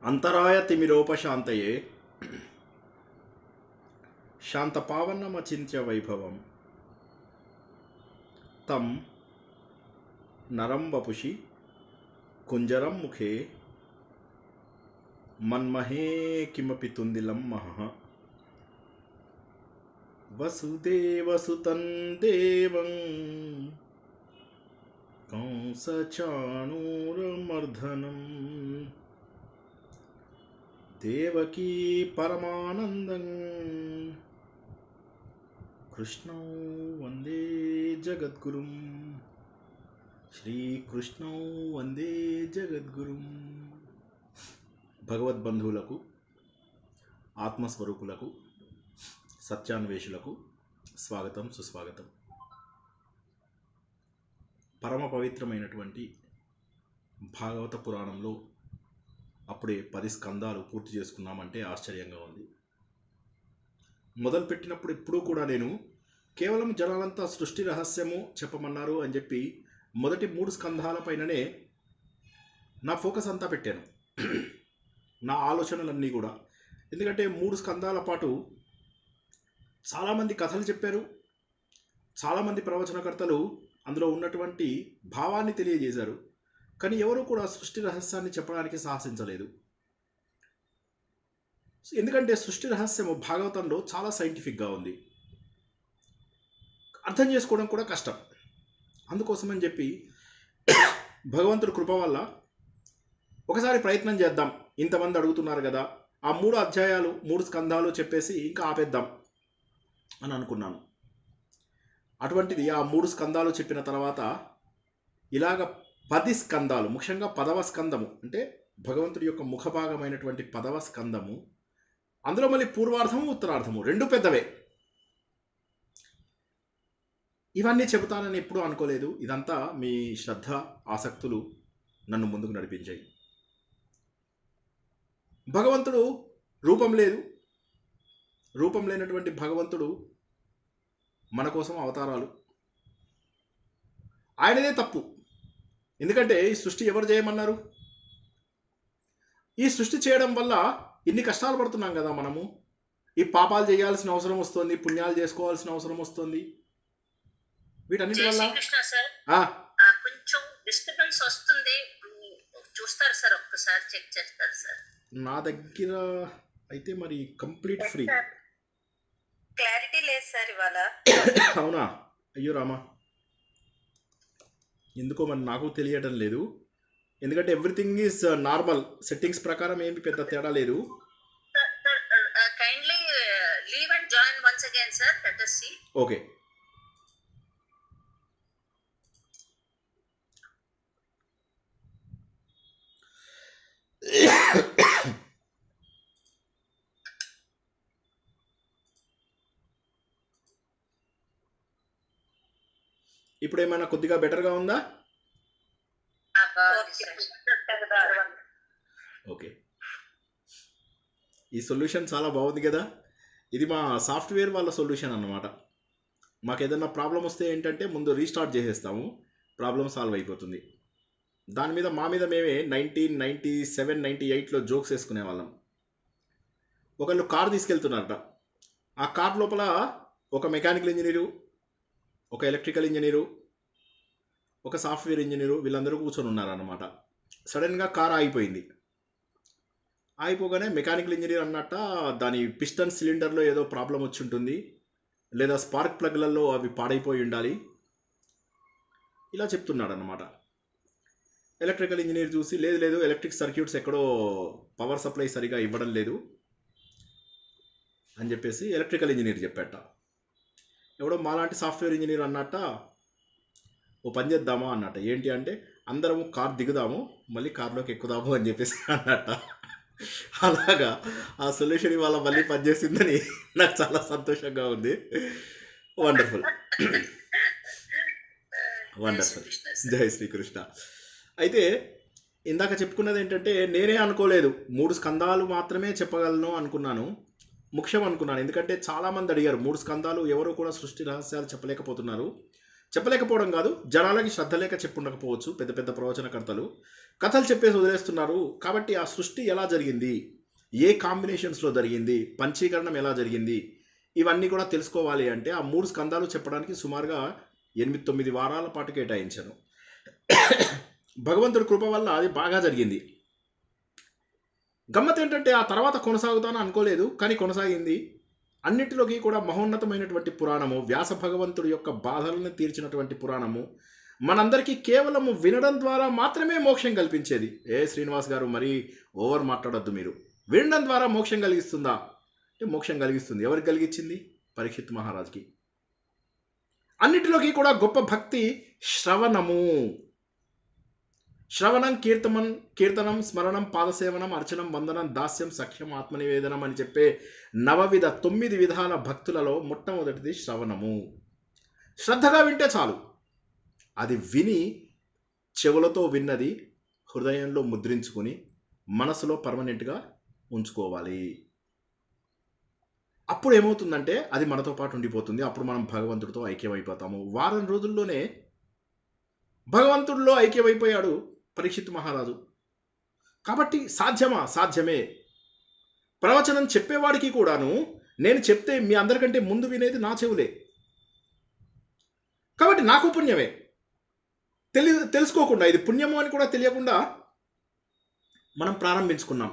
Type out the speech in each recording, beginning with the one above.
అంతరాయ తిమిరోపశాంతయే శాంతపావనమచింత్య వైభవం తం నరం వపుషి కుంజరం ముఖే మన్మహే కిమపి తుందిలం మహః వసుదేవసుతం దేవం కంసచాణూరమర్ధనం దేవకీ పరమానందం కృష్ణౌ వందే జగద్గురుం శ్రీకృష్ణౌ వందే జగద్గురుం భగవద్బంధువులకు ఆత్మస్వరూపులకు సత్యాన్వేషులకు స్వాగతం సుస్వాగతం పరమ పవిత్రమైనటువంటి భాగవత పురాణంలో అప్పుడే పది స్కందాలు పూర్తి చేసుకున్నామంటే ఆశ్చర్యంగా ఉంది మొదలుపెట్టినప్పుడు ఎప్పుడూ కూడా నేను కేవలం జనాలంతా సృష్టి రహస్యము చెప్పమన్నారు అని చెప్పి మొదటి మూడు స్కంధాల పైననే నా ఫోకస్ అంతా పెట్టాను నా ఆలోచనలన్నీ కూడా ఎందుకంటే మూడు స్కందాల పాటు చాలామంది కథలు చెప్పారు చాలామంది ప్రవచనకర్తలు అందులో ఉన్నటువంటి భావాన్ని తెలియజేశారు కానీ ఎవరు కూడా సృష్టి రహస్యాన్ని చెప్పడానికి సాహసించలేదు ఎందుకంటే సృష్టి రహస్యము భాగవతంలో చాలా సైంటిఫిక్గా ఉంది అర్థం చేసుకోవడం కూడా కష్టం అందుకోసమని చెప్పి భగవంతుడి కృప వల్ల ఒకసారి ప్రయత్నం చేద్దాం ఇంతమంది అడుగుతున్నారు కదా ఆ మూడు అధ్యాయాలు మూడు స్కంధాలు చెప్పేసి ఇంకా ఆపేద్దాం అని అనుకున్నాను అటువంటిది ఆ మూడు స్కందాలు చెప్పిన తర్వాత ఇలాగ పది స్కందాలు ముఖ్యంగా పదవ స్కందము అంటే భగవంతుడి యొక్క ముఖభాగమైనటువంటి పదవ స్కందము అందులో మళ్ళీ పూర్వార్థము ఉత్తరార్థము రెండు పెద్దవే ఇవన్నీ చెబుతానని ఎప్పుడూ అనుకోలేదు ఇదంతా మీ శ్రద్ధ ఆసక్తులు నన్ను ముందుకు నడిపించాయి భగవంతుడు రూపం లేదు రూపం లేనటువంటి భగవంతుడు మన కోసం అవతారాలు ఆయనదే తప్పు ఎందుకంటే ఈ సృష్టి ఎవరు చేయమన్నారు ఈ సృష్టి చేయడం వల్ల ఇన్ని కష్టాలు పడుతున్నాం కదా మనము ఈ పాపాలు చేయాల్సిన అవసరం వస్తుంది పుణ్యాలు చేసుకోవాల్సిన అవసరం వస్తుంది వీటన్నిటి జై వల్ల శ్రీకృష్ణ సార్ ఆ, ఆ, కొంచెం డిస్టర్బెన్స్ వస్తుంది ఉమ్, చూస్తారు సార్ ఒక్కసారి చెక్ చేస్తారు సార్ నా దగ్గర అయితే మరి కంప్లీట్ ఫ్రీ క్లారిటీ లేదు సార్ ఇవాళ అవునా అయ్యో రామా ఎందుకో మరి నాకు తెలియటం లేదు ఎందుకంటే ఎవ్రీథింగ్ ఈజ్ నార్మల్ సెట్టింగ్స్ ప్రకారం ఏమి పెద్ద తేడా లేదు kindly leave and join once again sir let us see okay ఇప్పుడు ఏమైనా కొద్దిగా బెటర్గా ఉందా ఆ, బాగుంది సార్ ఓకే ఈ సొల్యూషన్ చాలా బాగుంది కదా ఇది మా సాఫ్ట్వేర్ వాళ్ళ సొల్యూషన్ అన్నమాట మాకు ఏదైనా ప్రాబ్లం వస్తే ఏంటంటే ముందు రీస్టార్ట్ చేసేస్తాము ప్రాబ్లం సాల్వ్ అయిపోతుంది దాని మీద మా మీద మేమే నైన్టీన్ నైంటీ సెవెన్ నైంటీ ఎయిట్లో జోక్స్ వేసుకునే వాళ్ళం ఒకళ్ళు కార్ తీసుకెళ్తున్నారట ఆ కార్ లోపల ఒక మెకానికల్ ఇంజనీరు ఒక ఎలక్ట్రికల్ ఇంజనీరు ఒక సాఫ్ట్వేర్ ఇంజనీరు వీళ్ళందరూ కూర్చొని ఉన్నారన్నమాట సడన్గా కార్ ఆగిపోయింది ఆగిపోగానే మెకానికల్ ఇంజనీర్ అన్నట్ట దాని పిస్టన్ సిలిండర్లో ఏదో ప్రాబ్లం వచ్చి ఉంటుంది లేదా స్పార్క్ ప్లగ్లలో అవి పాడైపోయి ఉండాలి ఇలా చెప్తున్నాడు అనమాట ఎలక్ట్రికల్ ఇంజనీర్ చూసి లేదు లేదు ఎలక్ట్రిక్ సర్క్యూట్స్ ఎక్కడో పవర్ సప్లై సరిగా ఇవ్వడం లేదు అని చెప్పేసి ఎలక్ట్రికల్ ఇంజనీర్ చెప్పాట ఎవడో మాలాంటి సాఫ్ట్వేర్ ఇంజనీర్ అన్నట్ట ఓ పని చేద్దామా అన్నట్ట ఏంటి అంటే అందరము కార్ దిగుదాము మళ్ళీ కార్లోకి ఎక్కుదాము అని చెప్పేసి అన్నట్ట అలాగా ఆ సొల్యూషన్ ఇవాళ మళ్ళీ పనిచేసిందని నాకు చాలా సంతోషంగా ఉంది వండర్ఫుల్ వండర్ఫుల్ జై శ్రీకృష్ణ అయితే ఇందాక చెప్పుకున్నది ఏంటంటే నేనే అనుకోలేదు మూడు స్కందాలు మాత్రమే చెప్పగలను అనుకున్నాను ముఖ్యం అనుకున్నాను ఎందుకంటే చాలామంది అడిగారు మూడు స్కందాలు ఎవరు కూడా సృష్టి రహస్యాలు చెప్పలేకపోతున్నారు చెప్పలేకపోవడం కాదు జనాలకి శ్రద్ధ లేక చెప్పుండకపోవచ్చు పెద్ద పెద్ద ప్రవచనకర్తలు కథలు చెప్పేసి వదిలేస్తున్నారు కాబట్టి ఆ సృష్టి ఎలా జరిగింది ఏ కాంబినేషన్స్లో జరిగింది పంచీకరణం ఎలా జరిగింది ఇవన్నీ కూడా తెలుసుకోవాలి అంటే ఆ మూడు స్కందాలు చెప్పడానికి సుమారుగా ఎనిమిది తొమ్మిది వారాల పాటు కేటాయించాను భగవంతుడి కృప వల్ల అది బాగా జరిగింది గమ్మత్ ఏంటంటే ఆ తర్వాత కొనసాగుతాను అనుకోలేదు కానీ కొనసాగింది అన్నిటిలోకి కూడా మహోన్నతమైనటువంటి పురాణము వ్యాస భగవంతుడి యొక్క బాధలను తీర్చినటువంటి పురాణము మనందరికీ కేవలము వినడం ద్వారా మాత్రమే మోక్షం కల్పించేది ఏ శ్రీనివాస్ గారు మరీ ఓవర్ మాట్లాడొద్దు మీరు వినడం ద్వారా మోక్షం కలిగిస్తుందా అంటే మోక్షం కలిగిస్తుంది ఎవరికి కలిగించింది పరీక్షిత్ మహారాజ్కి అన్నిటిలోకి కూడా గొప్ప భక్తి శ్రవణము శ్రవణం కీర్తనం కీర్తనం స్మరణం పాదసేవనం అర్చనం వందనం దాస్యం సఖ్యం ఆత్మనివేదనం అని చెప్పే నవవిధ తొమ్మిది విధాల భక్తులలో మొట్టమొదటిది శ్రవణము శ్రద్ధగా వింటే చాలు అది విని చెవులతో విన్నది హృదయంలో ముద్రించుకొని మనసులో పర్మనెంట్గా ఉంచుకోవాలి అప్పుడు ఏమవుతుందంటే అది మనతో పాటు ఉండిపోతుంది అప్పుడు మనం భగవంతుడితో ఐక్యమైపోతాము వారం రోజుల్లోనే భగవంతుడిలో ఐక్యమైపోయాడు పరీక్షిత్ మహారాజు కాబట్టి సాధ్యమా సాధ్యమే ప్రవచనం చెప్పేవాడికి కూడాను నేను చెప్తే మీ అందరికంటే ముందు వినేది నా చెవులే కాబట్టి నాకు పుణ్యమే తెలి తెలుసుకోకుండా ఇది పుణ్యము అని కూడా తెలియకుండా మనం ప్రారంభించుకున్నాం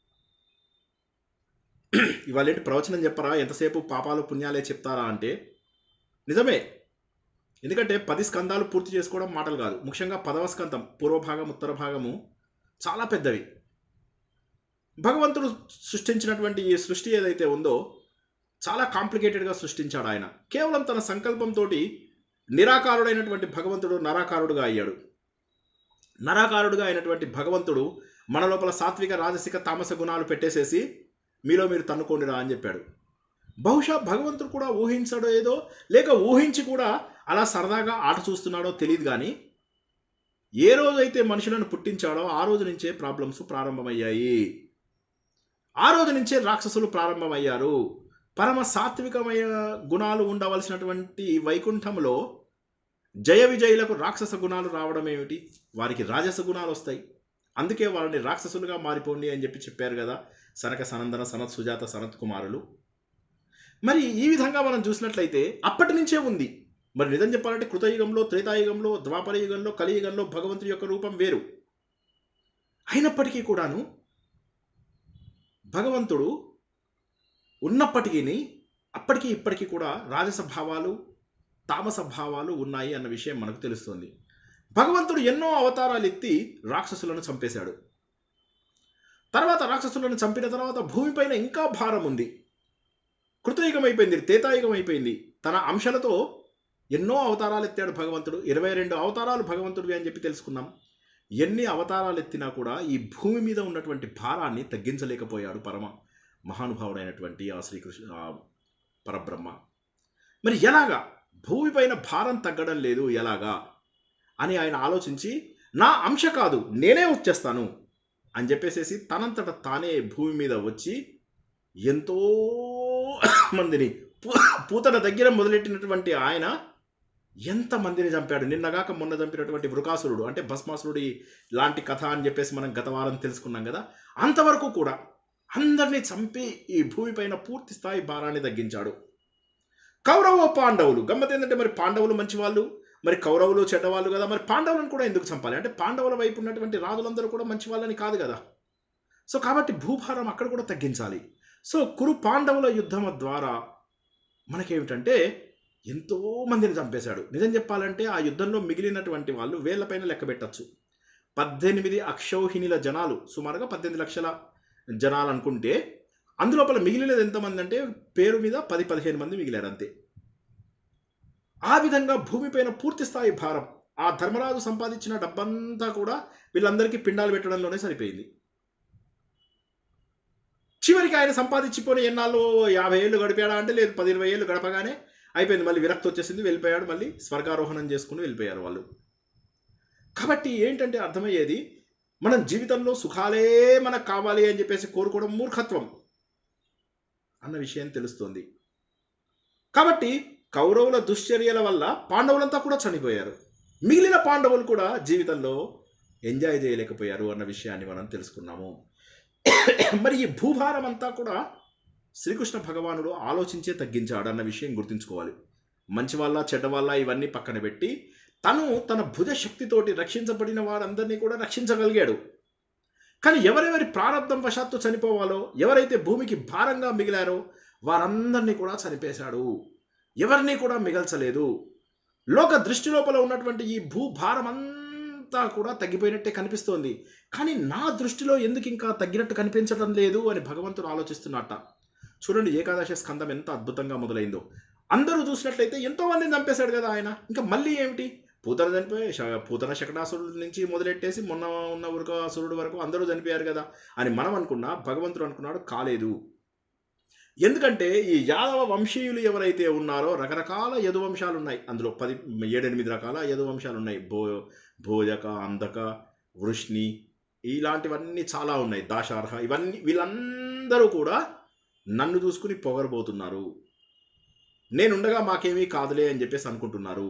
ఇవాళ ఏంటి ప్రవచనం చెప్పరా ఎంతసేపు పాపాలు పుణ్యాలే చెప్తారా అంటే నిజమే ఎందుకంటే పది స్కందాలు పూర్తి చేసుకోవడం మాటలు కాదు ముఖ్యంగా పదవ స్కందం పూర్వభాగం ఉత్తర భాగము చాలా పెద్దవి భగవంతుడు సృష్టించినటువంటి ఈ సృష్టి ఏదైతే ఉందో చాలా కాంప్లికేటెడ్గా సృష్టించాడు ఆయన కేవలం తన సంకల్పంతో నిరాకారుడైనటువంటి భగవంతుడు నరాకారుడుగా అయ్యాడు నరాకారుడుగా అయినటువంటి భగవంతుడు మన లోపల సాత్విక రాజసిక తామస గుణాలు పెట్టేసేసి మీలో మీరు తన్నుకోండిరా అని చెప్పాడు బహుశా భగవంతుడు కూడా ఊహించాడో ఏదో లేక ఊహించి కూడా అలా సరదాగా ఆట చూస్తున్నాడో తెలియదు కానీ ఏ రోజైతే మనుషులను పుట్టించాడో ఆ రోజు నుంచే ప్రాబ్లమ్స్ ప్రారంభమయ్యాయి ఆ రోజు నుంచే రాక్షసులు ప్రారంభమయ్యారు పరమ సాత్వికమైన గుణాలు ఉండవలసినటువంటి వైకుంఠంలో జయ విజయులకు రాక్షస గుణాలు రావడం ఏమిటి వారికి రాజస గుణాలు వస్తాయి అందుకే వాళ్ళని రాక్షసులుగా మారిపోండి అని చెప్పి చెప్పారు కదా సనక సనందన సనత్ సుజాత సనత్ కుమారులు మరి ఈ విధంగా మనం చూసినట్లయితే అప్పటి నుంచే ఉంది మరి నిజం చెప్పాలంటే కృతయుగంలో త్రేతాయుగంలో ద్వాపర యుగంలో కలియుగంలో భగవంతుడి యొక్క రూపం వేరు అయినప్పటికీ కూడాను భగవంతుడు ఉన్నప్పటికీ అప్పటికి ఇప్పటికీ కూడా రాజస భావాలు తామస భావాలు ఉన్నాయి అన్న విషయం మనకు తెలుస్తుంది భగవంతుడు ఎన్నో అవతారాలు ఎత్తి రాక్షసులను చంపేశాడు తర్వాత రాక్షసులను చంపిన తర్వాత భూమిపైన ఇంకా భారం ఉంది కృతయుగం అయిపోయింది తేతాయుగం అయిపోయింది తన అంశాలతో ఎన్నో అవతారాలు ఎత్తాడు భగవంతుడు ఇరవై రెండు అవతారాలు భగవంతుడివి అని చెప్పి తెలుసుకున్నాం ఎన్ని అవతారాలు ఎత్తినా కూడా ఈ భూమి మీద ఉన్నటువంటి భారాన్ని తగ్గించలేకపోయాడు పరమ మహానుభావుడైనటువంటి ఆ శ్రీకృష్ణ ఆ పరబ్రహ్మ మరి ఎలాగా భూమిపైన భారం తగ్గడం లేదు ఎలాగా అని ఆయన ఆలోచించి నా అంశ కాదు నేనే వచ్చేస్తాను అని చెప్పేసేసి తనంతట తానే భూమి మీద వచ్చి ఎంతో మందిని పూ- పూతన దగ్గర మొదలెట్టినటువంటి ఆయన ఎంత మందిని చంపాడు నిన్నగాక మొన్న చంపినటువంటి వృకాసురుడు అంటే భస్మాసురుడి లాంటి కథ అని చెప్పేసి మనం గత వారం తెలుసుకున్నాం కదా అంతవరకు కూడా అందరినీ చంపి ఈ భూమిపైన పూర్తి స్థాయి భారాన్ని తగ్గించాడు కౌరవ పాండవులు గమ్మత్ ఏంటంటే మరి పాండవులు మంచివాళ్ళు మరి కౌరవులు చెడ్డవాళ్ళు కదా మరి పాండవులను కూడా ఎందుకు చంపాలి అంటే పాండవుల వైపు ఉన్నటువంటి రాజులందరూ కూడా మంచి వాళ్ళని కాదు కదా సో కాబట్టి భూభారం అక్కడ కూడా తగ్గించాలి సో కురు పాండవుల యుద్ధం ద్వారా మనకేమిటంటే ఎంతో మందిని చంపేశాడు నిజం చెప్పాలంటే ఆ యుద్ధంలో మిగిలినటువంటి వాళ్ళు వేళ్లపైన లెక్క పెట్టచ్చు పద్దెనిమిది అక్షౌహిణిల జనాలు సుమారుగా పద్దెనిమిది లక్షల జనాలు అనుకుంటే అందులోపల మిగిలినది ఎంతమంది అంటే పేరు మీద పది పదిహేను మంది మిగిలారు అంతే ఆ విధంగా భూమిపైన పూర్తి స్థాయి భారం ఆ ధర్మరాజు సంపాదించిన డబ్బంతా కూడా వీళ్ళందరికీ పిండాలు పెట్టడంలోనే సరిపోయింది చివరికి ఆయన సంపాదించిపోయిన ఎన్నాళ్ళు యాభై ఏళ్ళు గడిపాడా అంటే లేదు పది ఇరవై ఏళ్ళు గడపగానే అయిపోయింది మళ్ళీ విరక్తి వచ్చేసింది వెళ్ళిపోయాడు మళ్ళీ స్వర్గారోహణం చేసుకుని వెళ్ళిపోయారు వాళ్ళు కాబట్టి ఏంటంటే అర్థమయ్యేది మనం జీవితంలో సుఖాలే మనకు కావాలి అని చెప్పేసి కోరుకోవడం మూర్ఖత్వం అన్న విషయం తెలుస్తుంది కాబట్టి కౌరవుల దుశ్చర్యల వల్ల పాండవులంతా కూడా చనిపోయారు మిగిలిన పాండవులు కూడా జీవితంలో ఎంజాయ్ చేయలేకపోయారు అన్న విషయాన్ని మనం తెలుసుకున్నాము మరి ఈ భూభారం అంతా కూడా శ్రీకృష్ణ భగవానుడు ఆలోచించే తగ్గించాడు అన్న విషయం గుర్తుంచుకోవాలి మంచి వాళ్ళ చెడ్డ వాళ్ళ ఇవన్నీ పక్కన పెట్టి తను తన భుజ శక్తితోటి రక్షించబడిన వారందరినీ కూడా రక్షించగలిగాడు కానీ ఎవరెవరి ప్రారంధం వశాత్తు చనిపోవాలో ఎవరైతే భూమికి భారంగా మిగిలారో వారందరినీ కూడా చనిపేశాడు ఎవరిని కూడా మిగల్చలేదు లోక దృష్టి లోపల ఉన్నటువంటి ఈ భూభారం అంతా కూడా తగ్గిపోయినట్టే కనిపిస్తోంది కానీ నా దృష్టిలో ఎందుకు ఇంకా తగ్గినట్టు కనిపించడం లేదు అని భగవంతుడు ఆలోచిస్తున్నట్ట చూడండి ఏకాదశి స్కందం ఎంత అద్భుతంగా మొదలైందో అందరూ చూసినట్లయితే ఎంతో మందిని చంపేశాడు కదా ఆయన ఇంకా మళ్ళీ ఏమిటి పూతన చనిపోయి శ- పూతన శకటాసురుడి నుంచి మొదలెట్టేసి మొన్న ఉన్న వృకాసురుడు వరకు అందరూ చనిపోయారు కదా అని మనం అనుకున్నా భగవంతుడు అనుకున్నాడు కాలేదు ఎందుకంటే ఈ యాదవ వంశీయులు ఎవరైతే ఉన్నారో రకరకాల యదు వంశాలు ఉన్నాయి అందులో పది ఏడెనిమిది రకాల యదు వంశాలు ఉన్నాయి భో భోజక అందక వృష్ణి ఇలాంటివన్నీ చాలా ఉన్నాయి దాశార్హ ఇవన్నీ వీళ్ళందరూ కూడా నన్ను చూసుకుని పొగరబోతున్నారు నేనుండగా మాకేమీ కాదులే అని చెప్పేసి అనుకుంటున్నారు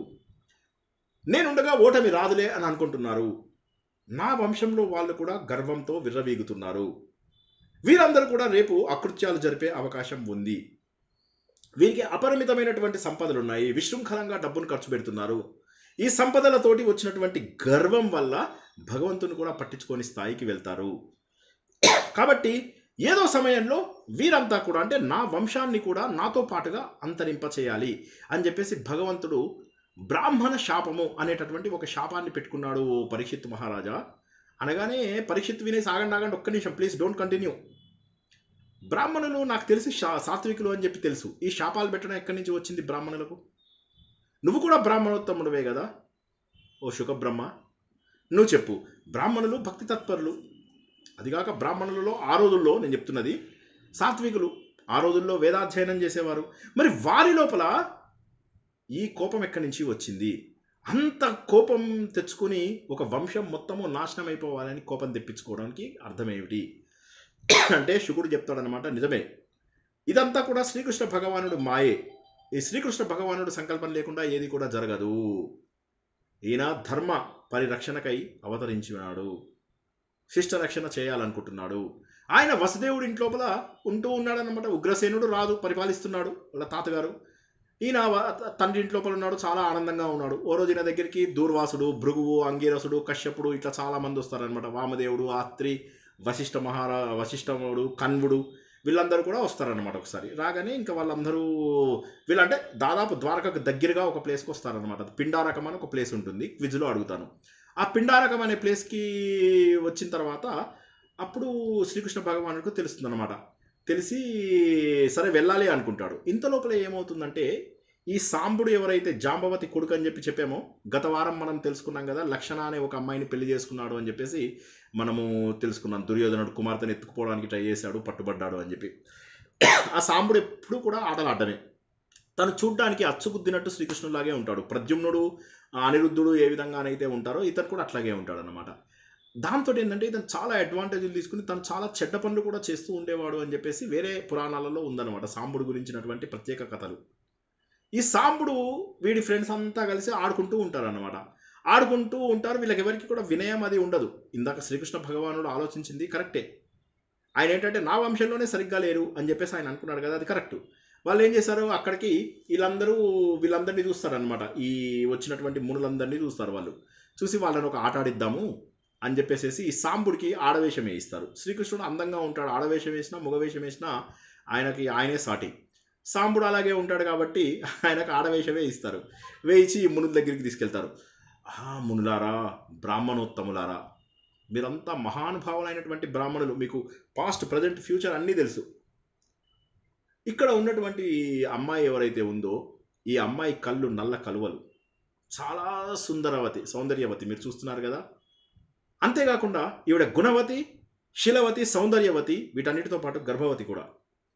నేనుండగా ఓటమి రాదులే అని అనుకుంటున్నారు నా వంశంలో వాళ్ళు కూడా గర్వంతో విర్రవీగుతున్నారు వీరందరూ కూడా రేపు అకృత్యాలు జరిపే అవకాశం ఉంది వీరికి అపరిమితమైనటువంటి సంపదలు ఉన్నాయి విశృంఖలంగా డబ్బును ఖర్చు పెడుతున్నారు ఈ సంపదలతోటి వచ్చినటువంటి గర్వం వల్ల భగవంతుని కూడా పట్టించుకొని స్థాయికి వెళ్తారు కాబట్టి ఏదో సమయంలో వీరంతా కూడా అంటే నా వంశాన్ని కూడా నాతో పాటుగా అంతరింప చేయాలి అని చెప్పేసి భగవంతుడు బ్రాహ్మణ శాపము అనేటటువంటి ఒక శాపాన్ని పెట్టుకున్నాడు ఓ పరీక్షిత్ మహారాజా అనగానే పరీక్షిత్ వినేసి ఆగండి ఆగండి ఒక్క నిమిషం ప్లీజ్ డోంట్ కంటిన్యూ బ్రాహ్మణులు నాకు తెలిసి శా- సాత్వికులు అని చెప్పి తెలుసు ఈ శాపాలు పెట్టడం ఎక్కడి నుంచి వచ్చింది బ్రాహ్మణులకు నువ్వు కూడా బ్రాహ్మణోత్తముడివే కదా ఓ శుకబ్రహ్మ నువ్వు చెప్పు బ్రాహ్మణులు భక్తి తత్పరులు అదిగాక బ్రాహ్మణులలో ఆ రోజుల్లో నేను చెప్తున్నది సాత్వికులు ఆ రోజుల్లో వేదాధ్యయనం చేసేవారు మరి వారి లోపల ఈ కోపం ఎక్కడి నుంచి వచ్చింది అంత కోపం తెచ్చుకుని ఒక వంశం మొత్తము నాశనం అయిపోవాలని కోపం తెప్పించుకోవడానికి అర్థం ఏమిటి అంటే శుకుడు చెప్తాడనమాట నిజమే ఇదంతా కూడా శ్రీకృష్ణ భగవానుడు మాయే ఈ శ్రీకృష్ణ భగవానుడు సంకల్పం లేకుండా ఏది కూడా జరగదు ఈయన ధర్మ పరిరక్షణకై అవతరించినాడు శిష్ట రక్షణ చేయాలనుకుంటున్నాడు ఆయన వసుదేవుడి ఇంట్లోపల ఉంటూ ఉన్నాడనమాట ఉగ్రసేనుడు రాజు పరిపాలిస్తున్నాడు వాళ్ళ తాతగారు ఈయన వ- తండ్రి ఇంట్లోపల ఉన్నాడు చాలా ఆనందంగా ఉన్నాడు ఓ రోజు ఈయన దగ్గరికి దూర్వాసుడు భృగువు అంగీరసుడు కశ్యపుడు ఇట్లా చాలా మంది వస్తారనమాట వామదేవుడు ఆత్రి వశిష్ఠ మహారా వశిష్ఠముడు కన్వుడు వీళ్ళందరూ కూడా వస్తారనమాట ఒకసారి రాగానే ఇంకా వాళ్ళందరూ వీళ్ళంటే దాదాపు ద్వారకకు దగ్గరగా ఒక ప్లేస్కి వస్తారనమాట పిండారకం అని ఒక ప్లేస్ ఉంటుంది క్విజ్లో అడుగుతాను ఆ పిండారకం అనే ప్లేస్కి వచ్చిన తర్వాత అప్పుడు శ్రీకృష్ణ భగవానుడికి తెలుస్తుంది అనమాట తెలిసి సరే వెళ్ళాలి అనుకుంటాడు ఇంత లోపల ఏమవుతుందంటే ఈ సాంబుడు ఎవరైతే జాంబవతి కొడుకు అని చెప్పి చెప్పామో గత వారం మనం తెలుసుకున్నాం కదా లక్షణ అనే ఒక అమ్మాయిని పెళ్లి చేసుకున్నాడు అని చెప్పేసి మనము తెలుసుకున్నాం దుర్యోధనుడు కుమార్తెను ఎత్తుకుపోవడానికి ట్రై చేశాడు పట్టుబడ్డాడు అని చెప్పి ఆ సాంబుడు ఎప్పుడు కూడా ఆటలాడమే తను చూడ్డానికి అచ్చుగుద్దినట్టు శ్రీకృష్ణులాగే ఉంటాడు ప్రద్యుమ్నుడు ఆ అనిరుద్ధుడు ఏ విధంగానైతే ఉంటారో ఇతను కూడా అట్లాగే ఉంటాడు అనమాట దాంతో ఏంటంటే ఇతను చాలా అడ్వాంటేజ్లు తీసుకుని తను చాలా చెడ్డ పనులు కూడా చేస్తూ ఉండేవాడు అని చెప్పేసి వేరే పురాణాలలో ఉందన్నమాట సాంబుడు గురించినటువంటి ప్రత్యేక కథలు ఈ సాంబుడు వీడి ఫ్రెండ్స్ అంతా కలిసి ఆడుకుంటూ ఉంటారు అనమాట ఆడుకుంటూ ఉంటారు వీళ్ళకి ఎవరికి కూడా వినయం అది ఉండదు ఇందాక శ్రీకృష్ణ భగవానుడు ఆలోచించింది కరెక్టే ఆయన ఏంటంటే నా వంశంలోనే సరిగ్గా లేరు అని చెప్పేసి ఆయన అనుకున్నాడు కదా అది కరెక్ట్ వాళ్ళు ఏం చేశారు అక్కడికి వీళ్ళందరూ వీళ్ళందరినీ చూస్తారనమాట ఈ వచ్చినటువంటి మునులందరినీ చూస్తారు వాళ్ళు చూసి వాళ్ళని ఒక ఆట ఆడిద్దాము అని చెప్పేసి ఈ సాంబుడికి ఆడవేషం వేయిస్తారు శ్రీకృష్ణుడు అందంగా ఉంటాడు ఆడవేషం వేసినా మగవేషం వేసినా ఆయనకి ఆయనే సాటి సాంబుడు అలాగే ఉంటాడు కాబట్టి ఆయనకు ఆడవేషమే ఇస్తారు వేయించి ఈ మునుల దగ్గరికి తీసుకెళ్తారు ఆ మునులారా బ్రాహ్మణోత్తములారా మీరంతా మహానుభావులైనటువంటి బ్రాహ్మణులు మీకు పాస్ట్ ప్రజెంట్ ఫ్యూచర్ అన్నీ తెలుసు ఇక్కడ ఉన్నటువంటి అమ్మాయి ఎవరైతే ఉందో ఈ అమ్మాయి కళ్ళు నల్ల కలువలు చాలా సుందరవతి సౌందర్యవతి మీరు చూస్తున్నారు కదా అంతేకాకుండా ఈవిడ గుణవతి శీలవతి సౌందర్యవతి వీటన్నిటితో పాటు గర్భవతి కూడా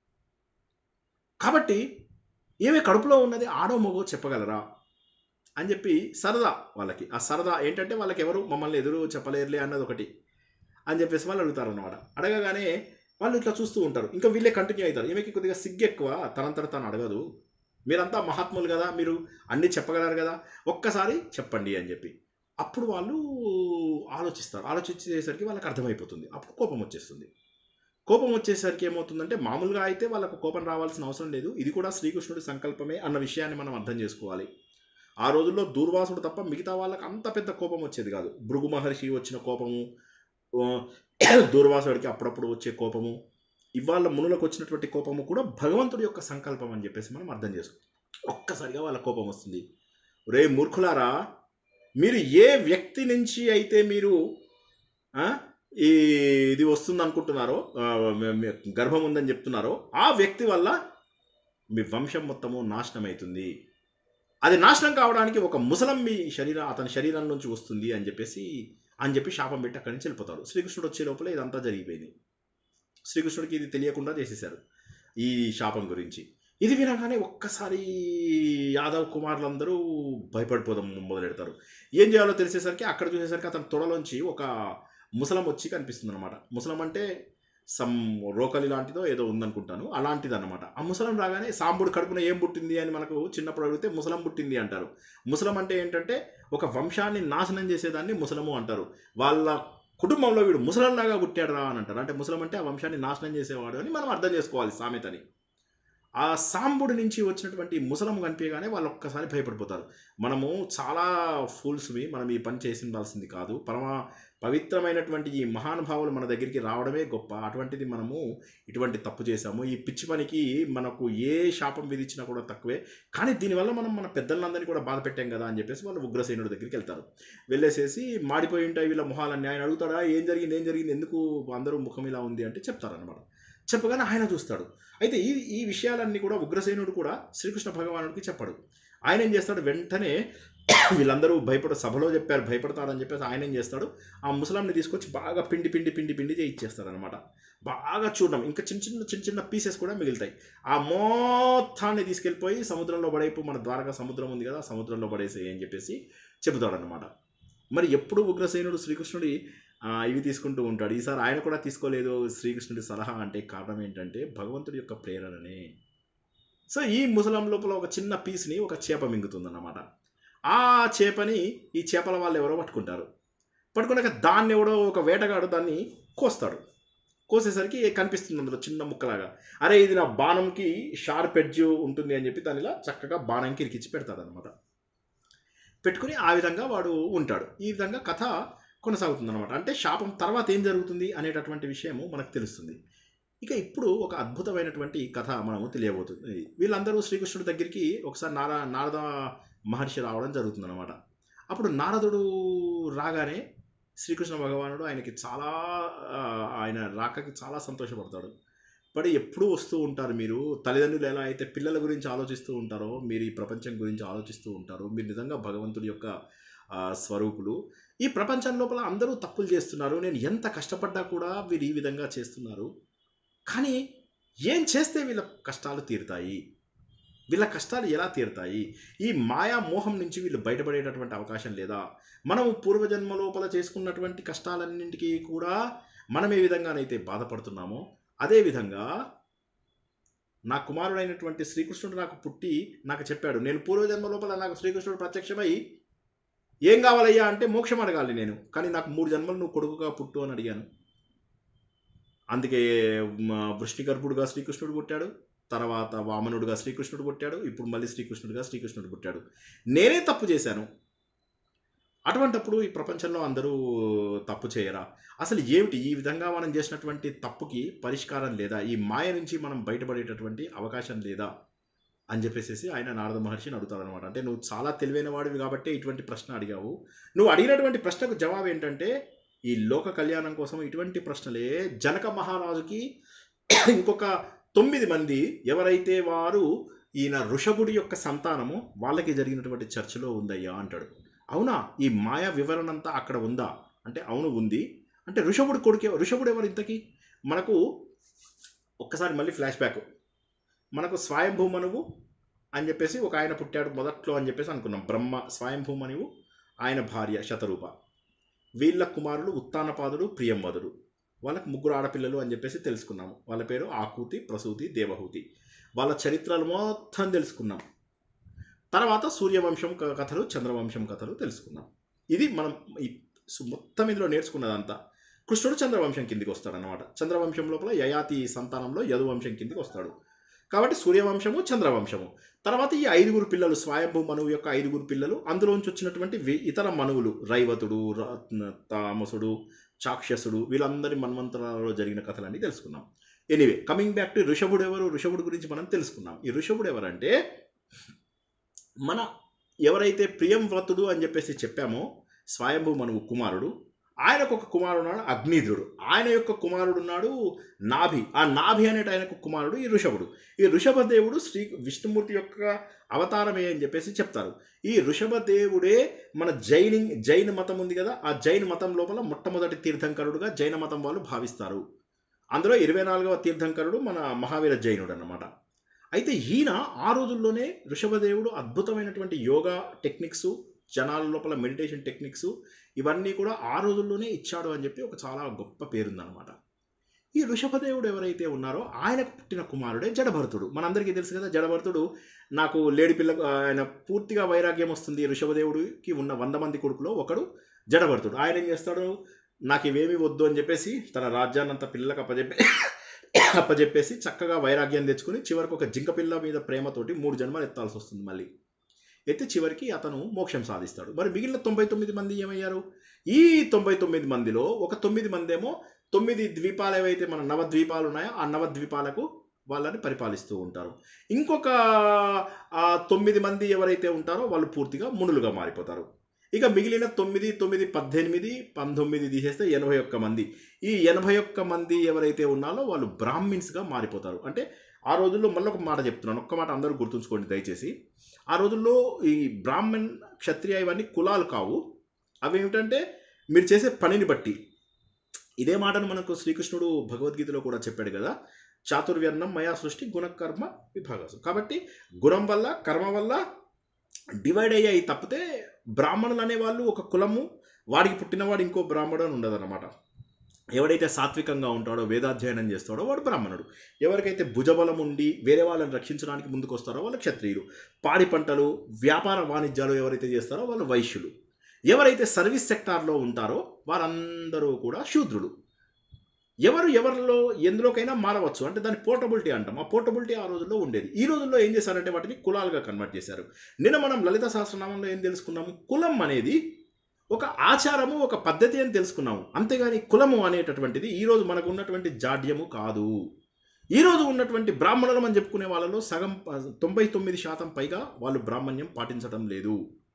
కాబట్టి ఏమి కడుపులో ఉన్నది ఆడో మగో చెప్పగలరా అని చెప్పి సరదా వాళ్ళకి ఆ సరదా ఏంటంటే వాళ్ళకి ఎవరు మమ్మల్ని ఎదురు చెప్పలేరులే అన్నది ఒకటి అని చెప్పేసి వాళ్ళు అడుగుతారు అన్నమాట అడగగానే వాళ్ళు ఇట్లా చూస్తూ ఉంటారు ఇంకా వీళ్ళే కంటిన్యూ అవుతారు ఈమెకి కొద్దిగా సిగ్గు ఎక్కువ తనంతట తాను అడగదు మీరంతా మహాత్ములు కదా మీరు అన్నీ చెప్పగలరు కదా ఒక్కసారి చెప్పండి అని చెప్పి అప్పుడు వాళ్ళు ఆలోచిస్తారు ఆలోచించేసరికి వాళ్ళకి అర్థమైపోతుంది అప్పుడు కోపం వచ్చేస్తుంది కోపం వచ్చేసరికి ఏమవుతుందంటే మామూలుగా అయితే వాళ్ళకు కోపం రావాల్సిన అవసరం లేదు ఇది కూడా శ్రీకృష్ణుడి సంకల్పమే అన్న విషయాన్ని మనం అర్థం చేసుకోవాలి ఆ రోజుల్లో దూర్వాసుడు తప్ప మిగతా వాళ్ళకి అంత పెద్ద కోపం వచ్చేది కాదు భృగు మహర్షి వచ్చిన కోపము ఆ, దూర్వాసుడికి అప్పుడప్పుడు వచ్చే కోపము ఇవాళ మునులకు వచ్చినటువంటి కోపము కూడా భగవంతుడి యొక్క సంకల్పం అని చెప్పేసి మనం అర్థం చేసుకో ఒక్కసారిగా వాళ్ళ కోపం వస్తుంది రే మూర్ఖులారా మీరు ఏ వ్యక్తి నుంచి అయితే మీరు ఆ, ఈ ఇది వస్తుంది అనుకుంటున్నారో ఆ, మీ- మీ గర్భం ఉందని చెప్తున్నారో ఆ వ్యక్తి వల్ల మీ వంశం మొత్తము నాశనం అవుతుంది అది నాశనం కావడానికి ఒక ముసలం మీ శరీరం అతని శరీరం నుంచి వస్తుంది అని చెప్పేసి అని చెప్పి శాపం పెట్టి అక్కడి నుంచి వెళ్ళిపోతాడు శ్రీకృష్ణుడు వచ్చే లోపల ఇదంతా జరిగిపోయింది శ్రీకృష్ణుడికి ఇది తెలియకుండా చేసేశారు ఈ శాపం గురించి ఇది వినగానే ఒక్కసారి యాదవ్ కుమారులందరూ భయపడిపోదాం మొదలెడతారు ఏం చేయాలో తెలిసేసరికి అక్కడ చూసేసరికి అతని తొడలోంచి ఒక ముసలం వచ్చి కనిపిస్తుంది అనమాట ముసలం అంటే సమ్ రోకలి లాంటిదో ఏదో ఉందనుకుంటాను అలాంటిది అనమాట ఆ ముసలం రాగానే సాంబుడు కడుపున ఏం పుట్టింది అని మనకు చిన్నప్పుడు అడిగితే ముసలం పుట్టింది అంటారు ముసలం అంటే ఏంటంటే ఒక వంశాన్ని నాశనం చేసేదాన్ని ముసలము అంటారు వాళ్ళ కుటుంబంలో వీడు ముసలంలాగా పుట్టాడు రా అని అంటారు అంటే ముసలం అంటే ఆ వంశాన్ని నాశనం చేసేవాడు అని మనం అర్థం చేసుకోవాలి సామెతని ఆ సాంబుడి నుంచి వచ్చినటువంటి ముసలం కనిపించగానే వాళ్ళు ఒక్కసారి భయపడిపోతారు మనము చాలా ఫూల్స్వి మనం ఈ పని చేసి ఉండాల్సింది కాదు పరమ పవిత్రమైనటువంటి ఈ మహానుభావులు మన దగ్గరికి రావడమే గొప్ప అటువంటిది మనము ఇటువంటి తప్పు చేశాము ఈ పిచ్చి పనికి మనకు ఏ శాపం విధించినా కూడా తక్కువే కానీ దీనివల్ల మనం మన పెద్దలందరినీ కూడా బాధ పెట్టాం కదా అని చెప్పేసి వాళ్ళు ఉగ్రసేనుడి దగ్గరికి వెళ్తారు వెళ్ళేసేసి మాడిపోయి ఉంటాయి వీళ్ళ మొహాలన్నీ ఆయన అడుగుతాడా ఏం జరిగింది ఏం జరిగింది ఎందుకు అందరూ ముఖం ఇలా ఉంది అంటే చెప్తారనమాట చెప్పగానే ఆయన చూస్తాడు అయితే ఈ ఈ విషయాలన్నీ కూడా ఉగ్రసేనుడు కూడా శ్రీకృష్ణ భగవానుడికి చెప్పాడు ఆయన ఏం చేస్తాడు వెంటనే వీళ్ళందరూ భయపడ సభలో చెప్పారు భయపడతారని చెప్పేసి ఆయన ఏం చేస్తాడు ఆ ముసలాంని తీసుకొచ్చి బాగా పిండి పిండి పిండి పిండి చేయిచ్చేస్తాడు అనమాట బాగా చూడడం ఇంకా చిన్న చిన్న చిన్న చిన్న పీసెస్ కూడా మిగులుతాయి ఆ మొత్తాన్ని తీసుకెళ్ళిపోయి సముద్రంలో పడైపు మన ద్వారకా సముద్రం ఉంది కదా ఆ సముద్రంలో పడేసేయి అని చెప్పేసి చెబుతాడనమాట మరి ఎప్పుడు ఉగ్రసేనుడు శ్రీకృష్ణుడి ఆ, ఇవి తీసుకుంటూ ఉంటాడు ఈసారి ఆయన కూడా తీసుకోలేదు శ్రీకృష్ణుడి సలహా అంటే కారణం ఏంటంటే భగవంతుడి యొక్క ప్రేరణనే సో ఈ ముసలం లోపల ఒక చిన్న పీస్ని ఒక చేప మింగుతుందన్నమాట ఆ చేపని ఈ చేపల వాళ్ళు ఎవరో పట్టుకుంటారు పట్టుకున్నాక దాన్ని ఎవడో ఒక వేటగాడు దాన్ని కోస్తాడు కోసేసరికి కనిపిస్తుంది అందులో చిన్న ముక్కలాగా అరే ఇది నా బాణంకి షార్ప్ ఎడ్జ్ ఉంటుంది అని చెప్పి దానిలా చక్కగా బాణంకి ఇరికిచ్చి పెడతాడు అనమాట పెట్టుకుని ఆ విధంగా వాడు ఉంటాడు ఈ విధంగా కథ కొనసాగుతుంది అనమాట అంటే శాపం తర్వాత ఏం జరుగుతుంది అనేటటువంటి విషయము మనకు తెలుస్తుంది ఇక ఇప్పుడు ఒక అద్భుతమైనటువంటి కథ మనము తెలియబోతుంది వీళ్ళందరూ శ్రీకృష్ణుడి దగ్గరికి ఒకసారి నారా నారద మహర్షి రావడం జరుగుతుందన్నమాట అప్పుడు నారదుడు రాగానే శ్రీకృష్ణ భగవానుడు ఆయనకి చాలా ఆ, ఆయన రాకకి చాలా సంతోషపడతాడు పడి ఎప్పుడూ వస్తూ ఉంటారు మీరు తల్లిదండ్రులు ఎలా అయితే పిల్లల గురించి ఆలోచిస్తూ ఉంటారో మీరు ఈ ప్రపంచం గురించి ఆలోచిస్తూ ఉంటారు మీరు నిజంగా భగవంతుడి యొక్క ఆ, స్వరూపులు ఈ ప్రపంచం లోపల అందరూ తప్పులు చేస్తున్నారు నేను ఎంత కష్టపడ్డా కూడా వీరు ఈ విధంగా చేస్తున్నారు కానీ ఏం చేస్తే వీళ్ళ కష్టాలు తీరుతాయి వీళ్ళ కష్టాలు ఎలా తీరుతాయి ఈ మాయా మోహం నుంచి వీళ్ళు బయటపడేటటువంటి అవకాశం లేదా మనము పూర్వజన్మ లోపల చేసుకున్నటువంటి కష్టాలన్నింటికీ కూడా మనం ఏ విధంగానైతే బాధపడుతున్నామో అదే విధంగా నా కుమారుడైనటువంటి శ్రీకృష్ణుడు నాకు పుట్టి నాకు చెప్పాడు నేను పూర్వజన్మ లోపల నాకు శ్రీకృష్ణుడు ప్రత్యక్షమై ఏం కావాలయ్యా అంటే మోక్షం అడగాలి నేను కానీ నాకు మూడు జన్మలు నువ్వు కొడుకుగా పుట్టు అని అడిగాను అందుకే మ, వృష్ణిగర్భుడుగా శ్రీకృష్ణుడు పుట్టాడు తర్వాత వామనుడుగా శ్రీకృష్ణుడు పుట్టాడు ఇప్పుడు మళ్ళీ శ్రీకృష్ణుడిగా శ్రీకృష్ణుడు పుట్టాడు నేనే తప్పు చేశాను అటువంటప్పుడు ఈ ప్రపంచంలో అందరూ తప్పు చేయరా అసలు ఏమిటి ఈ విధంగా మనం చేసినటువంటి తప్పుకి పరిష్కారం లేదా ఈ మాయ నుంచి మనం బయటపడేటటువంటి అవకాశం లేదా అని చెప్పేసి ఆయన నారద మహర్షిని అడుగుతాడనమాట అంటే నువ్వు చాలా తెలివైన వాడివి కాబట్టి ఇటువంటి ప్రశ్న అడిగావు నువ్వు అడిగినటువంటి ప్రశ్నకు జవాబు ఏంటంటే ఈ లోక కళ్యాణం కోసం ఇటువంటి ప్రశ్నలే జనక మహారాజుకి ఇంకొక తొమ్మిది మంది ఎవరైతే వారు ఈయన ఋషభుడి యొక్క సంతానము వాళ్ళకి జరిగినటువంటి చర్చలో ఉందయ్యా అంటాడు అవునా ఈ మాయా వివరణ అంతా అక్కడ ఉందా అంటే అవును ఉంది అంటే ఋషభుడు కొడుకే ఋషభుడు ఎవరు ఇంతకీ మనకు ఒక్కసారి మళ్ళీ ఫ్లాష్ బ్యాక్ మనకు స్వయంభూమనువు అని చెప్పేసి ఒక ఆయన పుట్టాడు మొదట్లో అని చెప్పేసి అనుకున్నాం బ్రహ్మ స్వయంభూమనువు ఆయన భార్య శతరూప వీళ్ళ కుమారుడు ఉత్తానపాదుడు ప్రియంవదుడు వాళ్ళకి ముగ్గురు ఆడపిల్లలు అని చెప్పేసి తెలుసుకున్నాము వాళ్ళ పేరు ఆకూతి ప్రసూతి దేవహూతి వాళ్ళ చరిత్రలు మొత్తం తెలుసుకున్నాం తర్వాత సూర్యవంశం క- కథలు చంద్రవంశం కథలు తెలుసుకుందాం ఇది మనం ఈ సు- మొత్తం ఇందులో నేర్చుకున్నదంతా కృష్ణుడు చంద్రవంశం కిందికి వస్తాడనమాట చంద్రవంశం లోపల యయాతి సంతానంలో యదువంశం కిందికి వస్తాడు కాబట్టి సూర్యవంశము చంద్రవంశము తర్వాత ఈ ఐదుగురు పిల్లలు స్వయంభూ మనువు యొక్క ఐదుగురు పిల్లలు అందులోంచి వచ్చినటువంటి వి- ఇతర మనువులు రైవతుడు ర- తామసుడు చాక్షసుడు వీళ్ళందరి మన్వంతరాలలో జరిగిన కథలన్నీ తెలుసుకున్నాం ఎనీవే కమింగ్ బ్యాక్ టు ఋషభుడు ఎవరు ఋషభుడు గురించి మనం తెలుసుకున్నాం ఈ ఋషభుడు ఎవరంటే మన ఎవరైతే ప్రియం వ్రతుడు అని చెప్పేసి చెప్పామో స్వయంభూ మనువు కుమారుడు ఆయనకు ఒక కుమారుడు ఉన్నాడు అగ్నిధ్రుడు ఆయన యొక్క కుమారుడు ఉన్నాడు నాభి ఆ నాభి అనేట ఆయనకు కుమారుడు ఈ ఋషభుడు ఈ ఋషభదేవుడు శ్రీ విష్ణుమూర్తి యొక్క అవతారమే అని చెప్పేసి చెప్తారు ఈ ఋషభదేవుడే మన జైని జైన మతం ఉంది కదా ఆ జైన మతం లోపల మొట్టమొదటి తీర్థంకరుడుగా జైన మతం వాళ్ళు భావిస్తారు అందులో ఇరవై నాలుగవ తీర్థంకరుడు మన మహావీర జైనుడు అన్నమాట అయితే ఈయన ఆ రోజుల్లోనే ఋషభదేవుడు అద్భుతమైనటువంటి యోగా టెక్నిక్స్ జనాల లోపల మెడిటేషన్ టెక్నిక్స్ ఇవన్నీ కూడా ఆ రోజుల్లోనే ఇచ్చాడు అని చెప్పి ఒక చాలా గొప్ప పేరుందనమాట ఈ ఋషభదేవుడు ఎవరైతే ఉన్నారో ఆయనకు పుట్టిన కుమారుడే జడభరతుడు మనందరికీ తెలుసు కదా జడభరతుడు నాకు లేడి పిల్లకు ఆయన పూర్తిగా వైరాగ్యం వస్తుంది ఋషభదేవుడికి ఉన్న వంద మంది కొడుకులో ఒకడు జడభరతుడు ఆయన ఏం చేస్తాడు నాకు ఇవేమి వద్దు అని చెప్పేసి తన రాజ్యాన్నంతా పిల్లలకు అప్పచెప్పి అప్పచెప్పేసి చక్కగా వైరాగ్యం తెచ్చుకుని చివరికి ఒక జింక పిల్ల మీద ప్రేమతోటి మూడు జన్మలు ఎత్తాల్సి వస్తుంది మళ్ళీ ఎత్తి చివరికి అతను మోక్షం సాధిస్తాడు మరి మిగిలిన తొంభై తొమ్మిది మంది ఏమయ్యారు ఈ తొంభై తొమ్మిది మందిలో ఒక తొమ్మిది మంది ఏమో తొమ్మిది ద్వీపాలు ఏవైతే మన నవద్వీపాలు ఉన్నాయో ఆ నవద్వీపాలకు వాళ్ళని పరిపాలిస్తూ ఉంటారు ఇంకొక ఆ తొమ్మిది మంది ఎవరైతే ఉంటారో వాళ్ళు పూర్తిగా మునులుగా మారిపోతారు ఇక మిగిలిన తొమ్మిది తొమ్మిది పద్దెనిమిది పంతొమ్మిది తీసేస్తే ఎనభై ఒక్క మంది ఈ ఎనభై ఒక్క మంది ఎవరైతే ఉన్నారో వాళ్ళు బ్రాహ్మిన్స్గా మారిపోతారు అంటే ఆ రోజుల్లో మళ్ళీ ఒక మాట చెప్తున్నాను ఒక్క మాట అందరూ గుర్తుంచుకోండి దయచేసి ఆ రోజుల్లో ఈ బ్రాహ్మణ్ క్షత్రియ ఇవన్నీ కులాలు కావు అవి ఏమిటంటే మీరు చేసే పనిని బట్టి ఇదే మాటను మనకు శ్రీకృష్ణుడు భగవద్గీతలో కూడా చెప్పాడు కదా చాతుర్వర్ణం మయా సృష్టి గుణకర్మ విభాగసు కాబట్టి గుణం వల్ల కర్మ వల్ల డివైడ్ అయ్యాయి తప్పితే బ్రాహ్మణులు అనేవాళ్ళు ఒక కులము వాడికి పుట్టినవాడు ఇంకో బ్రాహ్మణుడు అని ఉండదన్నమాట ఎవడైతే సాత్వికంగా ఉంటాడో వేదాధ్యయనం చేస్తాడో వాడు బ్రాహ్మణుడు ఎవరికైతే భుజబలం ఉండి వేరే వాళ్ళని రక్షించడానికి ముందుకు వస్తారో వాళ్ళు క్షత్రియులు పాడి పంటలు వ్యాపార వాణిజ్యాలు ఎవరైతే చేస్తారో వాళ్ళు వైశ్యులు ఎవరైతే సర్వీస్ సెక్టార్లో ఉంటారో వారందరూ కూడా శూద్రులు ఎవరు ఎవరిలో ఎందులోకైనా మారవచ్చు అంటే దాని పోర్టబిలిటీ అంటాం ఆ పోర్టబిలిటీ ఆ రోజుల్లో ఉండేది ఈ రోజుల్లో ఏం చేశారంటే వాటిని కులాలుగా కన్వర్ట్ చేశారు నిన్న మనం లలిత సహస్రనామంలో ఏం తెలుసుకున్నాము కులం అనేది ఒక ఆచారము ఒక పద్ధతి అని తెలుసుకున్నాము అంతేగాని కులము అనేటటువంటిది ఈరోజు మనకు ఉన్నటువంటి జాడ్యము కాదు ఈరోజు ఉన్నటువంటి బ్రాహ్మణులం అని చెప్పుకునే వాళ్ళలో సగం తొంభై తొమ్మిది శాతం పైగా వాళ్ళు బ్రాహ్మణ్యం పాటించడం లేదు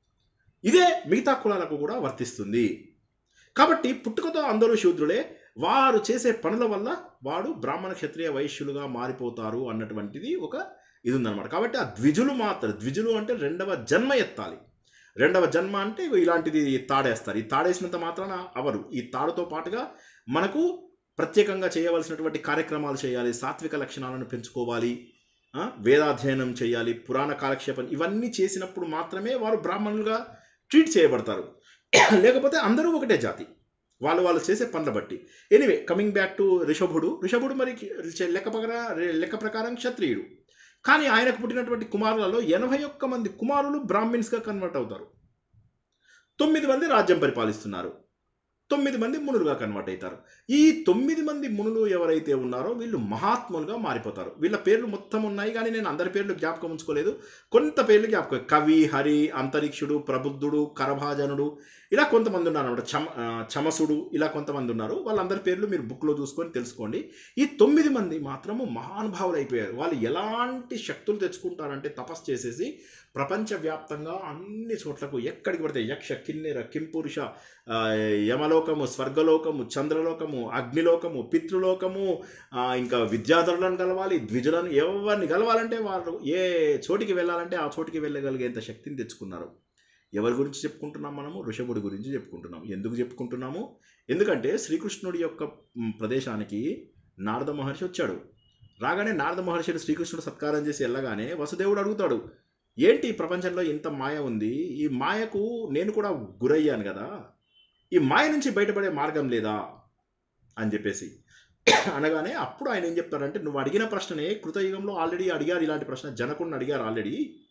ఇదే మిగతా కులాలకు కూడా వర్తిస్తుంది కాబట్టి పుట్టుకతో అందరూ శూద్రులే వారు చేసే పనుల వల్ల వాడు బ్రాహ్మణ క్షత్రియ వైశ్యులుగా మారిపోతారు అన్నటువంటిది ఒక ఇది ఉందన్నమాట కాబట్టి ఆ ద్విజులు మాత్రం ద్విజులు అంటే రెండవ జన్మ ఎత్తాలి రెండవ జన్మ అంటే ఇగో ఇలాంటిది తాడేస్తారు ఈ తాడేసినంత మాత్రాన అవరు ఈ తాడుతో పాటుగా మనకు ప్రత్యేకంగా చేయవలసినటువంటి కార్యక్రమాలు చేయాలి సాత్విక లక్షణాలను పెంచుకోవాలి ఆ, వేదాధ్యయనం చేయాలి పురాణ కాలక్షేపం ఇవన్నీ చేసినప్పుడు మాత్రమే వారు బ్రాహ్మణులుగా ట్రీట్ చేయబడతారు లేకపోతే అందరూ ఒకటే జాతి వాళ్ళు వాళ్ళు చేసే పనుల బట్టి ఎనివే కమింగ్ బ్యాక్ టు రిషభుడు రిషభుడు మరి లెక్క ప్రకారం లెక్క ప్రకారం క్షత్రియుడు కానీ ఆయనకు పుట్టినటువంటి కుమారులలో ఎనభై ఒక్క మంది కుమారులు బ్రాహ్మిన్స్గా కన్వర్ట్ అవుతారు తొమ్మిది మంది రాజ్యం పరిపాలిస్తున్నారు తొమ్మిది మంది మునులుగా కన్వర్ట్ అవుతారు ఈ తొమ్మిది మంది మునులు ఎవరైతే ఉన్నారో వీళ్ళు మహాత్ములుగా మారిపోతారు వీళ్ళ పేర్లు మొత్తం ఉన్నాయి కానీ నేను అందరి పేర్లు జ్ఞాపకం ఉంచుకోలేదు కొంత పేర్లు జ్ఞాపకం కవి హరి అంతరిక్షుడు ప్రబుద్ధుడు కరభాజనుడు ఇలా కొంతమంది ఉన్నారు అనమాట చమ ఆ, చమసుడు ఇలా కొంతమంది ఉన్నారు వాళ్ళందరి పేర్లు మీరు బుక్లో చూసుకొని తెలుసుకోండి ఈ తొమ్మిది మంది మాత్రము మహానుభావులు అయిపోయారు వాళ్ళు ఎలాంటి శక్తులు తెచ్చుకుంటారంటే తపస్సు చేసేసి ప్రపంచవ్యాప్తంగా అన్ని చోట్లకు ఎక్కడికి పడితే యక్ష కిన్నెర కింపురుష ఆ, యమలోకము స్వర్గలోకము చంద్రలోకము అగ్నిలోకము పితృలోకము ఆ, ఇంకా విద్యాధరులను కలవాలి ద్విజులను ఎవరిని కలవాలంటే వాళ్ళు ఏ చోటికి వెళ్ళాలంటే ఆ చోటికి వెళ్ళగలిగేంత శక్తిని తెచ్చుకున్నారు ఎవరి గురించి చెప్పుకుంటున్నాం మనము ఋషభుడి గురించి చెప్పుకుంటున్నాం ఎందుకు చెప్పుకుంటున్నాము ఎందుకంటే శ్రీకృష్ణుడి యొక్క మ్, ప్రదేశానికి నారద మహర్షి వచ్చాడు రాగానే నారద మహర్షిని శ్రీకృష్ణుడు సత్కారం చేసి వెళ్ళగానే వసుదేవుడు అడుగుతాడు ఏంటి ఈ ప్రపంచంలో ఇంత మాయ ఉంది ఈ మాయకు నేను కూడా గురయ్యాను కదా ఈ మాయ నుంచి బయటపడే మార్గం లేదా అని చెప్పేసి అనగానే అప్పుడు ఆయన ఏం చెప్తారంటే నువ్వు అడిగిన ప్రశ్ననే కృతయుగంలో ఆల్రెడీ అడిగారు ఇలాంటి ప్రశ్న జనకుడిని అడిగారు ఆల్రెడీ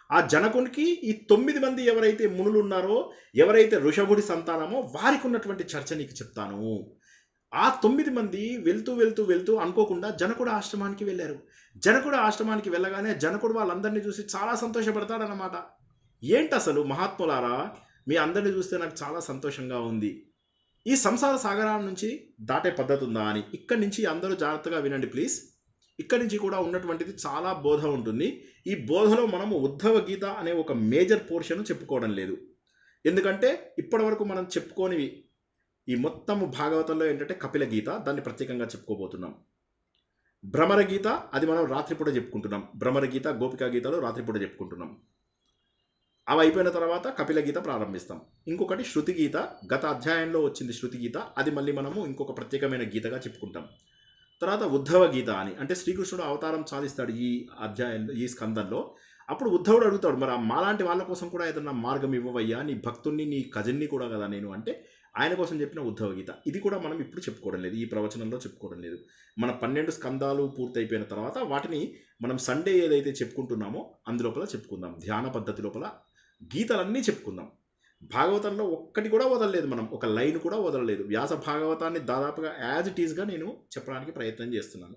ఆ జనకునికి ఈ తొమ్మిది మంది ఎవరైతే మునులు ఉన్నారో ఎవరైతే ఋషభుడి సంతానమో వారికి ఉన్నటువంటి చర్చ నీకు చెప్తాను ఆ తొమ్మిది మంది వెళ్తూ వెళ్తూ వెళ్తూ అనుకోకుండా జనకుడు ఆశ్రమానికి వెళ్ళారు జనకుడు ఆశ్రమానికి వెళ్ళగానే జనకుడు వాళ్ళందరినీ చూసి చాలా సంతోషపడతాడనమాట ఏంటి అసలు మహాత్ములారా మీ అందరిని చూస్తే నాకు చాలా సంతోషంగా ఉంది ఈ సంసార సాగరం నుంచి దాటే పద్ధతి ఉందా అని ఇక్కడి నుంచి అందరూ జాగ్రత్తగా వినండి ప్లీజ్ ఇక్కడి నుంచి కూడా ఉన్నటువంటిది చాలా బోధ ఉంటుంది ఈ బోధలో మనము ఉద్ధవ గీత అనే ఒక మేజర్ పోర్షన్ చెప్పుకోవడం లేదు ఎందుకంటే ఇప్పటివరకు మనం చెప్పుకోనివి ఈ మొత్తము భాగవతంలో ఏంటంటే కపిల గీత దాన్ని ప్రత్యేకంగా చెప్పుకోబోతున్నాం భ్రమర గీత అది మనం రాత్రిపూట చెప్పుకుంటున్నాం భ్రమర గీత గోపికా గీతలు రాత్రిపూట చెప్పుకుంటున్నాం అవి అయిపోయిన తర్వాత కపిల గీత ప్రారంభిస్తాం ఇంకొకటి శృతి గీత గత అధ్యాయంలో వచ్చింది శృతి గీత అది మళ్ళీ మనము ఇంకొక ప్రత్యేకమైన గీతగా చెప్పుకుంటాం తర్వాత ఉద్ధవ గీత అని అంటే శ్రీకృష్ణుడు అవతారం సాధిస్తాడు ఈ అధ్యాయంలో ఈ స్కందంలో అప్పుడు ఉద్ధవుడు అడుగుతాడు మరి ఆ మాలాంటి వాళ్ళ కోసం కూడా ఏదన్నా మార్గం ఇవ్వవయ్యా నీ భక్తుణ్ణి నీ కజన్ని కూడా కదా నేను అంటే ఆయన కోసం చెప్పిన ఉద్ధవ గీత ఇది కూడా మనం ఇప్పుడు చెప్పుకోవడం లేదు ఈ ప్రవచనంలో చెప్పుకోవడం లేదు మన పన్నెండు స్కందాలు పూర్తయిపోయిన తర్వాత వాటిని మనం సండే ఏదైతే చెప్పుకుంటున్నామో అందులోపల చెప్పుకుందాం ధ్యాన పద్ధతి లోపల గీతలన్నీ చెప్పుకుందాం భాగవతంలో ఒక్కటి కూడా వదలలేదు మనం ఒక లైన్ కూడా వదలలేదు వ్యాస భాగవతాన్ని దాదాపుగా యాజ్ ఇట్ ఈస్గా నేను చెప్పడానికి ప్రయత్నం చేస్తున్నాను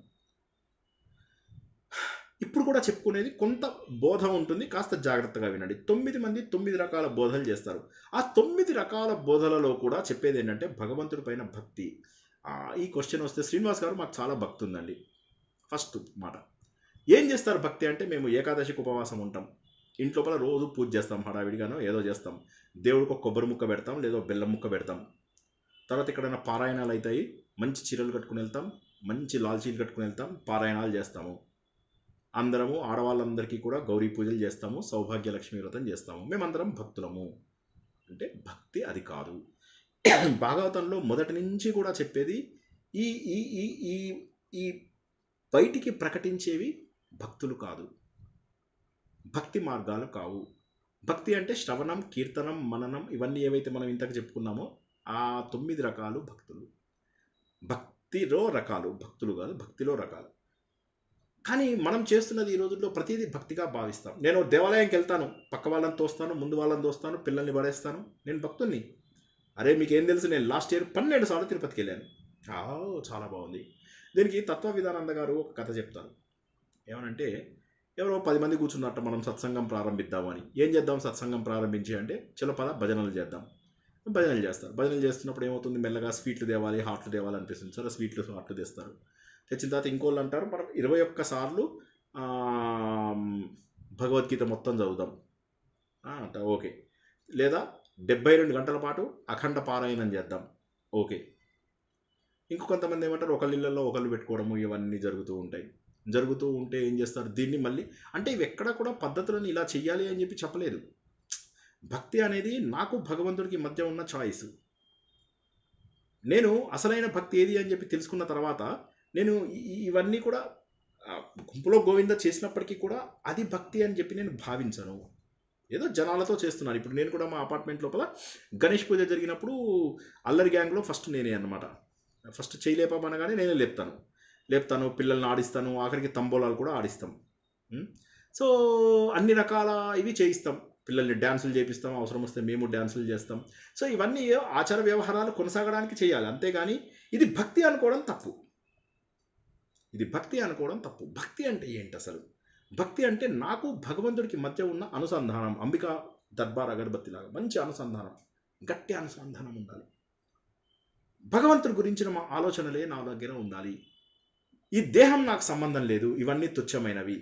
ఇప్పుడు కూడా చెప్పుకునేది కొంత బోధ ఉంటుంది కాస్త జాగ్రత్తగా వినండి తొమ్మిది మంది తొమ్మిది రకాల బోధలు చేస్తారు ఆ తొమ్మిది రకాల బోధలలో కూడా చెప్పేది ఏంటంటే భగవంతుడి పైన భక్తి ఆ, ఈ క్వశ్చన్ వస్తే శ్రీనివాస్ గారు మాకు చాలా భక్తి ఉందండి ఫస్ట్ మాట ఏం చేస్తారు భక్తి అంటే మేము ఏకాదశికి ఉపవాసం ఉంటాం ఇంట్లోపల రోజు పూజ చేస్తాం హడావిడిగానో ఏదో చేస్తాం దేవుడికి ఒక కొబ్బరి ముక్క పెడతాం లేదో బెల్లం ముక్క పెడతాం తర్వాత ఎక్కడైనా పారాయణాలు అవుతాయి మంచి చీరలు కట్టుకుని వెళ్తాం మంచి లాల్చీలు కట్టుకుని వెళ్తాం పారాయణాలు చేస్తాము అందరము ఆడవాళ్ళందరికీ కూడా గౌరీ పూజలు చేస్తాము సౌభాగ్య లక్ష్మీ వ్రతం చేస్తాము మేమందరం భక్తులము అంటే భక్తి అది కాదు భాగవతంలో మొదటి నుంచి కూడా చెప్పేది ఈ ఈ ఈ ఈ ఈ బయటికి ప్రకటించేవి భక్తులు కాదు భక్తి మార్గాలు కావు భక్తి అంటే శ్రవణం కీర్తనం మననం ఇవన్నీ ఏవైతే మనం ఇంతకు చెప్పుకున్నామో ఆ తొమ్మిది రకాలు భక్తులు భక్తిలో రకాలు భక్తులు కాదు భక్తిలో రకాలు కానీ మనం చేస్తున్నది ఈ రోజుల్లో ప్రతిదీ భక్తిగా భావిస్తాం నేను దేవాలయంకి వెళ్తాను పక్క వాళ్ళని తోస్తాను ముందు వాళ్ళని తోస్తాను పిల్లల్ని పడేస్తాను నేను భక్తుణ్ణి అరే మీకేం తెలుసు నేను లాస్ట్ ఇయర్ పన్నెండు సార్లు తిరుపతికి వెళ్ళాను ఆ, చాలా బాగుంది దీనికి తత్వ విధానంద గారు ఒక కథ చెప్తారు ఏమనంటే ఎవరో పది మంది కూర్చున్నట్ట మనం సత్సంగం ప్రారంభిద్దామని ఏం చేద్దాం సత్సంగం ప్రారంభించి అంటే చలో పద భజనలు చేద్దాం భజనలు చేస్తారు భజనలు చేస్తున్నప్పుడు ఏమవుతుంది మెల్లగా స్వీట్లు తేవాలి హాట్లు తేవాలి అనిపిస్తుంది సరే స్వీట్లు హాట్లు తెస్తారు తెచ్చిన తర్వాత ఇంకోళ్ళు అంటారు మనం ఇరవై ఒక్క సార్లు ఆ, భగవద్గీత మొత్తం చదువుదాం ఆ, అంట ఓకే లేదా డెబ్బై రెండు గంటల పాటు అఖండ పారాయణం చేద్దాం ఓకే ఇంకొంతమంది ఏమంటారు ఒకళ్ళ ఇళ్ళల్లో ఒకళ్ళు పెట్టుకోవడము ఇవన్నీ జరుగుతూ ఉంటాయి జరుగుతూ ఉంటే ఏం చేస్తారు దీన్ని మళ్ళీ అంటే ఇవి ఎక్కడ కూడా పద్ధతులను ఇలా చెయ్యాలి అని చెప్పి చెప్పలేదు భక్తి అనేది నాకు భగవంతుడికి మధ్య ఉన్న చాయిస్ నేను అసలైన భక్తి ఏది అని చెప్పి తెలుసుకున్న తర్వాత నేను ఈ- ఇవన్నీ కూడా ఆ, గుంపులో గోవింద చేసినప్పటికీ కూడా అది భక్తి అని చెప్పి నేను భావించను ఏదో జనాలతో చేస్తున్నాను ఇప్పుడు నేను కూడా మా అపార్ట్మెంట్ లోపల గణేష్ పూజ జరిగినప్పుడు అల్లరి గ్యాంగ్లో ఫస్ట్ నేనే అన్నమాట ఫస్ట్ చేయి లేపమనగానే నేనే లేపుతాను లేపుతాను పిల్లల్ని ఆడిస్తాను ఆఖరికి తంబోలాలు కూడా ఆడిస్తాం ఉం? సో అన్ని రకాల ఇవి చేయిస్తాం పిల్లల్ని డ్యాన్సులు చేపిస్తాం అవసరం వస్తే మేము డ్యాన్సులు చేస్తాం సో ఇవన్నీ ఆచార వ్యవహారాలు కొనసాగడానికి చేయాలి అంతేగాని ఇది భక్తి అనుకోవడం తప్పు ఇది భక్తి అనుకోవడం తప్పు భక్తి అంటే ఏంటి అసలు భక్తి అంటే నాకు భగవంతుడికి మధ్య ఉన్న అనుసంధానం అంబికా దర్బార్ అగరబత్తి లాగా మంచి అనుసంధానం గట్టి అనుసంధానం ఉండాలి భగవంతుడి గురించిన మా ఆలోచనలే నా దగ్గర ఉండాలి ఈ దేహం నాకు సంబంధం లేదు ఇవన్నీ తుచ్చమైనవి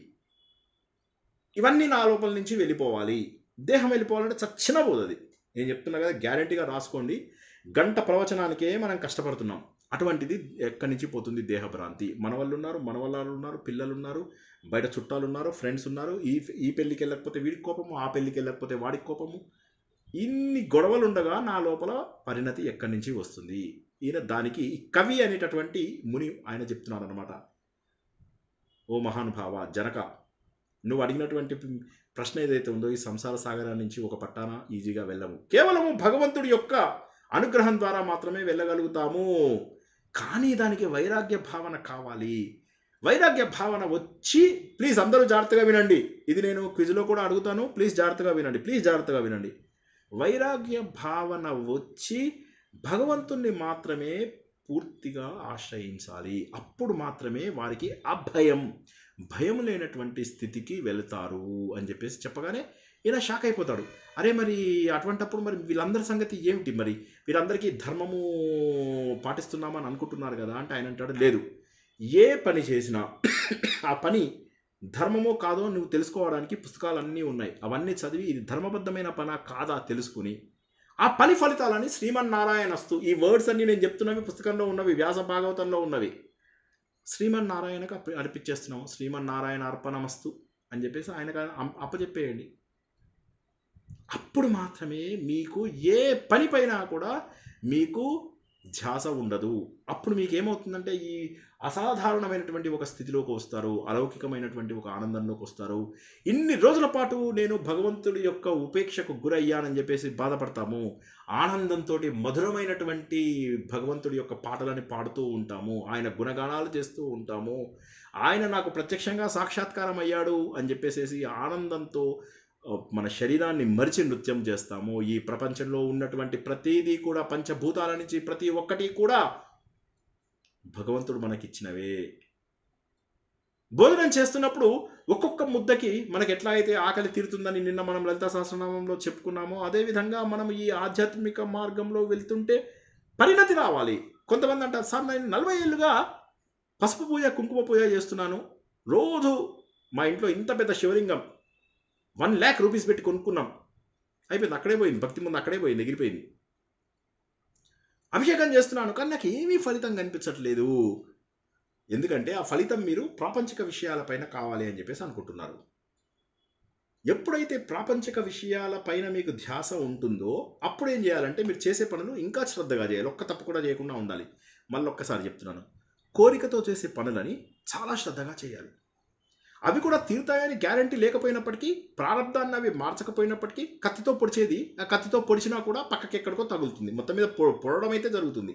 ఇవన్నీ నా లోపల నుంచి వెళ్ళిపోవాలి దేహం వెళ్ళిపోవాలంటే చచ్చిన పోదది నేను చెప్తున్నా కదా గ్యారంటీగా రాసుకోండి గంట ప్రవచనానికే మనం కష్టపడుతున్నాం అటువంటిది ఎక్కడి నుంచి పోతుంది దేహభ్రాంతి మన వాళ్ళు ఉన్నారు మన వాళ్ళు ఉన్నారు పిల్లలు ఉన్నారు బయట చుట్టాలు ఉన్నారు ఫ్రెండ్స్ ఉన్నారు ఈ ఈ పెళ్ళికి వెళ్ళకపోతే వీడికి కోపము ఆ పెళ్ళికి వెళ్ళకపోతే వాడికి కోపము ఇన్ని గొడవలు ఉండగా నా లోపల పరిణతి ఎక్కడి నుంచి వస్తుంది ఈయన దానికి ఈ కవి అనేటటువంటి ముని ఆయన చెప్తున్నాడు అనమాట ఓ మహానుభావ జనక నువ్వు అడిగినటువంటి ప్రశ్న ఏదైతే ఉందో ఈ సంసార సాగరం నుంచి ఒక పట్టాన ఈజీగా వెళ్ళము కేవలము భగవంతుడి యొక్క అనుగ్రహం ద్వారా మాత్రమే వెళ్ళగలుగుతాము కానీ దానికి వైరాగ్య భావన కావాలి వైరాగ్య భావన వచ్చి ప్లీజ్ అందరూ జాగ్రత్తగా వినండి ఇది నేను క్విజ్లో కూడా అడుగుతాను ప్లీజ్ జాగ్రత్తగా వినండి ప్లీజ్ జాగ్రత్తగా వినండి వైరాగ్య భావన వచ్చి భగవంతుణ్ణి మాత్రమే పూర్తిగా ఆశ్రయించాలి అప్పుడు మాత్రమే వారికి అభయం భయం లేనటువంటి స్థితికి వెళ్తారు అని చెప్పేసి చెప్పగానే ఈయన షాక్ అయిపోతాడు అరే మరి అటువంటప్పుడు మరి వీళ్ళందరి సంగతి ఏమిటి మరి వీరందరికీ ధర్మము పాటిస్తున్నామని అనుకుంటున్నారు కదా అంటే ఆయన అంటాడు లేదు ఏ పని చేసినా ఆ పని ధర్మమో కాదో నువ్వు తెలుసుకోవడానికి పుస్తకాలన్నీ ఉన్నాయి అవన్నీ చదివి ఇది ధర్మబద్ధమైన పనా కాదా తెలుసుకుని ఆ పని ఫలితాలని శ్రీమన్నారాయణస్తు ఈ వర్డ్స్ అన్ని నేను చెప్తున్నవి పుస్తకంలో ఉన్నవి వ్యాస భాగవతంలో ఉన్నవి శ్రీమన్నారాయణకు అర్ప అర్పించేస్తున్నాము శ్రీమన్నారాయణ అర్పణమస్తు అని చెప్పేసి ఆయనకు అం- అప్పచెప్పేయండి అప్పుడు మాత్రమే మీకు ఏ పని పైన కూడా మీకు ధ్యాస ఉండదు అప్పుడు మీకు ఏమవుతుందంటే ఈ అసాధారణమైనటువంటి ఒక స్థితిలోకి వస్తారు అలౌకికమైనటువంటి ఒక ఆనందంలోకి వస్తారు ఇన్ని రోజుల పాటు నేను భగవంతుడి యొక్క ఉపేక్షకు గురయ్యానని చెప్పేసి బాధపడతాము ఆనందంతో మధురమైనటువంటి భగవంతుడి యొక్క పాటలని పాడుతూ ఉంటాము ఆయన గుణగానాలు చేస్తూ ఉంటాము ఆయన నాకు ప్రత్యక్షంగా సాక్షాత్కారం అయ్యాడు అని చెప్పేసి ఆనందంతో ఆ, మన శరీరాన్ని మరిచి నృత్యం చేస్తాము ఈ ప్రపంచంలో ఉన్నటువంటి ప్రతిదీ కూడా పంచభూతాల నుంచి ప్రతి ఒక్కటి కూడా భగవంతుడు మనకిచ్చినవే భోజనం చేస్తున్నప్పుడు ఒక్కొక్క ముద్దకి మనకి ఎట్లా అయితే ఆకలి తీరుతుందని నిన్న మనం లలిత సహస్రనామంలో చెప్పుకున్నామో అదేవిధంగా మనం ఈ ఆధ్యాత్మిక మార్గంలో వెళ్తుంటే పరిణతి రావాలి కొంతమంది అంటారు సార్ నేను నలభై ఏళ్ళుగా పసుపు పూజ కుంకుమ పూజ చేస్తున్నాను రోజు మా ఇంట్లో ఇంత పెద్ద శివలింగం వన్ ల్యాక్ రూపీస్ పెట్టి కొనుక్కున్నాం అయిపోయింది అక్కడే పోయింది భక్తి ముందు అక్కడే పోయింది ఎగిరిపోయింది అభిషేకం చేస్తున్నాను కానీ నాకు ఏమీ ఫలితం కనిపించట్లేదు ఎందుకంటే ఆ ఫలితం మీరు ప్రాపంచిక విషయాలపైన కావాలి అని చెప్పేసి అనుకుంటున్నారు ఎప్పుడైతే ప్రాపంచిక విషయాలపైన మీకు ధ్యాస ఉంటుందో అప్పుడు ఏం చేయాలంటే మీరు చేసే పనులు ఇంకా శ్రద్ధగా చేయాలి ఒక్క తప్పు కూడా చేయకుండా ఉండాలి మళ్ళీ ఒక్కసారి చెప్తున్నాను కోరికతో చేసే పనులని చాలా శ్రద్ధగా చేయాలి అవి కూడా తీరుతాయని గ్యారంటీ లేకపోయినప్పటికీ ప్రారంధాన్ని అవి మార్చకపోయినప్పటికీ కత్తితో పొడిచేది ఆ కత్తితో పొడిచినా కూడా పక్కకి ఎక్కడికో తగులుతుంది మొత్తం మీద పొ- పొడవడం అయితే జరుగుతుంది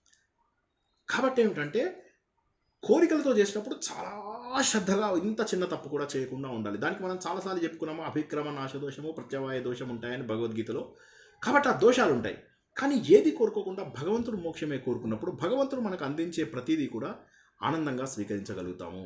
కాబట్టి ఏమిటంటే కోరికలతో చేసినప్పుడు చాలా శ్రద్ధగా ఇంత చిన్న తప్పు కూడా చేయకుండా ఉండాలి దానికి మనం చాలాసార్లు చెప్పుకున్నాము అభిక్రమ నాశదోషము ప్రత్యవాయ దోషం ఉంటాయని భగవద్గీతలో కాబట్టి ఆ దోషాలు ఉంటాయి కానీ ఏది కోరుకోకుండా భగవంతుడు మోక్షమే కోరుకున్నప్పుడు భగవంతుడు మనకు అందించే ప్రతిదీ కూడా ఆనందంగా స్వీకరించగలుగుతాము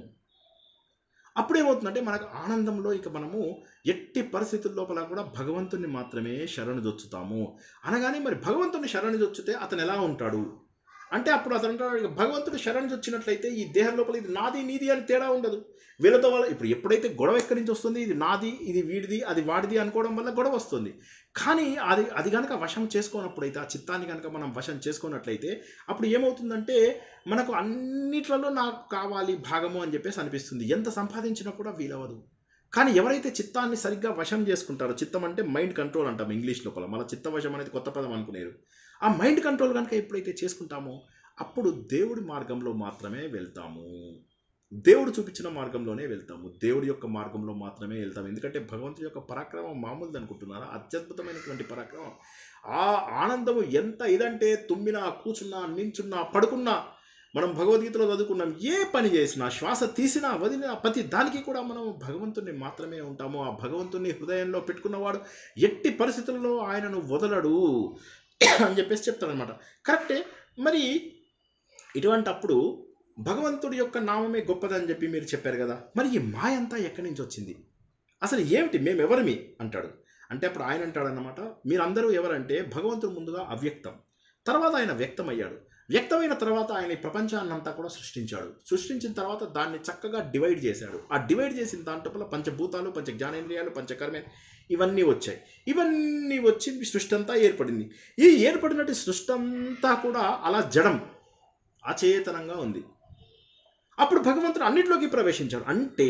అప్పుడేమవుతుందంటే మనకు ఆనందంలో ఇక మనము ఎట్టి పరిస్థితుల లోపల కూడా భగవంతుని మాత్రమే శరణు దొచ్చుతాము అనగానే మరి భగవంతుని శరణు దొచ్చితే అతను ఎలా ఉంటాడు అంటే అప్పుడు అతను అంటాడు ఇక భగవంతుడు శరణు వచ్చినట్లయితే ఈ దేహం లోపల ఇది నాది నీది అని తేడా ఉండదు వీళ్ళతో వాళ్ళ ఇప్పుడు ఎప్పుడైతే గొడవ ఎక్కడి నుంచి వస్తుంది ఇది నాది ఇది వీడిది అది వాడిది అనుకోవడం వల్ల గొడవ వస్తుంది కానీ అది అది కనుక వశం చేసుకోనప్పుడైతే ఆ చిత్తాన్ని కనుక మనం వశం చేసుకున్నట్లయితే అప్పుడు ఏమవుతుందంటే మనకు అన్నిట్లలో నాకు కావాలి భాగము అని చెప్పేసి అనిపిస్తుంది ఎంత సంపాదించినా కూడా వీలవదు కానీ ఎవరైతే చిత్తాన్ని సరిగ్గా వశం చేసుకుంటారో చిత్తం అంటే మైండ్ కంట్రోల్ అంటాం ఇంగ్లీష్ లోపల మన చిత్త వశం అనేది కొత్త పదం అనుకునేరు ఆ మైండ్ కంట్రోల్ కనుక ఎప్పుడైతే చేసుకుంటామో అప్పుడు దేవుడి మార్గంలో మాత్రమే వెళ్తాము దేవుడు చూపించిన మార్గంలోనే వెళ్తాము దేవుడి యొక్క మార్గంలో మాత్రమే వెళ్తాము ఎందుకంటే భగవంతుడి యొక్క పరాక్రమం మామూలుది అనుకుంటున్నారా అత్యద్భుతమైనటువంటి పరాక్రమం ఆ ఆనందము ఎంత ఇదంటే తుమ్మినా కూర్చున్నా నించున్నా పడుకున్నా మనం భగవద్గీతలో చదువుకున్నాం ఏ పని చేసినా శ్వాస తీసినా వదిలినా ప్రతి దానికి కూడా మనం భగవంతుణ్ణి మాత్రమే ఉంటాము ఆ భగవంతుణ్ణి హృదయంలో పెట్టుకున్నవాడు ఎట్టి పరిస్థితుల్లో ఆయనను వదలడు అని చెప్పేసి చెప్తాడనమాట కరెక్టే మరి ఇటువంటి అప్పుడు భగవంతుడి యొక్క నామమే గొప్పదని చెప్పి మీరు చెప్పారు కదా మరి ఈ మాయ అంతా ఎక్కడి నుంచి వచ్చింది అసలు ఏమిటి మేము ఎవరిమి అంటాడు అంటే అప్పుడు ఆయన అంటాడన్నమాట మీరందరూ ఎవరంటే భగవంతుడు ముందుగా అవ్యక్తం తర్వాత ఆయన వ్యక్తమయ్యాడు వ్యక్తమైన తర్వాత ఆయన ఈ ప్రపంచాన్నంతా కూడా సృష్టించాడు సృష్టించిన తర్వాత దాన్ని చక్కగా డివైడ్ చేశాడు ఆ డివైడ్ చేసిన దాంట్లో పంచభూతాలు పంచ జ్ఞానేంద్రియాలు పంచకర్మే ఇవన్నీ వచ్చాయి ఇవన్నీ వచ్చి సృష్టి అంతా ఏర్పడింది ఈ ఏర్పడినట్టు సృష్టి అంతా కూడా అలా జడం అచేతనంగా ఉంది అప్పుడు భగవంతుడు అన్నింటిలోకి ప్రవేశించాడు అంటే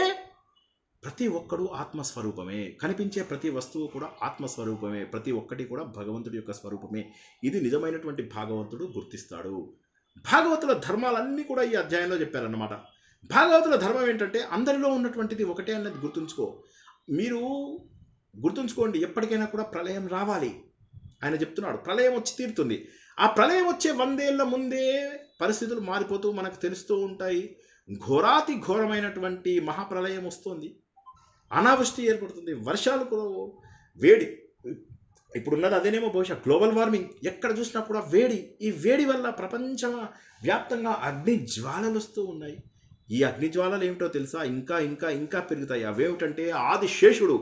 ప్రతి ఒక్కడు ఆత్మస్వరూపమే కనిపించే ప్రతి వస్తువు కూడా ఆత్మస్వరూపమే ప్రతి ఒక్కటి కూడా భగవంతుడి యొక్క స్వరూపమే ఇది నిజమైనటువంటి భాగవంతుడు గుర్తిస్తాడు భాగవతుల ధర్మాలన్నీ కూడా ఈ అధ్యాయంలో చెప్పారన్నమాట భాగవతుల ధర్మం ఏంటంటే అందరిలో ఉన్నటువంటిది ఒకటే అన్నది గుర్తుంచుకో మీరు గుర్తుంచుకోండి ఎప్పటికైనా కూడా ప్రళయం రావాలి ఆయన చెప్తున్నాడు ప్రళయం వచ్చి తీరుతుంది ఆ ప్రళయం వచ్చే వందేళ్ల ముందే పరిస్థితులు మారిపోతూ మనకు తెలుస్తూ ఉంటాయి ఘోరాతి ఘోరమైనటువంటి మహాప్రలయం వస్తుంది అనావృష్టి ఏర్పడుతుంది వర్షాలు కూడా వేడి ఇప్పుడున్నది అదేనేమో బహుశా గ్లోబల్ వార్మింగ్ ఎక్కడ చూసినా కూడా వేడి ఈ వేడి వల్ల ప్రపంచ వ్యాప్తంగా అగ్ని జ్వాలలు వస్తూ ఉన్నాయి ఈ అగ్ని జ్వాలలు ఏమిటో తెలుసా ఇంకా ఇంకా ఇంకా పెరుగుతాయి అవేమిటంటే ఆది శేషుడు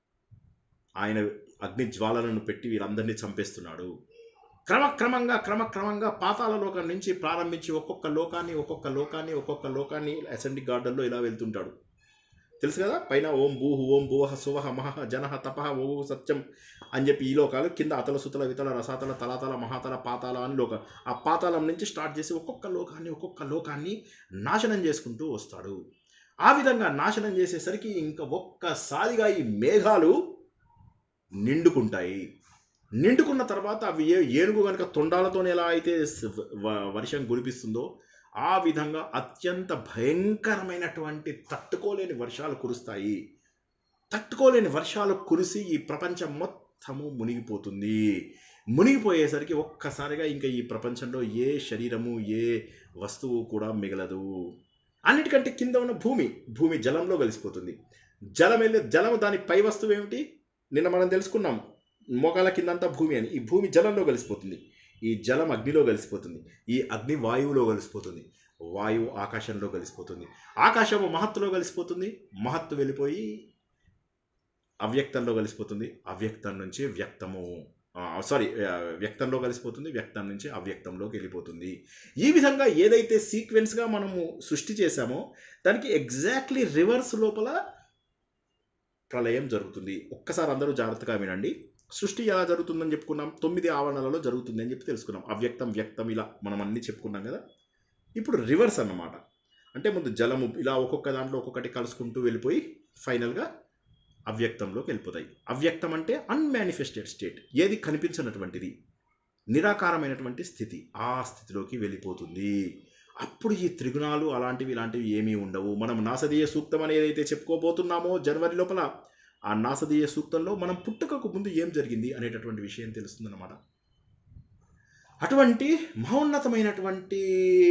ఆయన అగ్ని జ్వాలలను పెట్టి వీళ్ళందరినీ చంపేస్తున్నాడు క్రమక్రమంగా క్రమక్రమంగా పాతాల లోకం నుంచి ప్రారంభించి ఒక్కొక్క లోకాన్ని ఒక్కొక్క లోకాన్ని ఒక్కొక్క లోకాన్ని అసెంబ్లీ గార్డెన్లో ఇలా వెళ్తుంటాడు తెలుసు కదా పైన ఓం భూహు ఓం భువహ సువహ మహ జనహ తపహ ఓ సత్యం అని చెప్పి ఈ లోకాలు కింద అతల సుతల వితల రసాతల తలాతల మహాతల పాతాల అని లోక ఆ పాతాళం నుంచి స్టార్ట్ చేసి ఒక్కొక్క లోకాన్ని ఒక్కొక్క లోకాన్ని నాశనం చేసుకుంటూ వస్తాడు ఆ విధంగా నాశనం చేసేసరికి ఇంకా ఒక్కసారిగా ఈ మేఘాలు నిండుకుంటాయి నిండుకున్న తర్వాత అవి ఏ ఏనుగు కనుక తొండాలతో ఎలా అయితే స- వ- వర్షం కురిపిస్తుందో ఆ విధంగా అత్యంత భయంకరమైనటువంటి తట్టుకోలేని వర్షాలు కురుస్తాయి తట్టుకోలేని వర్షాలు కురిసి ఈ ప్రపంచం మొత్తము మునిగిపోతుంది మునిగిపోయేసరికి ఒక్కసారిగా ఇంకా ఈ ప్రపంచంలో ఏ శరీరము ఏ వస్తువు కూడా మిగలదు అన్నిటికంటే కింద ఉన్న భూమి భూమి జలంలో కలిసిపోతుంది జలం వెళ్ళి జలం దాని పై వస్తువు ఏమిటి నిన్న మనం తెలుసుకున్నాం మోకాల కిందంతా భూమి అని ఈ భూమి జలంలో కలిసిపోతుంది ఈ జలం అగ్నిలో కలిసిపోతుంది ఈ అగ్ని వాయువులో కలిసిపోతుంది వాయువు ఆకాశంలో కలిసిపోతుంది ఆకాశము మహత్తులో కలిసిపోతుంది మహత్తు వెళ్ళిపోయి అవ్యక్తంలో కలిసిపోతుంది అవ్యక్తం నుంచి వ్యక్తము సారీ వ్యక్తంలో కలిసిపోతుంది వ్యక్తం నుంచి అవ్యక్తంలోకి వెళ్ళిపోతుంది ఈ విధంగా ఏదైతే సీక్వెన్స్గా మనము సృష్టి చేశామో దానికి ఎగ్జాక్ట్లీ రివర్స్ లోపల ప్రళయం జరుగుతుంది ఒక్కసారి అందరూ జాగ్రత్తగా వినండి సృష్టి ఎలా జరుగుతుందని చెప్పుకున్నాం తొమ్మిది ఆవరణలలో జరుగుతుంది అని చెప్పి తెలుసుకున్నాం అవ్యక్తం వ్యక్తం ఇలా మనం అన్ని చెప్పుకున్నాం కదా ఇప్పుడు రివర్స్ అన్నమాట అంటే ముందు జలము ఇలా ఒక్కొక్క దాంట్లో ఒక్కొక్కటి కలుసుకుంటూ వెళ్ళిపోయి ఫైనల్గా అవ్యక్తంలోకి వెళ్ళిపోతాయి అవ్యక్తం అంటే అన్మానిఫెస్టెడ్ స్టేట్ ఏది కనిపించినటువంటిది నిరాకారమైనటువంటి స్థితి ఆ స్థితిలోకి వెళ్ళిపోతుంది అప్పుడు ఈ త్రిగుణాలు అలాంటివి ఇలాంటివి ఏమీ ఉండవు మనం నాసదీయ సూక్తం అని ఏదైతే చెప్పుకోబోతున్నామో జనవరి లోపల ఆ నాసదీయ సూక్తంలో మనం పుట్టుకకు ముందు ఏం జరిగింది అనేటటువంటి విషయం తెలుస్తుందన్నమాట అటువంటి మహోన్నతమైనటువంటి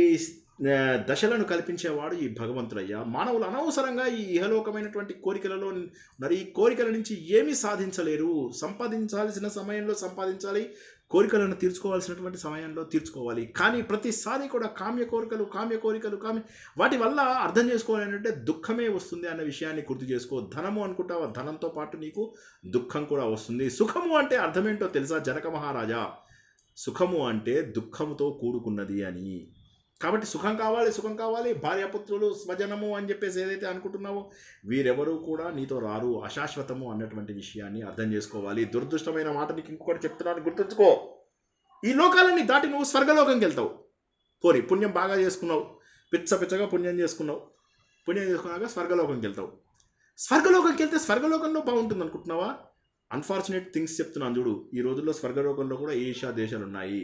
ఆ, దశలను కల్పించేవాడు ఈ భగవంతుడయ్యా మానవులు అనవసరంగా ఈ ఇహలోకమైనటువంటి కోరికలలో మరి ఈ కోరికల నుంచి ఏమీ సాధించలేరు సంపాదించాల్సిన సమయంలో సంపాదించాలి కోరికలను తీర్చుకోవాల్సినటువంటి సమయంలో తీర్చుకోవాలి కానీ ప్రతిసారి కూడా కామ్య కోరికలు కామ్య కోరికలు కామ్య వాటి వల్ల అర్థం చేసుకోవాలంటే దుఃఖమే వస్తుంది అన్న విషయాన్ని గుర్తు చేసుకో ధనము అనుకుంటావా ధనంతో పాటు నీకు దుఃఖం కూడా వస్తుంది సుఖము అంటే అర్థమేంటో తెలుసా జనక మహారాజా సుఖము అంటే దుఃఖముతో కూడుకున్నది అని కాబట్టి సుఖం కావాలి సుఖం కావాలి భార్యాపుత్రులు స్వజనము అని చెప్పేసి ఏదైతే అనుకుంటున్నావో వీరెవరూ కూడా నీతో రారు అశాశ్వతము అన్నటువంటి విషయాన్ని అర్థం చేసుకోవాలి దురదృష్టమైన మాట నీకు ఇంకొకటి చెప్తున్నాను గుర్తుంచుకో ఈ లోకాలన్నీ దాటి నువ్వు స్వర్గలోకంకి వెళ్తావు పోని పుణ్యం బాగా చేసుకున్నావు పిచ్చ పిచ్చగా పుణ్యం చేసుకున్నావు పుణ్యం చేసుకున్నాక స్వర్గలోకంకి వెళ్తావు స్వర్గలోకంకి వెళ్తే స్వర్గలోకంలో బాగుంటుంది అనుకుంటున్నావా అన్ఫార్చునేట్ థింగ్స్ చెప్తున్నాను చూడు ఈ రోజుల్లో స్వర్గలోకంలో కూడా ఏషియా దేశాలు ఉన్నాయి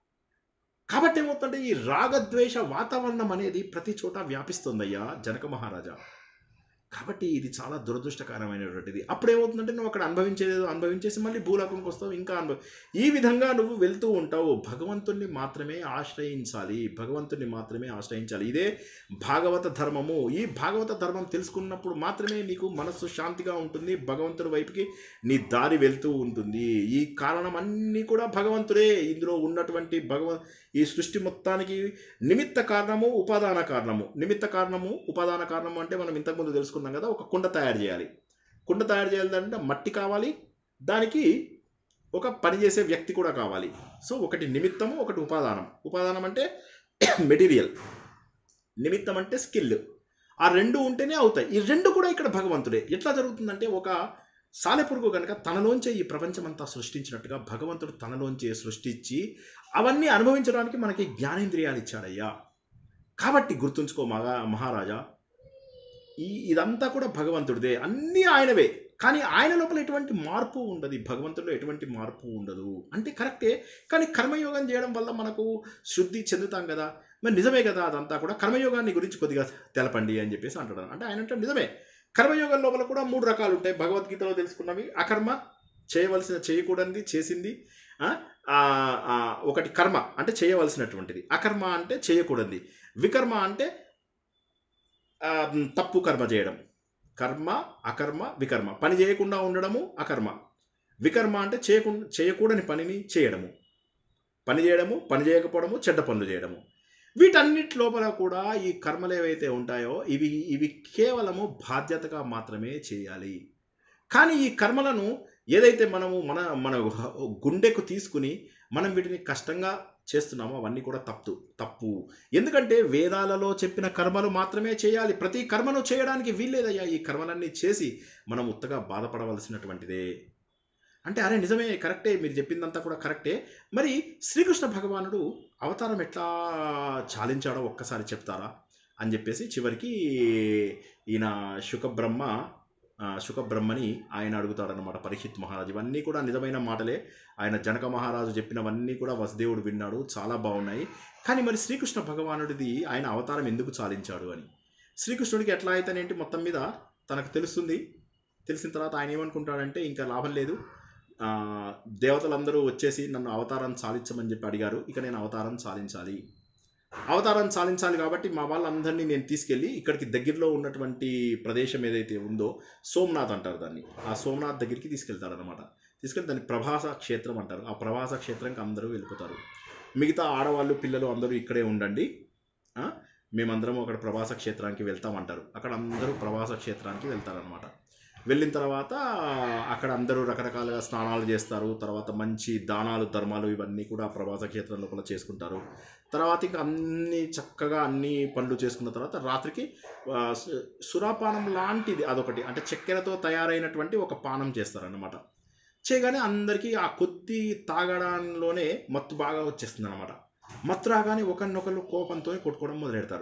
కాబట్టి ఏమవుతుందంటే ఈ రాగద్వేష వాతావరణం అనేది ప్రతి చోట వ్యాపిస్తుందయ్యా జనక మహారాజా కాబట్టి ఇది చాలా దురదృష్టకరమైనటువంటిది అప్పుడు ఏమవుతుందంటే నువ్వు అక్కడ అనుభవించేది అనుభవించేసి మళ్ళీ భూలోకంకి వస్తావు ఇంకా అనుభవ ఈ విధంగా నువ్వు వెళ్తూ ఉంటావు భగవంతుణ్ణి మాత్రమే ఆశ్రయించాలి భగవంతుణ్ణి మాత్రమే ఆశ్రయించాలి ఇదే భాగవత ధర్మము ఈ భాగవత ధర్మం తెలుసుకున్నప్పుడు మాత్రమే నీకు మనస్సు శాంతిగా ఉంటుంది భగవంతుడి వైపుకి నీ దారి వెళ్తూ ఉంటుంది ఈ కారణం అన్నీ కూడా భగవంతుడే ఇందులో ఉన్నటువంటి భగవ ఈ సృష్టి మొత్తానికి నిమిత్త కారణము ఉపాదాన కారణము నిమిత్త కారణము ఉపాదాన కారణము అంటే మనం ఇంతకుముందు తెలుసుకున్నాం కదా ఒక కుండ తయారు చేయాలి కుండ తయారు చేయాలంటే మట్టి కావాలి దానికి ఒక పని చేసే వ్యక్తి కూడా కావాలి సో ఒకటి నిమిత్తము ఒకటి ఉపాదానం ఉపాదానం అంటే మెటీరియల్ నిమిత్తం అంటే స్కిల్ ఆ రెండు ఉంటేనే అవుతాయి ఈ రెండు కూడా ఇక్కడ భగవంతుడే ఎట్లా జరుగుతుందంటే ఒక సాలెపురుగు కనుక తనలోంచే ఈ ప్రపంచమంతా సృష్టించినట్టుగా భగవంతుడు తనలోంచే సృష్టించి అవన్నీ అనుభవించడానికి మనకి జ్ఞానేంద్రియాలు ఇచ్చాడయ్యా కాబట్టి గుర్తుంచుకో మగా మహారాజా ఈ ఇదంతా కూడా భగవంతుడిదే అన్నీ ఆయనవే కానీ ఆయన లోపల ఎటువంటి మార్పు ఉండదు భగవంతుడిలో ఎటువంటి మార్పు ఉండదు అంటే కరెక్టే కానీ కర్మయోగం చేయడం వల్ల మనకు శుద్ధి చెందుతాం కదా మరి నిజమే కదా అదంతా కూడా కర్మయోగాన్ని గురించి కొద్దిగా తెలపండి అని చెప్పేసి అంటున్నాను అంటే ఆయన అంటే నిజమే కర్మయోగం లోపల కూడా మూడు రకాలు ఉంటాయి భగవద్గీతలో తెలుసుకున్నవి అకర్మ చేయవలసిన చేయకూడనిది చేసింది ఆ, ఆ, ఆ, ఒకటి కర్మ అంటే చేయవలసినటువంటిది అకర్మ అంటే చేయకూడనిది వికర్మ అంటే ఆ, తప్పు కర్మ చేయడం కర్మ అకర్మ వికర్మ పని చేయకుండా ఉండడము అకర్మ వికర్మ అంటే చేయకుండా చేయకూడని పనిని చేయడము పని చేయడము పని చేయకపోవడము చెడ్డ పనులు చేయడము వీటన్నిటి లోపల కూడా ఈ కర్మలు ఏవైతే ఉంటాయో ఇవి ఇవి కేవలము బాధ్యతగా మాత్రమే చేయాలి కానీ ఈ కర్మలను ఏదైతే మనము మన మన గుండెకు తీసుకుని మనం వీటిని కష్టంగా చేస్తున్నామో అవన్నీ కూడా తప్పు తప్పు ఎందుకంటే వేదాలలో చెప్పిన కర్మలు మాత్రమే చేయాలి ప్రతి కర్మను చేయడానికి వీల్లేదయ్యా ఈ కర్మలన్నీ చేసి మనం ఉత్తగా బాధపడవలసినటువంటిదే అంటే అరే నిజమే కరెక్టే మీరు చెప్పిందంతా కూడా కరెక్టే మరి శ్రీకృష్ణ భగవానుడు అవతారం ఎట్లా చాలించాడో ఒక్కసారి చెప్తారా అని చెప్పేసి చివరికి ఈయన శుకబ్రహ్మ ఆ, శుకబ్రహ్మని ఆయన అడుగుతాడనమాట పరీక్షిత్ మహారాజు ఇవన్నీ కూడా నిజమైన మాటలే ఆయన జనక మహారాజు చెప్పినవన్నీ కూడా వసుదేవుడు విన్నాడు చాలా బాగున్నాయి కానీ మరి శ్రీకృష్ణ భగవానుడిది ఆయన అవతారం ఎందుకు చాలించాడు అని శ్రీకృష్ణుడికి ఎట్లా అయితేనేంటి మొత్తం మీద తనకు తెలుస్తుంది తెలిసిన తర్వాత ఆయన ఏమనుకుంటాడంటే ఇంకా లాభం లేదు ఆ, దేవతలందరూ వచ్చేసి నన్ను అవతారం చాలించమని చెప్పి అడిగారు ఇక నేను అవతారం చాలించాలి అవతారం చాలించాలి కాబట్టి మా వాళ్ళందరినీ నేను తీసుకెళ్ళి ఇక్కడికి దగ్గరలో ఉన్నటువంటి ప్రదేశం ఏదైతే ఉందో సోమనాథ్ అంటారు దాన్ని ఆ సోమనాథ్ దగ్గరికి తీసుకెళ్తారనమాట తీసుకెళ్ళి దాన్ని ప్రభాస క్షేత్రం అంటారు ఆ ప్రభాస క్షేత్రంకి అందరూ వెళ్ళిపోతారు మిగతా ఆడవాళ్ళు పిల్లలు అందరూ ఇక్కడే ఉండండి ఆ, మేమందరం అక్కడ ప్రభాస క్షేత్రానికి వెళ్తామంటారు అక్కడ అందరూ ప్రభాస క్షేత్రానికి వెళ్తారనమాట వెళ్ళిన తర్వాత అక్కడ అందరూ రకరకాలుగా స్నానాలు చేస్తారు తర్వాత మంచి దానాలు ధర్మాలు ఇవన్నీ కూడా ఆ ప్రభాస క్షేత్రం లోపల చేసుకుంటారు తర్వాత ఇంకా అన్ని చక్కగా అన్ని పనులు చేసుకున్న తర్వాత రాత్రికి ఆ, సు- సురాపానం లాంటిది అదొకటి అంటే చక్కెరతో తయారైనటువంటి ఒక పానం చేస్తారన్నమాట చేయగానే అందరికీ ఆ కొద్ది తాగడంలోనే మత్తు బాగా వచ్చేస్తుంది అనమాట మత్తు రాగానే ఒకరినొకరు కోపంతో కొట్టుకోవడం మొదలెడతారు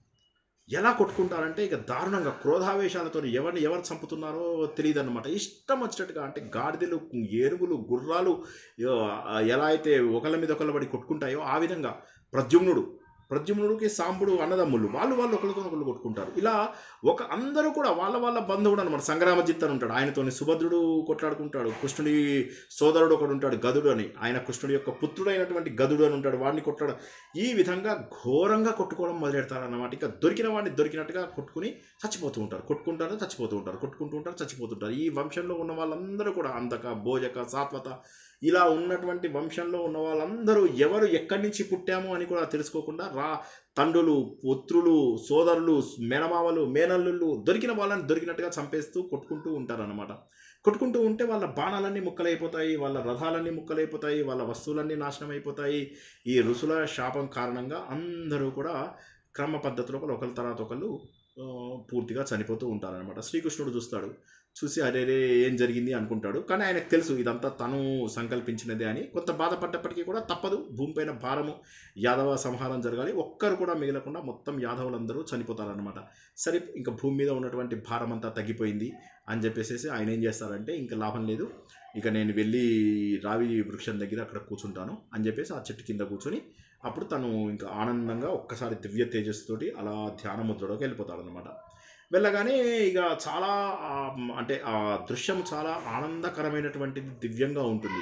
ఎలా కొట్టుకుంటారంటే ఇక దారుణంగా క్రోధావేశాలతో ఎవరిని ఎవరు చంపుతున్నారో తెలియదు అనమాట ఇష్టం వచ్చినట్టుగా అంటే గాడిదలు ఏనుగులు గుర్రాలు ఆ, ఎలా అయితే ఒకళ్ళ మీద ఒకళ్ళ పడి కొట్టుకుంటాయో ఆ విధంగా ప్రద్యుమ్నుడు ప్రద్యుమ్నుడికి సాంబుడు అన్నదమ్ములు వాళ్ళు వాళ్ళు ఒకరితో ఒకళ్ళు కొట్టుకుంటారు ఇలా ఒక అందరూ కూడా వాళ్ళ వాళ్ళ బంధువుడు అనమాట సంగ్రామజిత్ అని ఉంటాడు ఆయనతోని సుభద్రుడు కొట్లాడుకుంటాడు కృష్ణుడి సోదరుడు ఒకడు ఉంటాడు గదుడు అని ఆయన కృష్ణుడి యొక్క పుత్రుడైనటువంటి గదుడు అని ఉంటాడు వాడిని కొట్టాడు ఈ విధంగా ఘోరంగా కొట్టుకోవడం మొదలెడతారు అన్నమాట ఇక దొరికిన వాడిని దొరికినట్టుగా కొట్టుకుని చచ్చిపోతూ ఉంటారు కొట్టుకుంటారు చచ్చిపోతూ ఉంటారు కొట్టుకుంటూ ఉంటారు చచ్చిపోతుంటారు ఈ వంశంలో ఉన్న వాళ్ళందరూ కూడా అంతక భోజక సాత్వత ఇలా ఉన్నటువంటి వంశంలో ఉన్న వాళ్ళందరూ ఎవరు ఎక్కడి నుంచి పుట్టాము అని కూడా తెలుసుకోకుండా రా తండ్రులు పుత్రులు సోదరులు మేనమామలు మేనల్లుళ్ళు దొరికిన వాళ్ళని దొరికినట్టుగా చంపేస్తూ కొట్టుకుంటూ ఉంటారన్నమాట కొట్టుకుంటూ ఉంటే వాళ్ళ బాణాలన్నీ ముక్కలైపోతాయి వాళ్ళ రథాలన్నీ ముక్కలైపోతాయి వాళ్ళ వస్తువులన్నీ నాశనం అయిపోతాయి ఈ ఋషుల శాపం కారణంగా అందరూ కూడా క్రమ పద్ధతిలో ఒకరి తర్వాత ఒకళ్ళు ఆ, పూర్తిగా చనిపోతూ ఉంటారనమాట శ్రీకృష్ణుడు చూస్తాడు చూసి అరే రే ఏం జరిగింది అనుకుంటాడు కానీ ఆయనకు తెలుసు ఇదంతా తను సంకల్పించినదే అని కొంత బాధపడ్డప్పటికీ కూడా తప్పదు భూమిపైన భారము యాదవ సంహారం జరగాలి ఒక్కరు కూడా మిగలకుండా మొత్తం యాదవులందరూ చనిపోతారనమాట సరే ఇంకా భూమి మీద ఉన్నటువంటి భారం అంతా తగ్గిపోయింది అని చెప్పేసి ఆయన ఏం చేస్తారంటే ఇంకా లాభం లేదు ఇక నేను వెళ్ళి రావి వృక్షం దగ్గర అక్కడ కూర్చుంటాను అని చెప్పేసి ఆ చెట్టు కింద కూర్చొని అప్పుడు తను ఇంకా ఆనందంగా ఒక్కసారి దివ్య తేజస్సుతోటి అలా ధ్యాన ముద్రలోకి వెళ్ళిపోతాడు అనమాట వెళ్ళగానే ఇక చాలా ఆ, అంటే ఆ దృశ్యం చాలా ఆనందకరమైనటువంటిది దివ్యంగా ఉంటుంది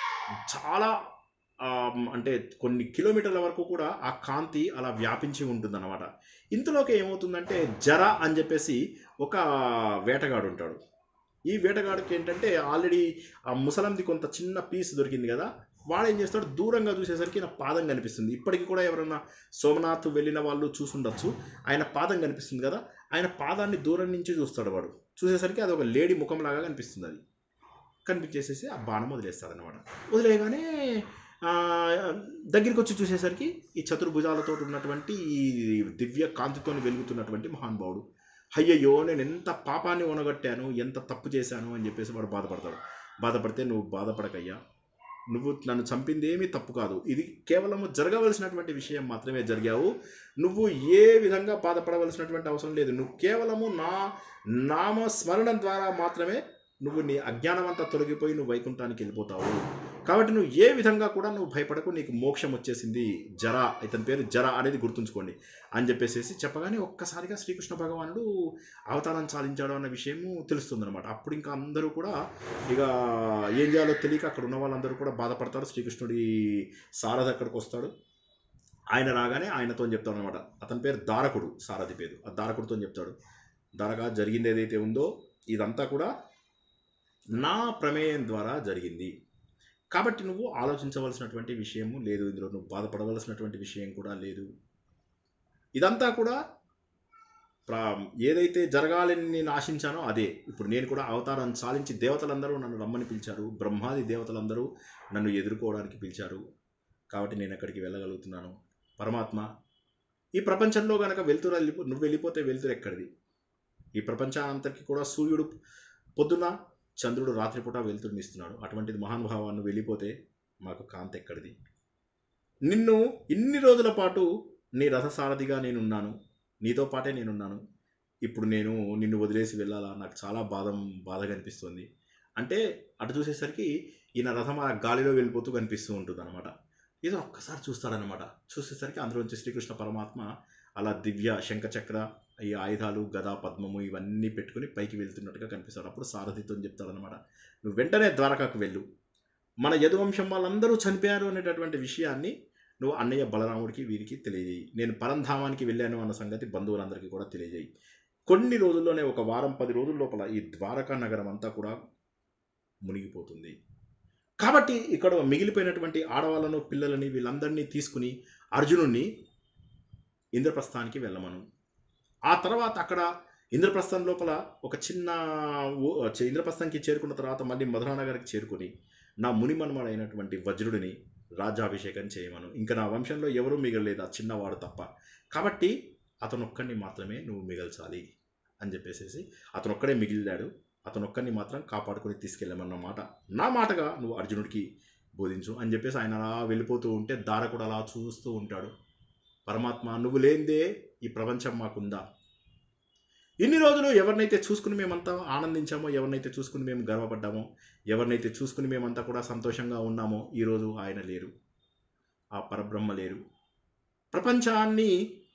చాలా ఆ, అంటే కొన్ని కిలోమీటర్ల వరకు కూడా ఆ కాంతి అలా వ్యాపించి ఉంటుంది అనమాట ఇంతలోకి ఏమవుతుందంటే జర అని చెప్పేసి ఒక వేటగాడు ఉంటాడు ఈ వేటగాడికి ఏంటంటే ఆల్రెడీ ఆ ముసలంది కొంత చిన్న పీస్ దొరికింది కదా వాడు ఏం చేస్తాడు దూరంగా చూసేసరికి నా పాదం కనిపిస్తుంది ఇప్పటికి కూడా ఎవరన్నా సోమనాథ్ వెళ్ళిన వాళ్ళు చూసుండొచ్చు ఆయన పాదం కనిపిస్తుంది కదా ఆయన పాదాన్ని దూరం నుంచి చూస్తాడు వాడు చూసేసరికి అది ఒక లేడీ ముఖంలాగా కనిపిస్తుంది అది కనిపించేసేసి ఆ బాణం వదిలేస్తాడనమాట వదిలేయగానే ఆ, దగ్గరికి వచ్చి చూసేసరికి ఈ చతుర్భుజాలతో ఉన్నటువంటి ఈ దివ్య కాంతితో వెలుగుతున్నటువంటి మహానుభావుడు అయ్యయ్యో నేను ఎంత పాపాన్ని ఉనగట్టాను ఎంత తప్పు చేశాను అని చెప్పేసి వాడు బాధపడతాడు బాధపడితే నువ్వు బాధపడకయ్యా నువ్వు నన్ను చంపింది ఏమీ తప్పు కాదు ఇది కేవలం జరగవలసినటువంటి విషయం మాత్రమే జరిగావు నువ్వు ఏ విధంగా బాధపడవలసినటువంటి అవసరం లేదు నువ్వు కేవలము నా నామ స్మరణం ద్వారా మాత్రమే నువ్వు నీ అజ్ఞానం అంతా తొలగిపోయి నువ్వు వైకుంఠానికి వెళ్ళిపోతావు కాబట్టి నువ్వు ఏ విధంగా కూడా నువ్వు భయపడకు నీకు మోక్షం వచ్చేసింది జర ఇతని పేరు జర అనేది గుర్తుంచుకోండి అని చెప్పేసి చెప్పగానే ఒక్కసారిగా శ్రీకృష్ణ భగవానుడు అవతారం సాధించాడు అన్న విషయము తెలుస్తుంది అనమాట అప్పుడు ఇంకా అందరూ కూడా ఇక ఏం చేయాలో తెలియక అక్కడ ఉన్న వాళ్ళందరూ కూడా బాధపడతారు శ్రీకృష్ణుడి సారథ అక్కడికి వస్తాడు ఆయన రాగానే ఆయనతో చెప్తాడు అనమాట అతని పేరు దారకుడు సారథి పేరు ఆ దారకుడితో చెప్తాడు దారగా జరిగింది ఏదైతే ఉందో ఇదంతా కూడా నా ప్రమేయం ద్వారా జరిగింది కాబట్టి నువ్వు ఆలోచించవలసినటువంటి విషయము లేదు ఇందులో నువ్వు బాధపడవలసినటువంటి విషయం కూడా లేదు ఇదంతా కూడా ప్రా ఏదైతే జరగాలని నేను ఆశించానో అదే ఇప్పుడు నేను కూడా అవతారం సాధించి దేవతలందరూ నన్ను రమ్మని పిలిచారు బ్రహ్మాది దేవతలందరూ నన్ను ఎదుర్కోవడానికి పిలిచారు కాబట్టి నేను అక్కడికి వెళ్ళగలుగుతున్నాను పరమాత్మ ఈ ప్రపంచంలో గనక వెళ్తురు వెళ్ళిపో నువ్వు వెళ్ళిపోతే వెళ్తురు ఎక్కడిది ఈ ప్రపంచానంతరికి కూడా సూర్యుడు పొద్దున చంద్రుడు రాత్రిపూట వెళ్తురుని ఇస్తున్నాడు అటువంటిది మహానుభావాన్ని వెళ్ళిపోతే మాకు కాంతి ఎక్కడిది నిన్ను ఇన్ని రోజుల పాటు నీ రథసారథిగా నేనున్నాను నీతో పాటే నేనున్నాను ఇప్పుడు నేను నిన్ను వదిలేసి వెళ్ళాలా నాకు చాలా బాధ బాధగా అనిపిస్తుంది అంటే అటు చూసేసరికి ఈయన రథం ఆ గాలిలో వెళ్ళిపోతూ కనిపిస్తూ ఉంటుంది అనమాట ఇది ఒక్కసారి చూస్తాడనమాట చూసేసరికి అందులోంచి శ్రీకృష్ణ పరమాత్మ అలా దివ్య శంఖచక్ర ఈ ఆయుధాలు గద పద్మము ఇవన్నీ పెట్టుకుని పైకి వెళ్తున్నట్టుగా కనిపిస్తాడు అప్పుడు సారథితో చెప్తాడనమాట నువ్వు వెంటనే ద్వారకాకు వెళ్ళు మన యదువంశం వాళ్ళందరూ చనిపోయారు అనేటటువంటి విషయాన్ని నువ్వు అన్నయ్య బలరాముడికి వీరికి తెలియజేయి నేను పరంధామానికి వెళ్ళాను అన్న సంగతి బంధువులందరికీ కూడా తెలియజేయి కొన్ని రోజుల్లోనే ఒక వారం పది రోజుల లోపల ఈ ద్వారకా నగరం అంతా కూడా మునిగిపోతుంది కాబట్టి ఇక్కడ మిగిలిపోయినటువంటి ఆడవాళ్ళను పిల్లలని వీళ్ళందరినీ తీసుకుని అర్జునుడిని ఇంద్రప్రస్థానికి వెళ్ళమను ఆ తర్వాత అక్కడ ఇంద్రప్రస్థం లోపల ఒక చిన్న ఊ- చే- ఇంద్రప్రస్థంకి చేరుకున్న తర్వాత మళ్ళీ మధురానగర్కి చేరుకుని నా మునిమన్మడైనటువంటి వజ్రుడిని రాజ్యాభిషేకం చేయమను ఇంకా నా వంశంలో ఎవరూ మిగలలేదు ఆ చిన్నవాడు తప్ప కాబట్టి అతను ఒక్కడిని మాత్రమే నువ్వు మిగల్చాలి అని చెప్పేసేసి అతను ఒక్కడే మిగిలినాడు అతను ఒక్కడిని మాత్రం కాపాడుకొని తీసుకెళ్ళమన్నమాట నా మాటగా నువ్వు అర్జునుడికి బోధించు అని చెప్పేసి ఆయన అలా వెళ్ళిపోతూ ఉంటే దార కూడా అలా చూస్తూ ఉంటాడు పరమాత్మ నువ్వు లేనిదే ఈ ప్రపంచం మాకుందా ఇన్ని రోజులు ఎవరినైతే చూసుకుని మేమంతా ఆనందించామో ఎవరినైతే చూసుకుని మేము గర్వపడ్డామో ఎవరినైతే చూసుకుని మేమంతా కూడా సంతోషంగా ఉన్నామో ఈరోజు ఆయన లేరు ఆ పరబ్రహ్మ లేరు ప్రపంచాన్ని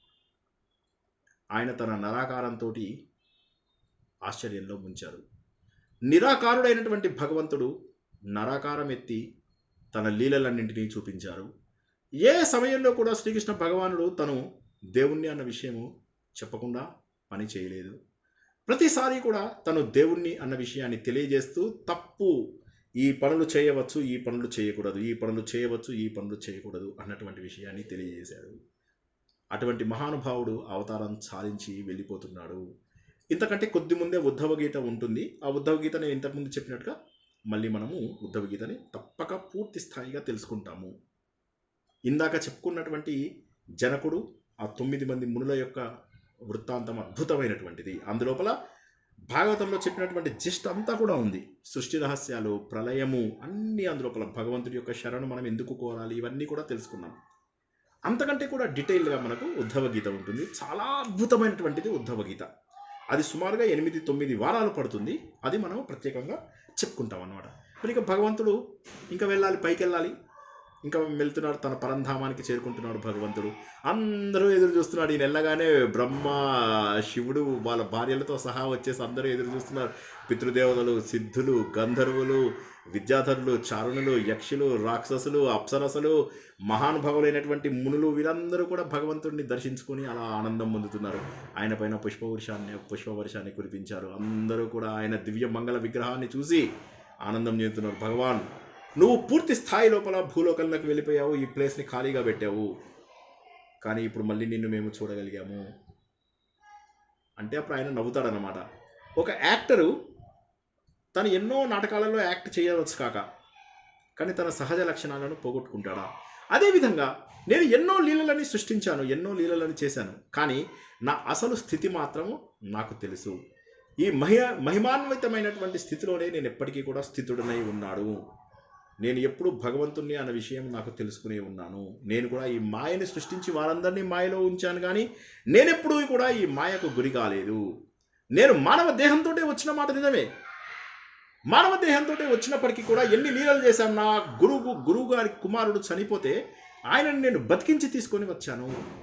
ఆయన తన నరాకారంతో ఆశ్చర్యంలో ముంచారు నిరాకారుడైనటువంటి భగవంతుడు నరాకారం ఎత్తి తన లీలలన్నింటినీ చూపించారు ఏ సమయంలో కూడా శ్రీకృష్ణ భగవానుడు తను దేవుణ్ణి అన్న విషయము చెప్పకుండా పని చేయలేదు ప్రతిసారి కూడా తను దేవుణ్ణి అన్న విషయాన్ని తెలియజేస్తూ తప్పు ఈ పనులు చేయవచ్చు ఈ పనులు చేయకూడదు ఈ పనులు చేయవచ్చు ఈ పనులు చేయకూడదు అన్నటువంటి విషయాన్ని తెలియజేశాడు అటువంటి మహానుభావుడు అవతారం సాధించి వెళ్ళిపోతున్నాడు ఇంతకంటే కొద్ది ముందే ఉద్ధవ గీత ఉంటుంది ఆ ఉద్ధవ గీత నేను ఇంతకుముందు చెప్పినట్టుగా మళ్ళీ మనము ఉద్ధవ గీతని తప్పక పూర్తి స్థాయిగా తెలుసుకుంటాము ఇందాక చెప్పుకున్నటువంటి జనకుడు ఆ తొమ్మిది మంది మునుల యొక్క వృత్తాంతం అద్భుతమైనటువంటిది అందులోపల భాగవతంలో చెప్పినటువంటి జిస్ట్ అంతా కూడా ఉంది సృష్టి రహస్యాలు ప్రళయము అన్నీ అందులోపల భగవంతుడి యొక్క శరణు మనం ఎందుకు కోరాలి ఇవన్నీ కూడా తెలుసుకున్నాం అంతకంటే కూడా డీటెయిల్గా మనకు ఉద్ధవ గీత ఉంటుంది చాలా అద్భుతమైనటువంటిది ఉద్ధవ గీత అది సుమారుగా ఎనిమిది తొమ్మిది వారాలు పడుతుంది అది మనం ప్రత్యేకంగా చెప్పుకుంటాం అన్నమాట మరి ఇక భగవంతుడు ఇంకా వెళ్ళాలి పైకి వెళ్ళాలి ఇంకా వెళ్తున్నాడు తన పరంధామానికి చేరుకుంటున్నాడు భగవంతుడు అందరూ ఎదురు చూస్తున్నాడు ఈయన వెళ్ళగానే బ్రహ్మ శివుడు వాళ్ళ భార్యలతో సహా వచ్చేసి అందరూ ఎదురు చూస్తున్నారు పితృదేవతలు సిద్ధులు గంధర్వులు విద్యాధరులు చారుణులు యక్షులు రాక్షసులు అప్సరసలు మహానుభావులైనటువంటి మునులు వీరందరూ కూడా భగవంతుడిని దర్శించుకొని అలా ఆనందం పొందుతున్నారు ఆయన పైన పుష్పవర్షాన్ని పుష్పవర్షాన్ని కురిపించారు అందరూ కూడా ఆయన దివ్య మంగళ విగ్రహాన్ని చూసి ఆనందం చెందుతున్నారు భగవాన్ నువ్వు పూర్తి స్థాయి లోపల భూలోకంలోకి వెళ్ళిపోయావు ఈ ప్లేస్ని ఖాళీగా పెట్టావు కానీ ఇప్పుడు మళ్ళీ నిన్ను మేము చూడగలిగాము అంటే అప్పుడు ఆయన నవ్వుతాడనమాట ఒక యాక్టరు తను ఎన్నో నాటకాలలో యాక్ట్ చేయవచ్చు కాక కానీ తన సహజ లక్షణాలను పోగొట్టుకుంటాడా అదేవిధంగా నేను ఎన్నో లీలలని సృష్టించాను ఎన్నో లీలలని చేశాను కానీ నా అసలు స్థితి మాత్రము నాకు తెలుసు ఈ మహిమ మహిమాన్వితమైనటువంటి స్థితిలోనే నేను ఎప్పటికీ కూడా స్థితుడనై ఉన్నాడు నేను ఎప్పుడు భగవంతుణ్ణి అన్న విషయం నాకు తెలుసుకునే ఉన్నాను నేను కూడా ఈ మాయని సృష్టించి వారందరినీ మాయలో ఉంచాను కానీ నేనెప్పుడూ కూడా ఈ మాయకు గురి కాలేదు నేను మానవ దేహంతో వచ్చిన మాట నిజమే మానవ దేహంతో వచ్చినప్పటికీ కూడా ఎన్ని లీలలు చేశాను నా గురువు గురువు గారి కుమారుడు చనిపోతే ఆయనను నేను బతికించి తీసుకొని వచ్చాను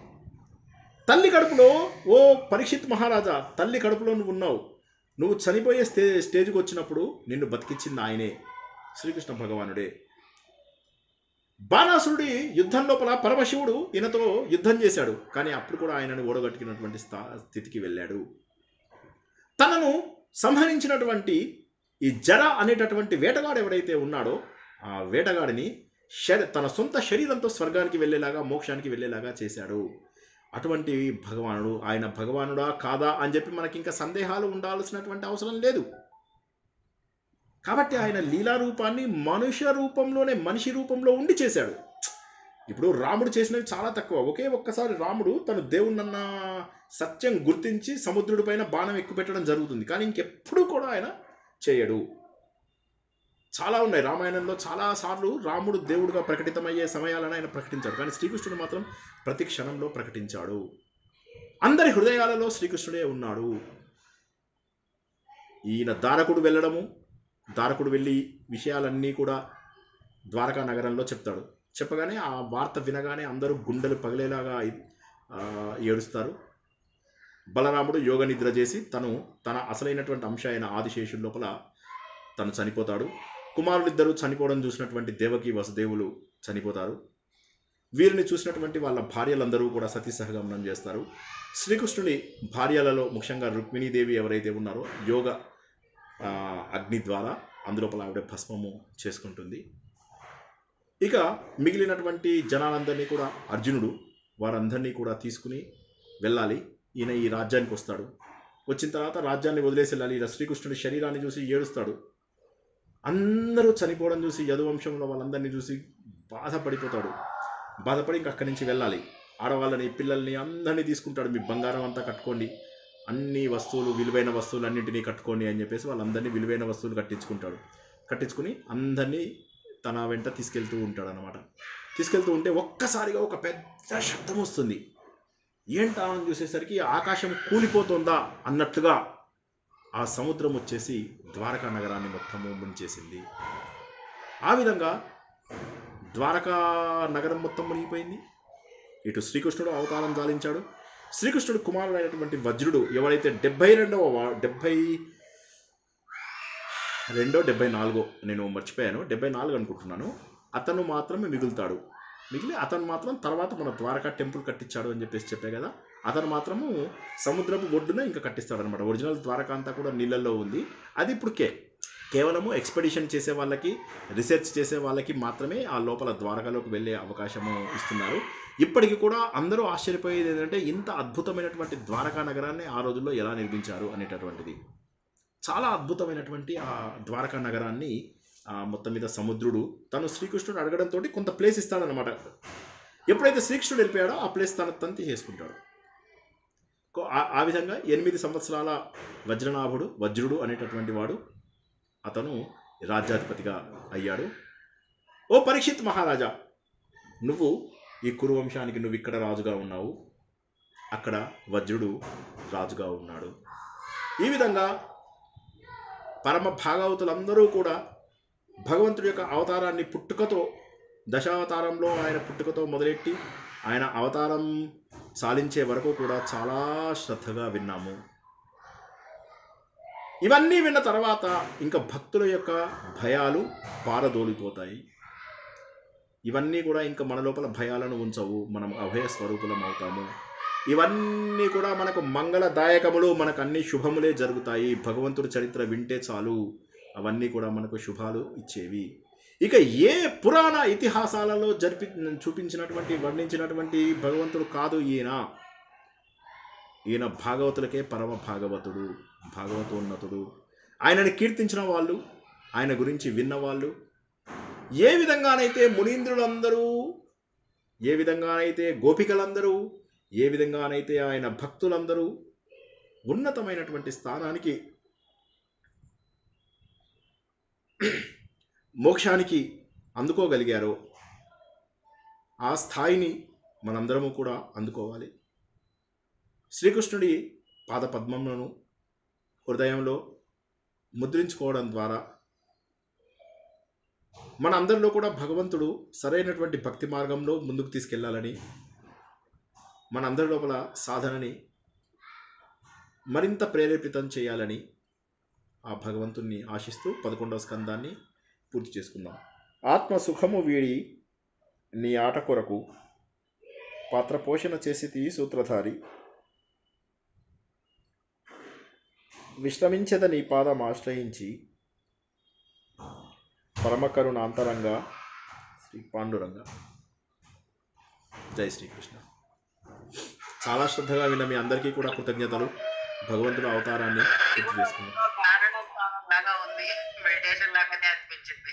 తల్లి కడుపులో ఓ పరీక్షిత్ మహారాజా తల్లి కడుపులో నువ్వు ఉన్నావు నువ్వు చనిపోయే స్టే స్టేజ్కి వచ్చినప్పుడు నిన్ను బతికించింది ఆయనే శ్రీకృష్ణ భగవానుడే బాణాసురుడి యుద్ధం లోపల పరమశివుడు ఈయనతో యుద్ధం చేశాడు కానీ అప్పుడు కూడా ఆయనను ఓడగట్టుకున్నటువంటి స్థా స్థితికి వెళ్ళాడు తనను సంహరించినటువంటి ఈ జర అనేటటువంటి వేటగాడు ఎవడైతే ఉన్నాడో ఆ వేటగాడిని శర తన సొంత శరీరంతో స్వర్గానికి వెళ్ళేలాగా మోక్షానికి వెళ్ళేలాగా చేశాడు అటువంటి భగవానుడు ఆయన భగవానుడా కాదా అని చెప్పి మనకి ఇంకా సందేహాలు ఉండాల్సినటువంటి అవసరం లేదు కాబట్టి ఆయన లీలా రూపాన్ని మనుష్య రూపంలోనే మనిషి రూపంలో ఉండి చేశాడు ఇప్పుడు రాముడు చేసినవి చాలా తక్కువ ఒకే ఒక్కసారి రాముడు తను దేవుణ్ణన్న సత్యం గుర్తించి సముద్రుడి పైన బాణం ఎక్కుపెట్టడం జరుగుతుంది కానీ ఇంకెప్పుడు కూడా ఆయన చేయడు చాలా ఉన్నాయి రామాయణంలో చాలా సార్లు రాముడు దేవుడుగా ప్రకటితమయ్యే సమయాలను ఆయన ప్రకటించాడు కానీ శ్రీకృష్ణుడు మాత్రం ప్రతి క్షణంలో ప్రకటించాడు అందరి హృదయాలలో శ్రీకృష్ణుడే ఉన్నాడు ఈయన దారకుడు వెళ్ళడము దారకుడు వెళ్ళి విషయాలన్నీ కూడా ద్వారకా నగరంలో చెప్తాడు చెప్పగానే ఆ వార్త వినగానే అందరూ గుండెలు పగిలేలాగా ఆ, ఏడుస్తారు బలరాముడు యోగ నిద్ర చేసి తను తన అసలైనటువంటి అంశ అయిన ఆదిశేషుల లోపల తను చనిపోతాడు కుమారులిద్దరూ చనిపోవడం చూసినటువంటి దేవకి వసుదేవులు చనిపోతారు వీరిని చూసినటువంటి వాళ్ళ భార్యలందరూ కూడా సతీ సహగమనం చేస్తారు శ్రీకృష్ణుని భార్యలలో ముఖ్యంగా రుక్మిణీదేవి ఎవరైతే ఉన్నారో యోగ ఆ, అగ్ని ద్వారా అందులోపల ఆవిడ భస్మము చేసుకుంటుంది ఇక మిగిలినటువంటి జనాలందరినీ కూడా అర్జునుడు వారందరినీ కూడా తీసుకుని వెళ్ళాలి ఈయన ఈ రాజ్యానికి వస్తాడు వచ్చిన తర్వాత రాజ్యాన్ని వదిలేసి వెళ్ళాలి ఇలా శ్రీకృష్ణుడి శరీరాన్ని చూసి ఏడుస్తాడు అందరూ చనిపోవడం చూసి యదువంశంలో వాళ్ళందరినీ చూసి బాధపడిపోతాడు బాధపడి ఇంక అక్కడి నుంచి వెళ్ళాలి ఆడవాళ్ళని పిల్లల్ని అందరినీ తీసుకుంటాడు మీ బంగారం అంతా కట్టుకోండి అన్ని వస్తువులు విలువైన వస్తువులు అన్నింటినీ కట్టుకోండి అని చెప్పేసి వాళ్ళందరినీ విలువైన వస్తువులు కట్టించుకుంటాడు కట్టించుకుని అందరినీ తన వెంట తీసుకెళ్తూ ఉంటాడు అనమాట తీసుకెళ్తూ ఉంటే ఒక్కసారిగా ఒక పెద్ద శబ్దం వస్తుంది ఏంటా అని చూసేసరికి ఆకాశం కూలిపోతుందా అన్నట్లుగా ఆ సముద్రం వచ్చేసి ద్వారకా నగరాన్ని మొత్తము ముంచేసింది ఆ విధంగా ద్వారకా నగరం మొత్తం మునిగిపోయింది ఇటు శ్రీకృష్ణుడు అవతారం చాలించాడు శ్రీకృష్ణుడు కుమారుడైనటువంటి వజ్రుడు ఎవరైతే డెబ్బై రెండవ వా- డెబ్బై రెండో డెబ్బై నాలుగో నేను మర్చిపోయాను డెబ్బై నాలుగు అనుకుంటున్నాను అతను మాత్రమే మిగులుతాడు మిగిలి అతను మాత్రం తర్వాత మన ద్వారకా టెంపుల్ కట్టించాడు అని చెప్పేసి చెప్పే కదా అతను మాత్రము సముద్రపు ఒడ్డున ఇంకా కట్టిస్తాడు అనమాట ఒరిజినల్ ద్వారకా అంతా కూడా నీళ్ళల్లో ఉంది అది ఇప్పుడు కే కేవలము ఎక్స్పెడిషన్ చేసే వాళ్ళకి రీసెర్చ్ చేసే వాళ్ళకి మాత్రమే ఆ లోపల ద్వారకాలోకి వెళ్ళే అవకాశము ఇస్తున్నారు ఇప్పటికి కూడా అందరూ ఆశ్చర్యపోయేది ఏంటంటే ఇంత అద్భుతమైనటువంటి ద్వారకా నగరాన్ని ఆ రోజుల్లో ఎలా నిర్మించారు అనేటటువంటిది చాలా అద్భుతమైనటువంటి ఆ ద్వారకా నగరాన్ని ఆ మొత్తం మీద సముద్రుడు తను శ్రీకృష్ణుడు అడగడంతో కొంత ప్లేస్ ఇస్తాడనమాట ఎప్పుడైతే శ్రీకృష్ణుడు వెళ్ళిపోయాడో ఆ ప్లేస్ తన తను తీసేసుకుంటాడు కో- ఆ- ఆ విధంగా ఎనిమిది సంవత్సరాల వజ్రనాభుడు వజ్రుడు అనేటటువంటి వాడు అతను రాజ్యాధిపతిగా అయ్యాడు ఓ పరీక్షిత్ మహారాజా నువ్వు ఈ కురువంశానికి నువ్వు ఇక్కడ రాజుగా ఉన్నావు అక్కడ వజ్రుడు రాజుగా ఉన్నాడు ఈ విధంగా పరమ భాగవతులందరూ కూడా భగవంతుడి యొక్క అవతారాన్ని పుట్టుకతో దశావతారంలో ఆయన పుట్టుకతో మొదలెట్టి ఆయన అవతారం సాలించే వరకు కూడా చాలా శ్రద్ధగా విన్నాము ఇవన్నీ విన్న తర్వాత ఇంకా భక్తుల యొక్క భయాలు పారదోలిపోతాయి ఇవన్నీ కూడా ఇంకా మన లోపల భయాలను ఉంచవు మనం అభయ స్వరూపులం అవుతాము ఇవన్నీ కూడా మనకు మంగళదాయకములు మనకు అన్ని శుభములే జరుగుతాయి భగవంతుడి చరిత్ర వింటే చాలు అవన్నీ కూడా మనకు శుభాలు ఇచ్చేవి ఇక ఏ పురాణ ఇతిహాసాలలో జరిపి చూపించినటువంటి వర్ణించినటువంటి భగవంతుడు కాదు ఈయన ఈయన భాగవతులకే పరమ భాగవతుడు భాగవతోన్నతుడు ఆయనని కీర్తించిన వాళ్ళు ఆయన గురించి విన్నవాళ్ళు ఏ విధంగానైతే మునీంద్రులందరూ ఏ విధంగానైతే గోపికలందరూ ఏ విధంగానైతే ఆయన భక్తులందరూ ఉన్నతమైనటువంటి స్థానానికి మోక్షానికి అందుకోగలిగారో ఆ స్థాయిని మనందరము కూడా అందుకోవాలి శ్రీకృష్ణుడి పాద పద్మములను హృదయంలో ముద్రించుకోవడం ద్వారా మన అందరిలో కూడా భగవంతుడు సరైనటువంటి భక్తి మార్గంలో ముందుకు తీసుకెళ్లాలని మన అందరి లోపల సాధనని మరింత ప్రేరేపితం చేయాలని ఆ భగవంతుణ్ణి ఆశిస్తూ పదకొండవ స్కందాన్ని పూర్తి చేసుకుందాం ఆత్మ సుఖము వీడి నీ ఆట కొరకు పాత్ర పోషణ చేసి తీ సూత్రధారి విశ్రమించద నీ పాదం ఆశ్రయించి పరమకరుణాంతరంగా శ్రీ పాండురంగ జై శ్రీకృష్ణ చాలా శ్రద్ధగా విన్న మీ అందరికీ కూడా కృతజ్ఞతలు భగవంతుడు అవతారాన్ని గుర్తు చేసుకున్నాం పాడడం లాగా ఉంది మెడిటేషన్ లాగానే అనిపించింది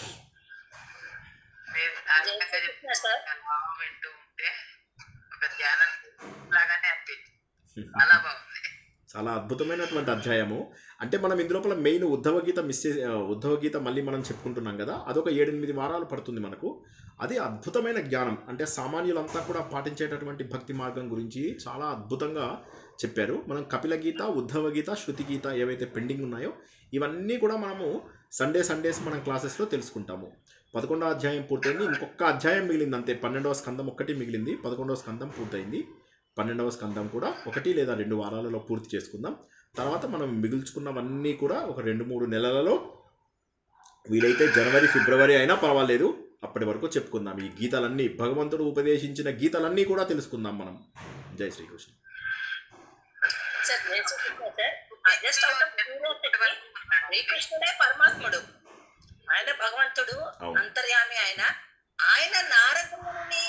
మీరు ధార్మికంగా కృష్ణ సార్. చెప్తున్నారు వింటూ ఉంటే ఒక ధ్యానం లాగానే అనిపించింది చాలా బాగుంది చాలా అద్భుతమైనటువంటి అధ్యాయము అంటే మనం ఇందులోపల మెయిన్ ఉద్ధవ గీత మిస్ చే ఆ, ఉద్ధవ గీత మళ్ళీ మనం చెప్పుకుంటున్నాం కదా అదొక ఏడెనిమిది వారాలు పడుతుంది మనకు అది అద్భుతమైన జ్ఞానం అంటే సామాన్యులంతా కూడా పాటించేటటువంటి భక్తి మార్గం గురించి చాలా అద్భుతంగా చెప్పారు మనం కపిల గీత ఉద్ధవ గీత శృతి గీత ఏవైతే పెండింగ్ ఉన్నాయో ఇవన్నీ కూడా మనము సండే సండేస్ మనం క్లాసెస్లో తెలుసుకుంటాము పదకొండవ అధ్యాయం పూర్తయింది ఇంకొక అధ్యాయం మిగిలింది అంతే పన్నెండవ స్కందం ఒక్కటి మిగిలింది పదకొండవ స్కందం పూర్తయింది పన్నెండవ స్కందం కూడా ఒకటి లేదా రెండు వారాలలో పూర్తి చేసుకుందాం తర్వాత మనం మిగుల్చుకున్నవన్నీ కూడా ఒక రెండు మూడు నెలలలో వీలైతే జనవరి ఫిబ్రవరి అయినా పర్వాలేదు అప్పటి వరకు చెప్పుకుందాం ఈ గీతాలన్నీ భగవంతుడు ఉపదేశించిన గీతాలన్నీ కూడా తెలుసుకుందాం మనం జై శ్రీకృష్ణ సార్ నేను చెప్తున్నా sir just out of curiosity శ్రీకృష్ణుడే పరమాత్ముడు ఆయన భగవంతుడు అవును. అంతర్యామి ఆయన ఆయన నారదుని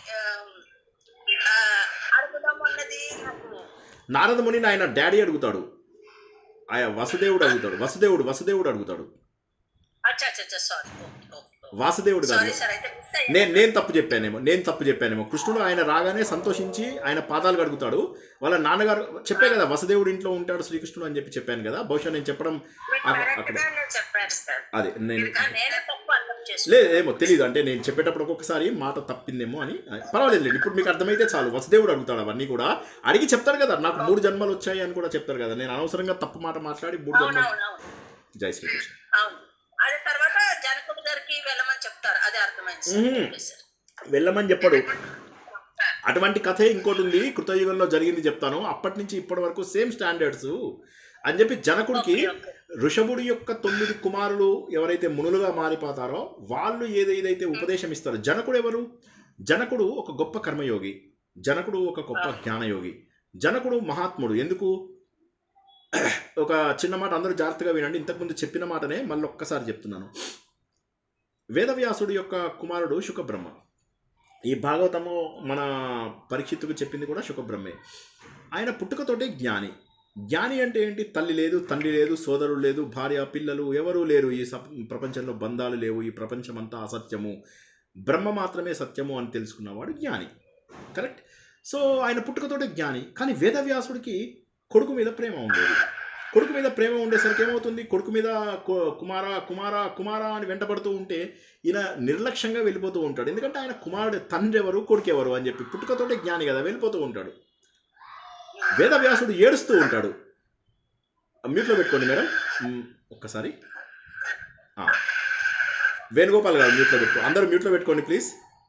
అడుగుదాం అన్నది నాకు నారదముని ఆయన డాడీ అడుగుతాడు ఆయన వసుదేవుడు అడుగుతాడు వసుదేవుడు వసుదేవుడు అడుగుతాడు అచ్చా అచ్చా సారీ వాసుదేవుడు కాదు సారీ సార్ అయితే మిస్ అయ్యాను. నేను నేను తప్పు చెప్పానేమో నేను తప్పు చెప్పానేమో కృష్ణుడు ఆయన రాగానే సంతోషించి ఆయన పాదాలు కడుగుతాడు వాళ్ళ నాన్నగారు చెప్పే కదా వసుదేవుడు ఇంట్లో ఉంటాడు శ్రీకృష్ణుడు అని చెప్పి చెప్పాను కదా బహుశా నేను చెప్పడం మీరు అక్కడ- correct అక్కడ. గానే చెప్పారు సార్ అదే నేను ఇంకా నేనే తప్పు అర్థం లేదు చేసుకున్నాను ఏమో తెలియదు అంటే నేను చెప్పేటప్పుడు ఒక్కొక్కసారి మాట తప్పిందేమో అని పర్వాలేదు ఇప్పుడు మీకు అర్థమైతే చాలు వసుదేవుడు అడుగుతాడు అవన్నీ కూడా అడిగి చెప్తాడు కదా నాకు మూడు జన్మలు వచ్చాయి అని కూడా చెప్తారు కదా నేను అనవసరంగా తప్పు మాట మాట్లాడి మూడు జన్మలు అవునవునవును జై శ్రీకృష్ణ అవును అది తర్వాత జనకుడు గారికి వెళ్ళమని చెప్తారు అది అర్థమైంది సార్. మ్మ్. Okay sir. వెళ్ళమని చెప్పడు అటువంటి కథే ఇంకోటి ఉంది కృతయుగంలో జరిగింది చెప్తాను అప్పటి నుంచి ఇప్పటి వరకు సేమ్ స్టాండర్డ్స్ అని చెప్పి జనకుడికి ఓకే, ఓకే. ఋషభుడి యొక్క తొమ్మిది కుమారులు ఎవరైతే మునులుగా మారిపోతారో వాళ్ళు ఏదైతే ఉపదేశం ఇస్తారో జనకుడు ఎవరు జనకుడు ఒక గొప్ప కర్మయోగి జనకుడు ఒక గొప్ప జ్ఞానయోగి జనకుడు మహాత్ముడు ఎందుకు ఒక చిన్న మాట అందరూ జాగ్రత్తగా వినండి ఇంతకుముందు చెప్పిన మాటనే మళ్ళీ ఒక్కసారి చెప్తున్నాను వేదవ్యాసుడి యొక్క కుమారుడు శుకబ్రహ్మ ఈ భాగవతము మన పరీక్షిత్తుకు చెప్పింది కూడా శుకబ్రహ్మే ఆయన పుట్టుకతోటే జ్ఞాని జ్ఞాని అంటే ఏంటి తల్లి లేదు తండ్రి లేదు సోదరుడు లేదు భార్య పిల్లలు ఎవరూ లేరు ఈ సప్- ప్రపంచంలో బంధాలు లేవు ఈ ప్రపంచం అంతా అసత్యము బ్రహ్మ మాత్రమే సత్యము అని తెలుసుకున్నవాడు జ్ఞాని కరెక్ట్ సో ఆయన పుట్టుకతోటే జ్ఞాని కానీ వేదవ్యాసుడికి కొడుకు మీద ప్రేమ ఉండేది కొడుకు మీద ప్రేమ ఉండేసరికి ఏమవుతుంది కొడుకు మీద కు- కుమార కుమార కుమార అని వెంటబడుతూ ఉంటే ఈయన నిర్లక్ష్యంగా వెళ్ళిపోతూ ఉంటాడు ఎందుకంటే ఆయన కుమారుడు తండ్రి ఎవరు కొడుకు ఎవరు అని చెప్పి పుట్టుకతోటే జ్ఞాని కదా వెళ్ళిపోతూ ఉంటాడు వేదవ్యాసుడు ఏడుస్తూ ఉంటాడు మ్యూట్లో పెట్టుకోండి మేడం మ్, ఒక్కసారి ఆ. వేణుగోపాల్ గారు మ్యూట్లో పెట్టుకో అందరూ మ్యూట్లో పెట్టుకోండి ప్లీజ్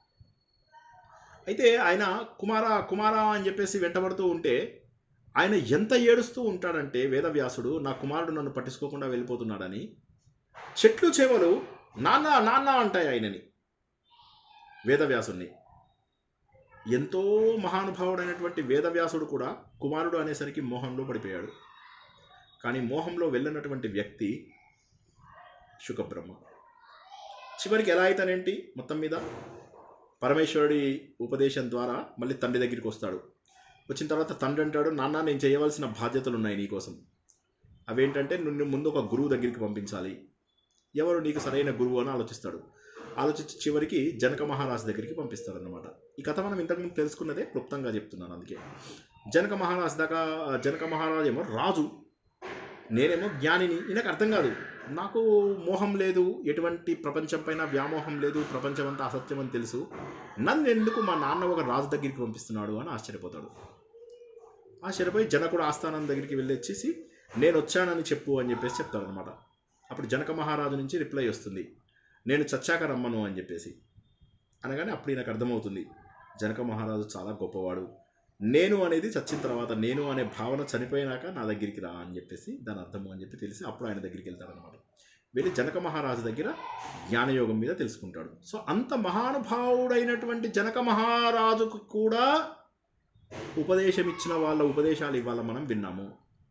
అయితే ఆయన కుమార కుమార అని చెప్పేసి వెంటబడుతూ ఉంటే ఆయన ఎంత ఏడుస్తూ ఉంటాడంటే వేదవ్యాసుడు నా కుమారుడు నన్ను పట్టించుకోకుండా వెళ్ళిపోతున్నాడని చెట్లు చేవలు నాన్న నాన్న అంటాయి ఆయనని వేదవ్యాసుడిని ఎంతో మహానుభావుడైనటువంటి వేదవ్యాసుడు కూడా కుమారుడు అనేసరికి మోహంలో పడిపోయాడు కానీ మోహంలో వెళ్ళినటువంటి వ్యక్తి శుకబ్రహ్మ చివరికి ఎలా అయితేనేంటి మొత్తం మీద పరమేశ్వరుడి ఉపదేశం ద్వారా మళ్ళీ తండ్రి దగ్గరికి వస్తాడు వచ్చిన తర్వాత తండ్రి అంటాడు నాన్న నేను చేయవలసిన బాధ్యతలు ఉన్నాయి నీకోసం అవేంటంటే నిన్ను ముందు ఒక గురువు దగ్గరికి పంపించాలి ఎవరు నీకు సరైన గురువు అని ఆలోచిస్తాడు ఆలోచించి చివరికి జనక మహారాజు దగ్గరికి పంపిస్తారన్నమాట ఈ కథ మనం ఇంతకుముందు తెలుసుకున్నదే క్లుప్తంగా చెప్తున్నాను అందుకే జనక మహారాజు దాకా జనక మహారాజు ఏమో రాజు నేనేమో జ్ఞానిని ఈయనకు అర్థం కాదు నాకు మోహం లేదు ఎటువంటి ప్రపంచం పైన వ్యామోహం లేదు ప్రపంచం అంతా అసత్యం అని తెలుసు నన్ను ఎందుకు మా నాన్న ఒక రాజు దగ్గరికి పంపిస్తున్నాడు అని ఆశ్చర్యపోతాడు ఆశ్చర్యపోయి జనకుడు ఆస్థానం దగ్గరికి వెళ్ళి వచ్చేసి నేను వచ్చానని చెప్పు అని చెప్పేసి చెప్తారనమాట అప్పుడు జనక మహారాజు నుంచి రిప్లై వస్తుంది నేను చచ్చాక రమ్మను అని చెప్పేసి అనగానే అప్పుడు ఈయనకు అర్థమవుతుంది జనక మహారాజు చాలా గొప్పవాడు నేను అనేది చచ్చిన తర్వాత నేను అనే భావన చనిపోయినాక నా దగ్గరికి రా అని చెప్పేసి దాని అర్థము అని చెప్పి తెలిసి అప్పుడు ఆయన దగ్గరికి వెళ్తారనమాట వెళ్ళి జనక మహారాజు దగ్గర జ్ఞానయోగం మీద తెలుసుకుంటాడు సో అంత మహానుభావుడైనటువంటి జనక మహారాజుకు కూడా ఉపదేశం ఇచ్చిన వాళ్ళ ఉపదేశాలు ఇవాళ మనం విన్నాము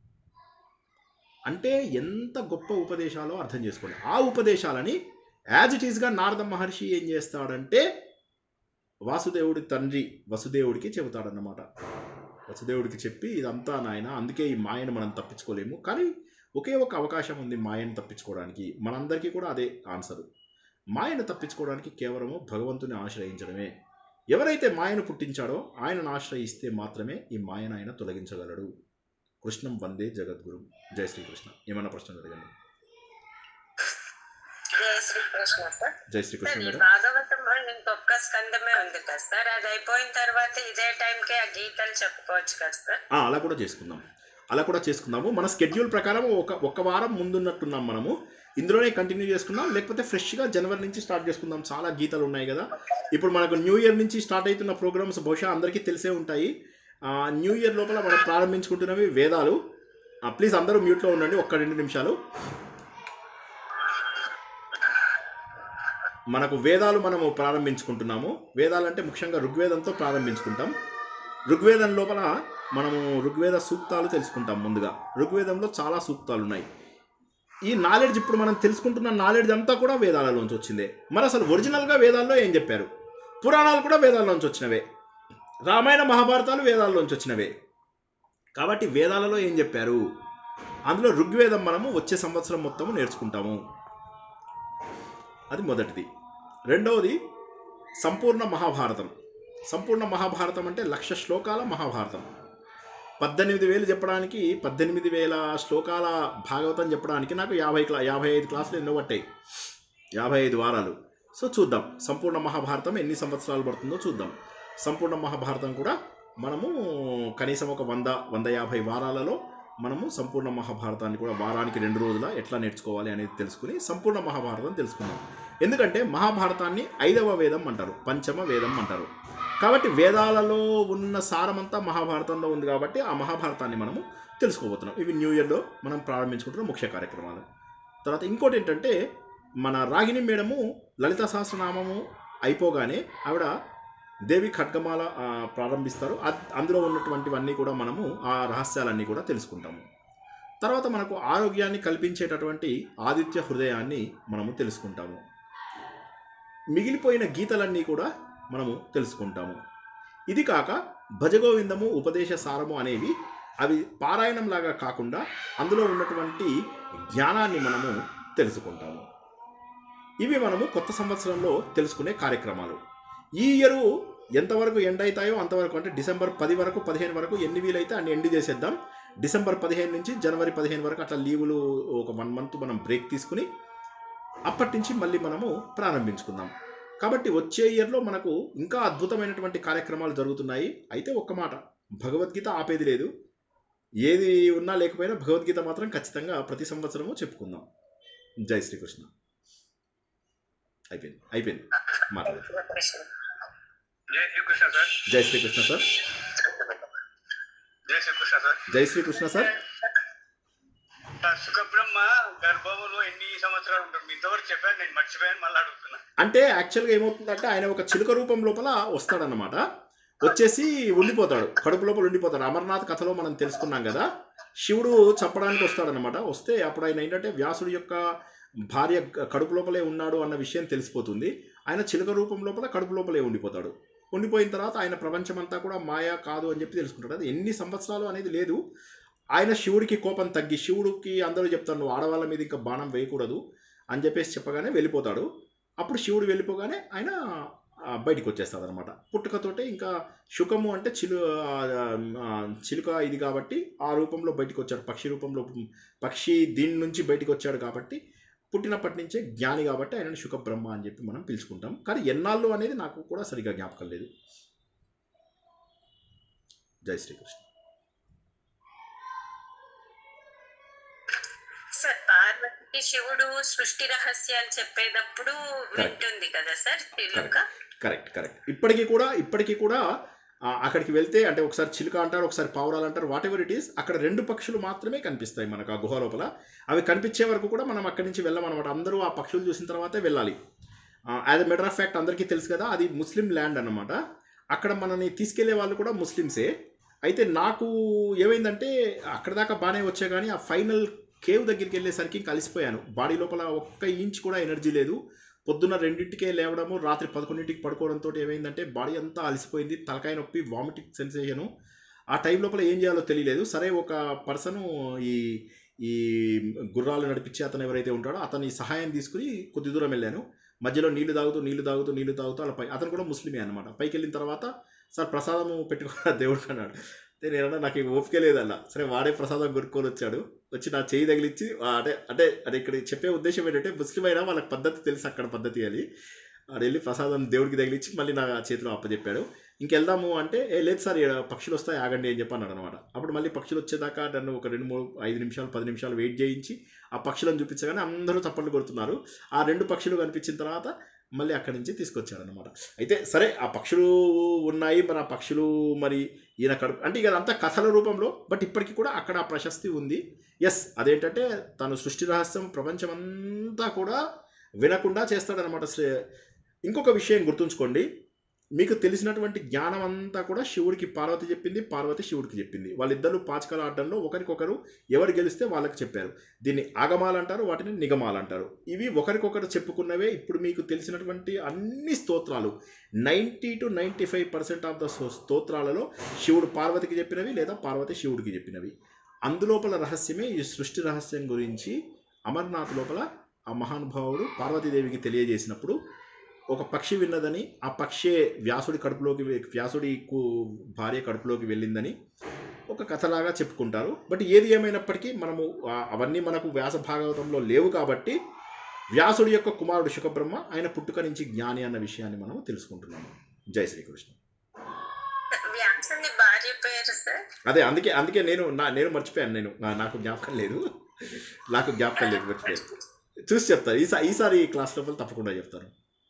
అంటే ఎంత గొప్ప ఉపదేశాలో అర్థం చేసుకోండి ఆ ఉపదేశాలని యాజ్ ఇట్ ఈస్గా నారద మహర్షి ఏం చేస్తాడంటే వాసుదేవుడి తండ్రి వసుదేవుడికి చెబుతాడన్నమాట వసుదేవుడికి చెప్పి ఇదంతా నాయన అందుకే ఈ మాయను మనం తప్పించుకోలేము కానీ ఒకే ఒక అవకాశం ఉంది మాయను తప్పించుకోవడానికి మనందరికీ కూడా అదే ఆన్సర్ మాయను తప్పించుకోవడానికి కేవలము భగవంతుని ఆశ్రయించడమే ఎవరైతే మాయను పుట్టించాడో ఆయనను ఆశ్రయిస్తే మాత్రమే ఈ మాయను ఆయన తొలగించగలడు కృష్ణం వందే జగద్గురు జై శ్రీకృష్ణ ఏమన్నా ప్రశ్న అడగండి జయ శ్రీకృష్ణ సార్ జై సార్ శ్రీకృష్ణ ఈ మేడం భాగవతంలో ఇంకొక స్కందమే ఉంది కదా సార్ అది అయిపోయిన తర్వాత ఇదే టైంకి ఆ గీతలు చెప్పుకోవచ్చు కదా సార్ ఆ, అలా కూడా చేసుకుందాం అలా కూడా చేసుకుందాము మన స్కెడ్యూల్ ప్రకారం ఒక ఒక వారం ముందున్నట్టున్నాం మనము ఇందులోనే కంటిన్యూ చేసుకుందాం లేకపోతే ఫ్రెష్గా జనవరి నుంచి స్టార్ట్ చేసుకుందాం చాలా గీతలు ఉన్నాయి కదా ఇప్పుడు మనకు న్యూ ఇయర్ నుంచి స్టార్ట్ అవుతున్న ప్రోగ్రామ్స్ బహుశా అందరికీ తెలిసే ఉంటాయి ఆ, న్యూ ఇయర్ లోపల మనం ప్రారంభించుకుంటున్నవి వేదాలు ఆ, ప్లీజ్ అందరూ మ్యూట్లో ఉండండి ఒక్క రెండు నిమిషాలు మనకు వేదాలు మనము ప్రారంభించుకుంటున్నాము వేదాలు అంటే ముఖ్యంగా ఋగ్వేదంతో ప్రారంభించుకుంటాం ఋగ్వేదం లోపల మనము ఋగ్వేద సూక్తాలు తెలుసుకుంటాం ముందుగా ఋగ్వేదంలో చాలా సూక్తాలు ఉన్నాయి ఈ నాలెడ్జ్ ఇప్పుడు మనం తెలుసుకుంటున్న నాలెడ్జ్ అంతా కూడా వేదాలలోంచి వచ్చిందే మరి అసలు ఒరిజినల్గా వేదాల్లో ఏం చెప్పారు పురాణాలు కూడా వేదాల్లోంచి వచ్చినవే రామాయణ మహాభారతాలు వేదాల్లోంచి వచ్చినవే కాబట్టి వేదాలలో ఏం చెప్పారు అందులో ఋగ్వేదం మనము వచ్చే సంవత్సరం మొత్తము నేర్చుకుంటాము అది మొదటిది రెండవది సంపూర్ణ మహాభారతం సంపూర్ణ మహాభారతం అంటే లక్ష శ్లోకాల మహాభారతం పద్దెనిమిది వేలు చెప్పడానికి పద్దెనిమిది వేల శ్లోకాల భాగవతం చెప్పడానికి నాకు యాభై క్లా యాభై ఐదు క్లాసులు ఎన్నో పట్టాయి యాభై ఐదు వారాలు సో చూద్దాం సంపూర్ణ మహాభారతం ఎన్ని సంవత్సరాలు పడుతుందో చూద్దాం సంపూర్ణ మహాభారతం కూడా మనము కనీసం ఒక వంద వంద యాభై వారాలలో మనము సంపూర్ణ మహాభారతాన్ని కూడా వారానికి రెండు రోజుల ఎట్లా నేర్చుకోవాలి అనేది తెలుసుకుని సంపూర్ణ మహాభారతం తెలుసుకుందాం ఎందుకంటే మహాభారతాన్ని ఐదవ వేదం అంటారు పంచమ వేదం అంటారు కాబట్టి వేదాలలో ఉన్న సారమంతా మహాభారతంలో ఉంది కాబట్టి ఆ మహాభారతాన్ని మనము తెలుసుకోబోతున్నాం ఇవి న్యూ ఇయర్లో మనం ప్రారంభించుకుంటున్న ముఖ్య కార్యక్రమాలు తర్వాత ఇంకోటి ఏంటంటే మన రాగిణి మేడము లలిత సహస్రనామము అయిపోగానే ఆవిడ దేవి ఖడ్గమాల ఆ, ప్రారంభిస్తారు అద్- అందులో ఉన్నటువంటివన్నీ కూడా మనము ఆ రహస్యాలన్నీ కూడా తెలుసుకుంటాము తర్వాత మనకు ఆరోగ్యాన్ని కల్పించేటటువంటి ఆదిత్య హృదయాన్ని మనము తెలుసుకుంటాము మిగిలిపోయిన గీతలన్నీ కూడా మనము తెలుసుకుంటాము ఇది కాక భజగోవిందము ఉపదేశ సారము అనేవి అవి పారాయణం లాగా కాకుండా అందులో ఉన్నటువంటి జ్ఞానాన్ని మనము తెలుసుకుంటాము ఇవి మనము కొత్త సంవత్సరంలో తెలుసుకునే కార్యక్రమాలు ఈ ఇయరు ఎంతవరకు ఎండ్ అవుతాయో అంతవరకు అంటే డిసెంబర్ పది వరకు పదిహేను వరకు ఎన్ని వీలైతే అన్ని ఎండ్ చేసేద్దాం డిసెంబర్ పదిహేను నుంచి జనవరి పదిహేను వరకు అట్లా లీవులు ఒక వన్ మంత్ మనం బ్రేక్ తీసుకుని అప్పటి నుంచి మళ్ళీ మనము ప్రారంభించుకుందాం కాబట్టి వచ్చే ఇయర్లో మనకు ఇంకా అద్భుతమైనటువంటి కార్యక్రమాలు జరుగుతున్నాయి అయితే ఒక్క మాట భగవద్గీత ఆపేది లేదు ఏది ఉన్నా లేకపోయినా భగవద్గీత మాత్రం ఖచ్చితంగా ప్రతి సంవత్సరము చెప్పుకుందాం జై శ్రీకృష్ణ అయిపోయింది అయిపోయింది మాట్లాడండి జై శ్రీకృష్ణ సార్ జై శ్రీకృష్ణ సార్ జై శ్రీకృష్ణ సార్ జై శ్రీకృష్ణ సార్ సార్ సుఖబ్రహ్మ గర్భంలో ఎన్ని సంవత్సరాలు ఉంటుంది ఇంతవరకు చెప్పాను నేను మర్చిపోయాను మళ్ళీ అడుగుతున్నా అంటే యాక్చువల్గా ఏమవుతుందంటే ఆయన ఒక చిలుక రూపం లోపల వస్తాడనమాట వచ్చేసి ఉండిపోతాడు కడుపు లోపల ఉండిపోతాడు అమర్నాథ్ కథలో మనం తెలుసుకున్నాం కదా శివుడు చంపడానికి వస్తాడనమాట వస్తే అప్పుడు ఆయన ఏంటంటే వ్యాసుడి యొక్క భార్య కడుపు లోపలే ఉన్నాడు అన్న విషయం తెలిసిపోతుంది ఆయన చిలుక రూపం లోపల కడుపు లోపలే ఉండిపోతాడు ఉండిపోయిన తర్వాత ఆయన ప్రపంచమంతా కూడా మాయా కాదు అని చెప్పి తెలుసుకుంటాడు అది ఎన్ని సంవత్సరాలు అనేది లేదు ఆయన శివుడికి కోపం తగ్గి శివుడికి అందరూ చెప్తారు నువ్వు ఆడవాళ్ళ మీద ఇంకా బాణం వేయకూడదు అని చెప్పేసి చెప్పగానే వెళ్ళిపోతాడు అప్పుడు శివుడు వెళ్ళిపోగానే ఆయన ఆ, బయటికి వచ్చేస్తాడు అనమాట పుట్టుకతోటే ఇంకా శుకము అంటే చిలు ఆ, ఆ, చిలుక ఇది కాబట్టి ఆ రూపంలో బయటికి వచ్చాడు పక్షి రూపంలో పక్షి దీని నుంచి బయటికి వచ్చాడు కాబట్టి పుట్టినప్పటి నుంచే జ్ఞాని కాబట్టి ఆయనను శుక బ్రహ్మ అని చెప్పి మనం పిలుచుకుంటాం కానీ ఎన్నాళ్ళు అనేది నాకు కూడా సరిగా జ్ఞాపకం లేదు జై శ్రీకృష్ణ సార్ పార్వతి శివుడు సృష్టి రహస్యాలు చెప్పేటప్పుడు వింటుంది కదా సార్ చిలుక కరెక్ట్ కరెక్ట్ ఇప్పటికీ కూడా ఇప్పటికీ కూడా ఆ, అక్కడికి వెళ్తే అంటే ఒకసారి చిలుక అంటారు ఒకసారి పావురాలు అంటారు వాట్ ఎవర్ ఇట్ ఈస్ అక్కడ రెండు పక్షులు మాత్రమే కనిపిస్తాయి మనకు ఆ గుహ లోపల అవి కనిపించే వరకు కూడా మనం అక్కడి నుంచి వెళ్ళమన్నమాట అందరూ ఆ పక్షులు చూసిన తర్వాతే వెళ్ళాలి as a matter of fact అందరికీ తెలుసు కదా అది ముస్లిం ల్యాండ్ అన్నమాట అక్కడ మనని తీసుకెళ్లే వాళ్ళు కూడా ముస్లిమ్సే అయితే నాకు ఏమైందంటే అక్కడ దాకా బాగానే వచ్చా కానీ ఆ ఫైనల్ కేవ్ దగ్గరికి వెళ్ళేసరికి ఇంకా అలసిపోయాను బాడీ లోపల ఒక్క ఇంచ్ కూడా ఎనర్జీ లేదు పొద్దున్న రెండింటికే లేవడము రాత్రి పదకొండింటికి పడుకోవడంతో ఏమైందంటే బాడీ అంతా అలసిపోయింది తలకాయ నొప్పి వామిటింగ్ సెన్సేషను ఆ టైం లోపల ఏం చేయాలో తెలియలేదు సరే ఒక పర్సన్ ఈ ఈ గుర్రాలు నడిపించే అతను ఎవరైతే ఉంటాడో అతని సహాయం తీసుకుని కొద్ది దూరం వెళ్ళాను మధ్యలో నీళ్లు తాగుతూ నీళ్లు తాగుతూ నీళ్లు తాగుతూ అలా పై అతను కూడా ముస్లిమే అనమాట పైకి వెళ్ళిన తర్వాత సార్ ప్రసాదము పెట్టుకున్న దేవుడు అన్నాడు అయితే నేను నాకు ఈ ఓపిక లేదన్న సరే వాడే ప్రసాదం కొనుక్కొని వచ్చాడు వచ్చి నా చేయి తగిలిచ్చి ఆ, అంటే అంటే అంటే ఇక్కడ చెప్పే ఉద్దేశం ఏంటంటే ముస్లిం అయినా వాళ్ళకి పద్ధతి తెలుసు అక్కడ పద్ధతి అని ఆడ వెళ్ళి ప్రసాదం దేవుడికి తగిలిచ్చి మళ్ళీ నా చేతిలో అప్పచెప్పాడు ఇంకెళ్దాము అంటే ఏ లేదు సార్ ఈడ పక్షులు వస్తాయి ఆగండి అని చెప్పి అన్నాడు అనమాట అప్పుడు మళ్ళీ పక్షులు వచ్చేదాకా నన్ను ఒక రెండు మూడు ఐదు నిమిషాలు పది నిమిషాలు వెయిట్ చేయించి ఆ పక్షులను చూపించగానే అందరూ చప్పట్లు కొడుతున్నారు ఆ రెండు పక్షులు కనిపించిన తర్వాత మళ్ళీ అక్కడి నుంచి తీసుకొచ్చాడు అనమాట అయితే సరే ఆ పక్షులు ఉన్నాయి మరి ఆ పక్షులు మరి ఈయన కడుపు అంటే ఇక అదంతా కథల రూపంలో బట్ ఇప్పటికీ కూడా అక్కడ ఆ ప్రశస్తి ఉంది ఎస్ అదేంటంటే తను సృష్టి రహస్యం ప్రపంచమంతా కూడా వినకుండా చేస్తాడనమాట శ్రే- ఇంకొక విషయం గుర్తుంచుకోండి మీకు తెలిసినటువంటి జ్ఞానం అంతా కూడా శివుడికి పార్వతి చెప్పింది పార్వతి శివుడికి చెప్పింది వాళ్ళిద్దరు పాచికల ఆడడంలో ఒకరికొకరు ఎవరు గెలిస్తే వాళ్ళకి చెప్పారు దీన్ని ఆగమాలు అంటారు వాటిని నిగమాలు అంటారు ఇవి ఒకరికొకరు చెప్పుకున్నవే ఇప్పుడు మీకు తెలిసినటువంటి అన్ని స్తోత్రాలు ninety two ninety five percent of the స్తోత్రాలలో శివుడు పార్వతికి చెప్పినవి లేదా పార్వతి శివుడికి చెప్పినవి అందులోపల రహస్యమే ఈ సృష్టి రహస్యం గురించి అమర్నాథ్ లోపల ఆ మహానుభావుడు పార్వతీదేవికి తెలియజేసినప్పుడు ఒక పక్షి విన్నదని ఆ పక్షే వ్యాసుడి కడుపులోకి వె- వ్యాసుడి కు- భార్య కడుపులోకి వెళ్ళిందని ఒక కథలాగా చెప్పుకుంటారు బట్ ఏది ఏమైనప్పటికీ మనము ఆ- అవన్నీ మనకు వ్యాస భాగవతంలో లేవు కాబట్టి వ్యాసుడి యొక్క కుమారుడు శుకబ్రహ్మ ఆయన పుట్టుక నుంచి జ్ఞాని అన్న విషయాన్ని మనం తెలుసుకుంటున్నాము జై శ్రీకృష్ణ వ్యాసుని భార్య పేరు సార్ అదే అందుకే అందుకే నేను నా నేను మర్చిపోయాను నేను నా- నాకు జ్ఞాపకం లేదు నాకు జ్ఞాపకం లేదు మర్చిపోయాను చూసి చెప్తాను ఈసారి ఈసారి క్లాస్ లోపల తప్పకుండా చెప్తాను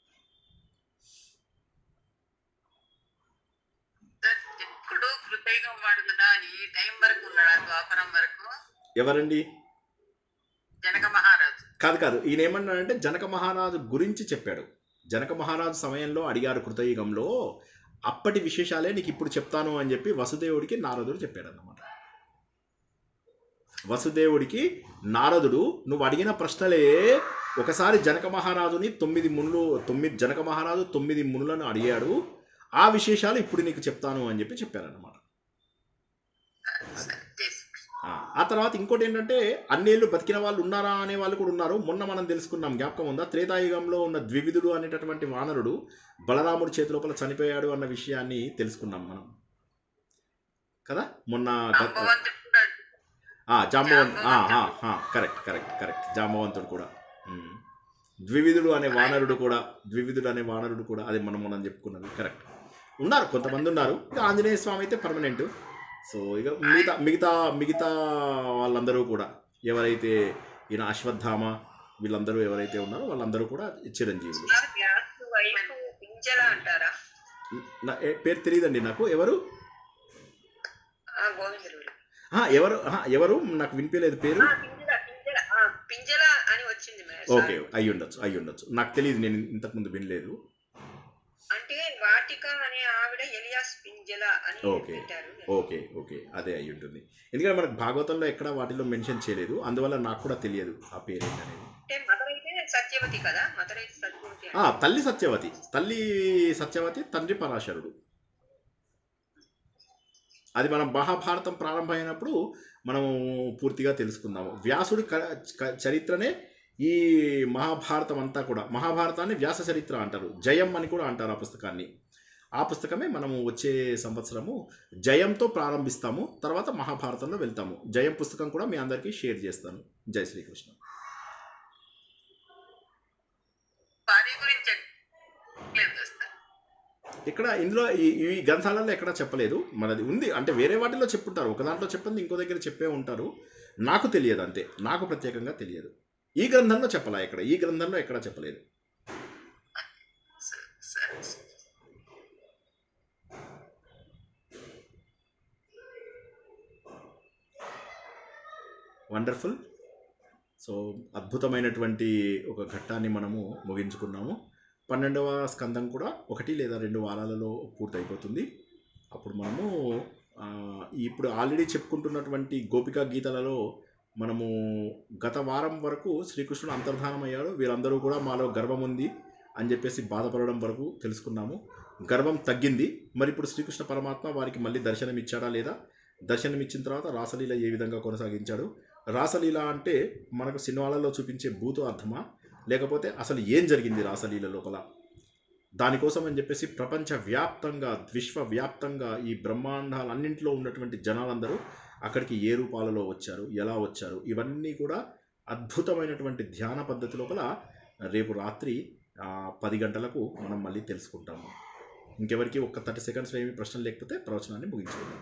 ఇప్పుడు కృతయుగం వాడు కదా ఈ టైం వరకు ఉన్నాడు ద్వాపరం వరకు ఎవరండి జనక మహారాజు కాదు కాదు ఈయన ఏమన్నాడంటే జనక మహారాజు గురించి చెప్పాడు జనక మహారాజు సమయంలో అడిగారు కృతయుగంలో అప్పటి విశేషాలే నీకు ఇప్పుడు చెప్తాను అని చెప్పి వసుదేవుడికి నారదుడు చెప్పాడు అన్నమాట వసుదేవుడికి నారదుడు నువ్వు అడిగిన ప్రశ్నలే ఒకసారి జనక మహారాజుని తొమ్మిది మునులు తొమ్మిది జనక మహారాజు తొమ్మిది మునులను అడిగాడు ఆ విశేషాలు ఇప్పుడు నీకు చెప్తాను అని చెప్పి చెప్పారన్నమాట సరే, చేసి. ఆ, ఆ తర్వాత ఇంకోటి ఏంటంటే అన్నేళ్ళు బతికిన వాళ్ళు ఉన్నారా అనే వాళ్ళు కూడా ఉన్నారు మొన్న మనం తెలుసుకున్నాం జ్ఞాపకం ఉందా త్రేతాయుగంలో ఉన్న ద్వివిధుడు అనేటటువంటి వానరుడు బలరాముడి చేతి లోపల చనిపోయాడు అన్న విషయాన్ని తెలుసుకున్నాం మనం కదా మొన్న గత- జాంబవంతుడు కూడా ఆ, జాంబవంత్ కరెక్ట్ కరెక్ట్ కరెక్ట్ జాంబవంతుడు కూడా ఉమ్. ద్వివిధుడు అనే వానరుడు కూడా ద్వివిధుడు అనే వానరుడు కూడా అదే మనం మనం చెప్పుకున్నది కరెక్ట్ ఉన్నారు కొంతమంది ఉన్నారు ఇక ఆంజనేయ స్వామి అయితే పర్మనెంట్ సో ఇక మిగతా మిగతా మిగతా వాళ్ళందరూ కూడా ఎవరైతే ఈయన అశ్వత్థామ వీళ్ళందరూ ఎవరైతే ఉన్నారో వాళ్ళందరూ కూడా చిరంజీవులు సార్ వ్యాసు వైపు పింజల అంటారా నా ఏ- పేరు తెలియదండి నాకు ఎవరు ఆ, గోవిందుడు ఆ, ఎవరు ఆ, ఎవరు నాకు వినిపించలేదు పేరు ఆ, పింజల పింజల ఆ, పింజల అని వచ్చింది మేడం ఓకే అయి ఉండొచ్చు అయి ఉండొచ్చు నాకు తెలియదు నేను ఇంతకుముందు వినలేదు అంటే వాటిక అనే ఆవిడ ఎలియాస్ పింజల అని ఓకే. పెట్టారు ఓకే ఓకే అదే అయి ఉంటుంది ఎందుకంటే మనకు భాగవతంలో ఎక్కడ వాటిలో మెన్షన్ చేయలేదు అందువల్ల నాకు కూడా తెలియదు ఆ పేరు ఏంటనేది అంటే మదర్ అయితే సత్యవతి కదా మదర్ అయితే సత్యవతి ఆ, తల్లి సత్యవతి తల్లి సత్యవతి తండ్రి పరాశరుడు అది మనం మహాభారతం ప్రారంభమైనప్పుడు మనం పూర్తిగా తెలుసుకుందాము వ్యాసుడి క- క- చరిత్రనే ఈ మహాభారతం అంతా కూడా మహాభారతాన్ని వ్యాస చరిత్ర అంటారు జయం అని కూడా అంటారు ఆ పుస్తకాన్ని ఆ పుస్తకమే మనము వచ్చే సంవత్సరము జయంతో ప్రారంభిస్తాము తర్వాత మహాభారతంలో వెళ్తాము జయం పుస్తకం కూడా మీ అందరికీ షేర్ చేస్తాను జై శ్రీకృష్ణ భార్య గురించి చెప్పలేదు వస్తా ఇక్కడ ఇందులో ఈ ఈ గ్రంథాలలో ఎక్కడ చెప్పలేదు మనది ఉంది అంటే వేరే వాటిలో చెప్పుంటారు ఒక దాంట్లో చెప్పింది ఇంకో దగ్గర చెప్పే ఉంటారు నాకు తెలియదు అంతే నాకు ప్రత్యేకంగా తెలియదు ఈ గ్రంథంలో చెప్పలా ఇక్కడ ఈ గ్రంథంలో ఎక్కడ చెప్పలేదు సరే, సరే, సరే. వండర్ఫుల్ సో అద్భుతమైనటువంటి ఒక ఘట్టాన్ని మనము ముగించుకున్నాము పన్నెండవ స్కందం కూడా ఒకటి లేదా రెండు వారాలలో పూర్తయిపోతుంది అప్పుడు మనము ఆ, ఇప్పుడు ఆల్రెడీ చెప్పుకుంటున్నటువంటి గోపికా గీతలలో మనము గత వారం వరకు శ్రీకృష్ణుడు అంతర్ధానం అయ్యాడు వీరందరూ కూడా మాలో గర్వం ఉంది అని చెప్పేసి బాధపడడం వరకు తెలుసుకున్నాము గర్వం తగ్గింది మరి ఇప్పుడు శ్రీకృష్ణ పరమాత్మ వారికి మళ్ళీ దర్శనం ఇచ్చాడా లేదా దర్శనం ఇచ్చిన తర్వాత రాసలీల ఏ విధంగా కొనసాగించాడు రాసలీల అంటే మనకు సినిమాలలో చూపించే భూతో అర్థమా లేకపోతే అసలు ఏం జరిగింది రాసలీల లోపల దానికోసం అని చెప్పేసి ప్రపంచవ్యాప్తంగా విశ్వవ్యాప్తంగా ఈ బ్రహ్మాండాలన్నింటిలో ఉన్నటువంటి జనాలందరూ అక్కడికి ఏ రూపాలలో వచ్చారు ఎలా వచ్చారు ఇవన్నీ కూడా అద్భుతమైనటువంటి ధ్యాన పద్ధతి లోపల రేపు రాత్రి ఆ, పది గంటలకు మనం మళ్ళీ తెలుసుకుంటాము ఇంకెవరికి ఒక్క థర్టీ సెకండ్స్లో ఏమి ప్రశ్నలు లేకపోతే ప్రవచనాన్ని ముగించుకుందాం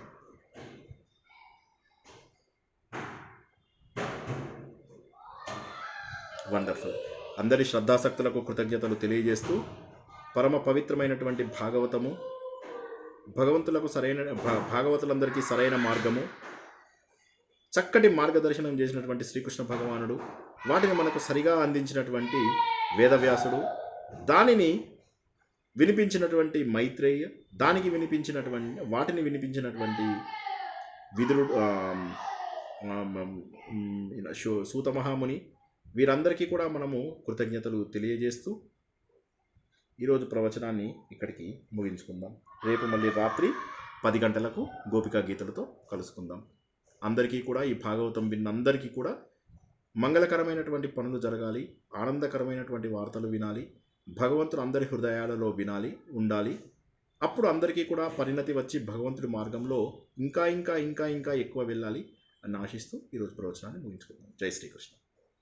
వండర్ఫుల్ అందరి శ్రద్ధాసక్తులకు కృతజ్ఞతలు తెలియజేస్తూ పరమ పవిత్రమైనటువంటి భాగవతము భగవంతులకు సరైన భా- భాగవతులందరికీ సరైన మార్గము చక్కటి మార్గదర్శనం చేసినటువంటి శ్రీకృష్ణ భగవానుడు వాటిని మనకు సరిగా అందించినటువంటి వేదవ్యాసుడు దానిని వినిపించినటువంటి మైత్రేయ దానికి వినిపించినటువంటి వాటిని వినిపించినటువంటి విదురుడు ఆమ్, ఆమ్, ఉమ్, ఈయన శూ- సూత మహాముని వీరందరికీ కూడా మనము కృతజ్ఞతలు తెలియజేస్తూ ఈరోజు ప్రవచనాన్ని ఇక్కడికి ముగించుకుందాం రేపు మళ్ళీ రాత్రి పది గంటలకు గోపికా గీతలతో కలుసుకుందాం అందరికీ కూడా ఈ భాగవతం విన్నందరికీ కూడా మంగళకరమైనటువంటి పనులు జరగాలి ఆనందకరమైనటువంటి వార్తలు వినాలి భగవంతుడు అందరి హృదయాలలో వినాలి ఉండాలి అప్పుడు అందరికీ కూడా పరిణతి వచ్చి భగవంతుడి మార్గంలో ఇంకా ఇంకా ఇంకా ఇంకా ఎక్కువ వెళ్ళాలి అని ఆశిస్తూ ఈరోజు ప్రవచనాన్ని ముగించుకుందాం జై శ్రీకృష్ణ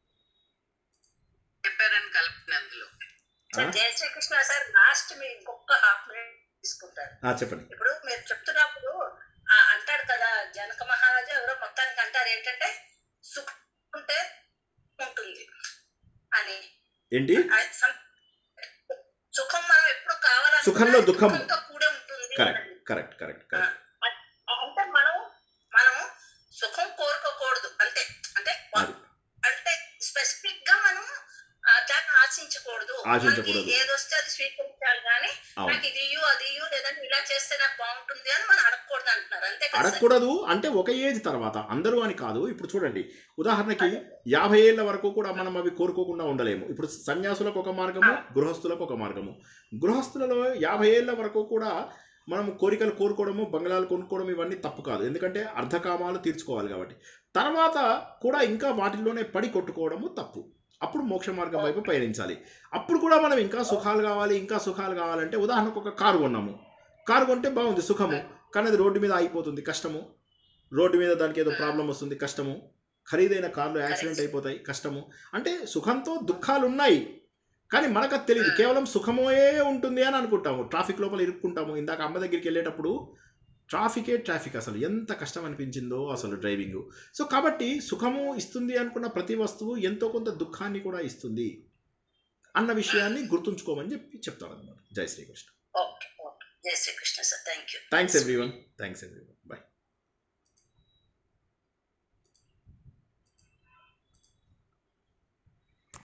చెప్పారని కలిపిన అందులో sir Jaya Shrikrishna sir last మీ ఇంకొక హాఫ్ మినిట్ తీసుకుంటారు ఆ, చెప్పండి ఇప్పుడు మీరు చెప్తున్నప్పుడు ఆ అంటాడు కదా జనక మహారాజు ఎవరో మొత్తానికి అంటారు ఏంటంటే సుఖం ఉంటే ఉంటుంది అని ఏంటి ఆ సం- సుఖం మనం ఎప్పుడు కావాలని సుఖంలో దుఃఖం. కూడే ఉంటుంది కరెక్ట్ అని. కరెక్ట్ కరెక్ట్ కరెక్ట్ అంటే మనం మనం సుఖం కోరుకోకూడదు అంతే అంటే అది. అంటే స్పెసిఫిక్ గా మనం ఆ, దాన్ని ఆశించకూడదు ఆశించకూడదు. మనకి ఏది వస్తే అది స్వీకరించాలి కానీ అవును నాకు ఇది ఇయ్యు అది ఇయ్యు లేదంటే ఇలా చేస్తే నాకు బాగుంటుంది అని మనం అడగకూడదు అంటున్నారు అంతే కదా సార్? అడగకూడదు అంటే ఒక ఏజ్ తర్వాత అందరూ అని కాదు ఇప్పుడు చూడండి ఉదాహరణకి యాభై ఏళ్ళ వరకు కూడా మనం అవి కోరుకోకుండా ఉండలేము ఇప్పుడు సన్యాసులకు ఒక మార్గము గృహస్థులకు ఒక మార్గము గృహస్థులలో యాభై ఏళ్ళ వరకు కూడా మనం కోరికలు కోరుకోవడము బంగ్లాలు కొనుక్కోవడం ఇవన్నీ తప్పు కాదు ఎందుకంటే అర్ధకామాలు తీర్చుకోవాలి కాబట్టి తర్వాత కూడా ఇంకా వాటిల్లోనే పడి కొట్టుకోవడము తప్పు అప్పుడు మోక్ష మార్గం వైపు పయనించాలి అప్పుడు కూడా మనం ఇంకా సుఖాలు కావాలి ఇంకా సుఖాలు కావాలంటే ఉదాహరణకు ఒక కారు కొన్నాము కారు కొంటే బాగుంది సుఖము కానీ అది రోడ్డు మీద ఆగిపోతుంది కష్టము రోడ్డు మీద దానికి ఏదో ప్రాబ్లం వస్తుంది కష్టము ఖరీదైన కార్లు యాక్సిడెంట్ అయిపోతాయి కష్టము అంటే సుఖంతో దుఃఖాలు ఉన్నాయి కానీ మనకు అది తెలియదు కేవలం సుఖమే ఉంటుంది అని అనుకుంటాము ట్రాఫిక్ లోపల ఇరుక్కుంటాము ఇందాక అమ్మ దగ్గరికి వెళ్ళేటప్పుడు ట్రాఫికే ట్రాఫిక్ అసలు ఎంత కష్టం అనిపించిందో అసలు డ్రైవింగ్ సో కాబట్టి సుఖము ఇస్తుంది అనుకున్న ప్రతి వస్తువు ఎంతో కొంత దుఃఖాన్ని కూడా ఇస్తుంది అన్న విషయాన్ని గుర్తుంచుకోమని చెప్పి చెప్తాను అనమాట జై Srikrishna okay okay Jai Shrikrishna sir thank you thanks everyone thanks everyone bye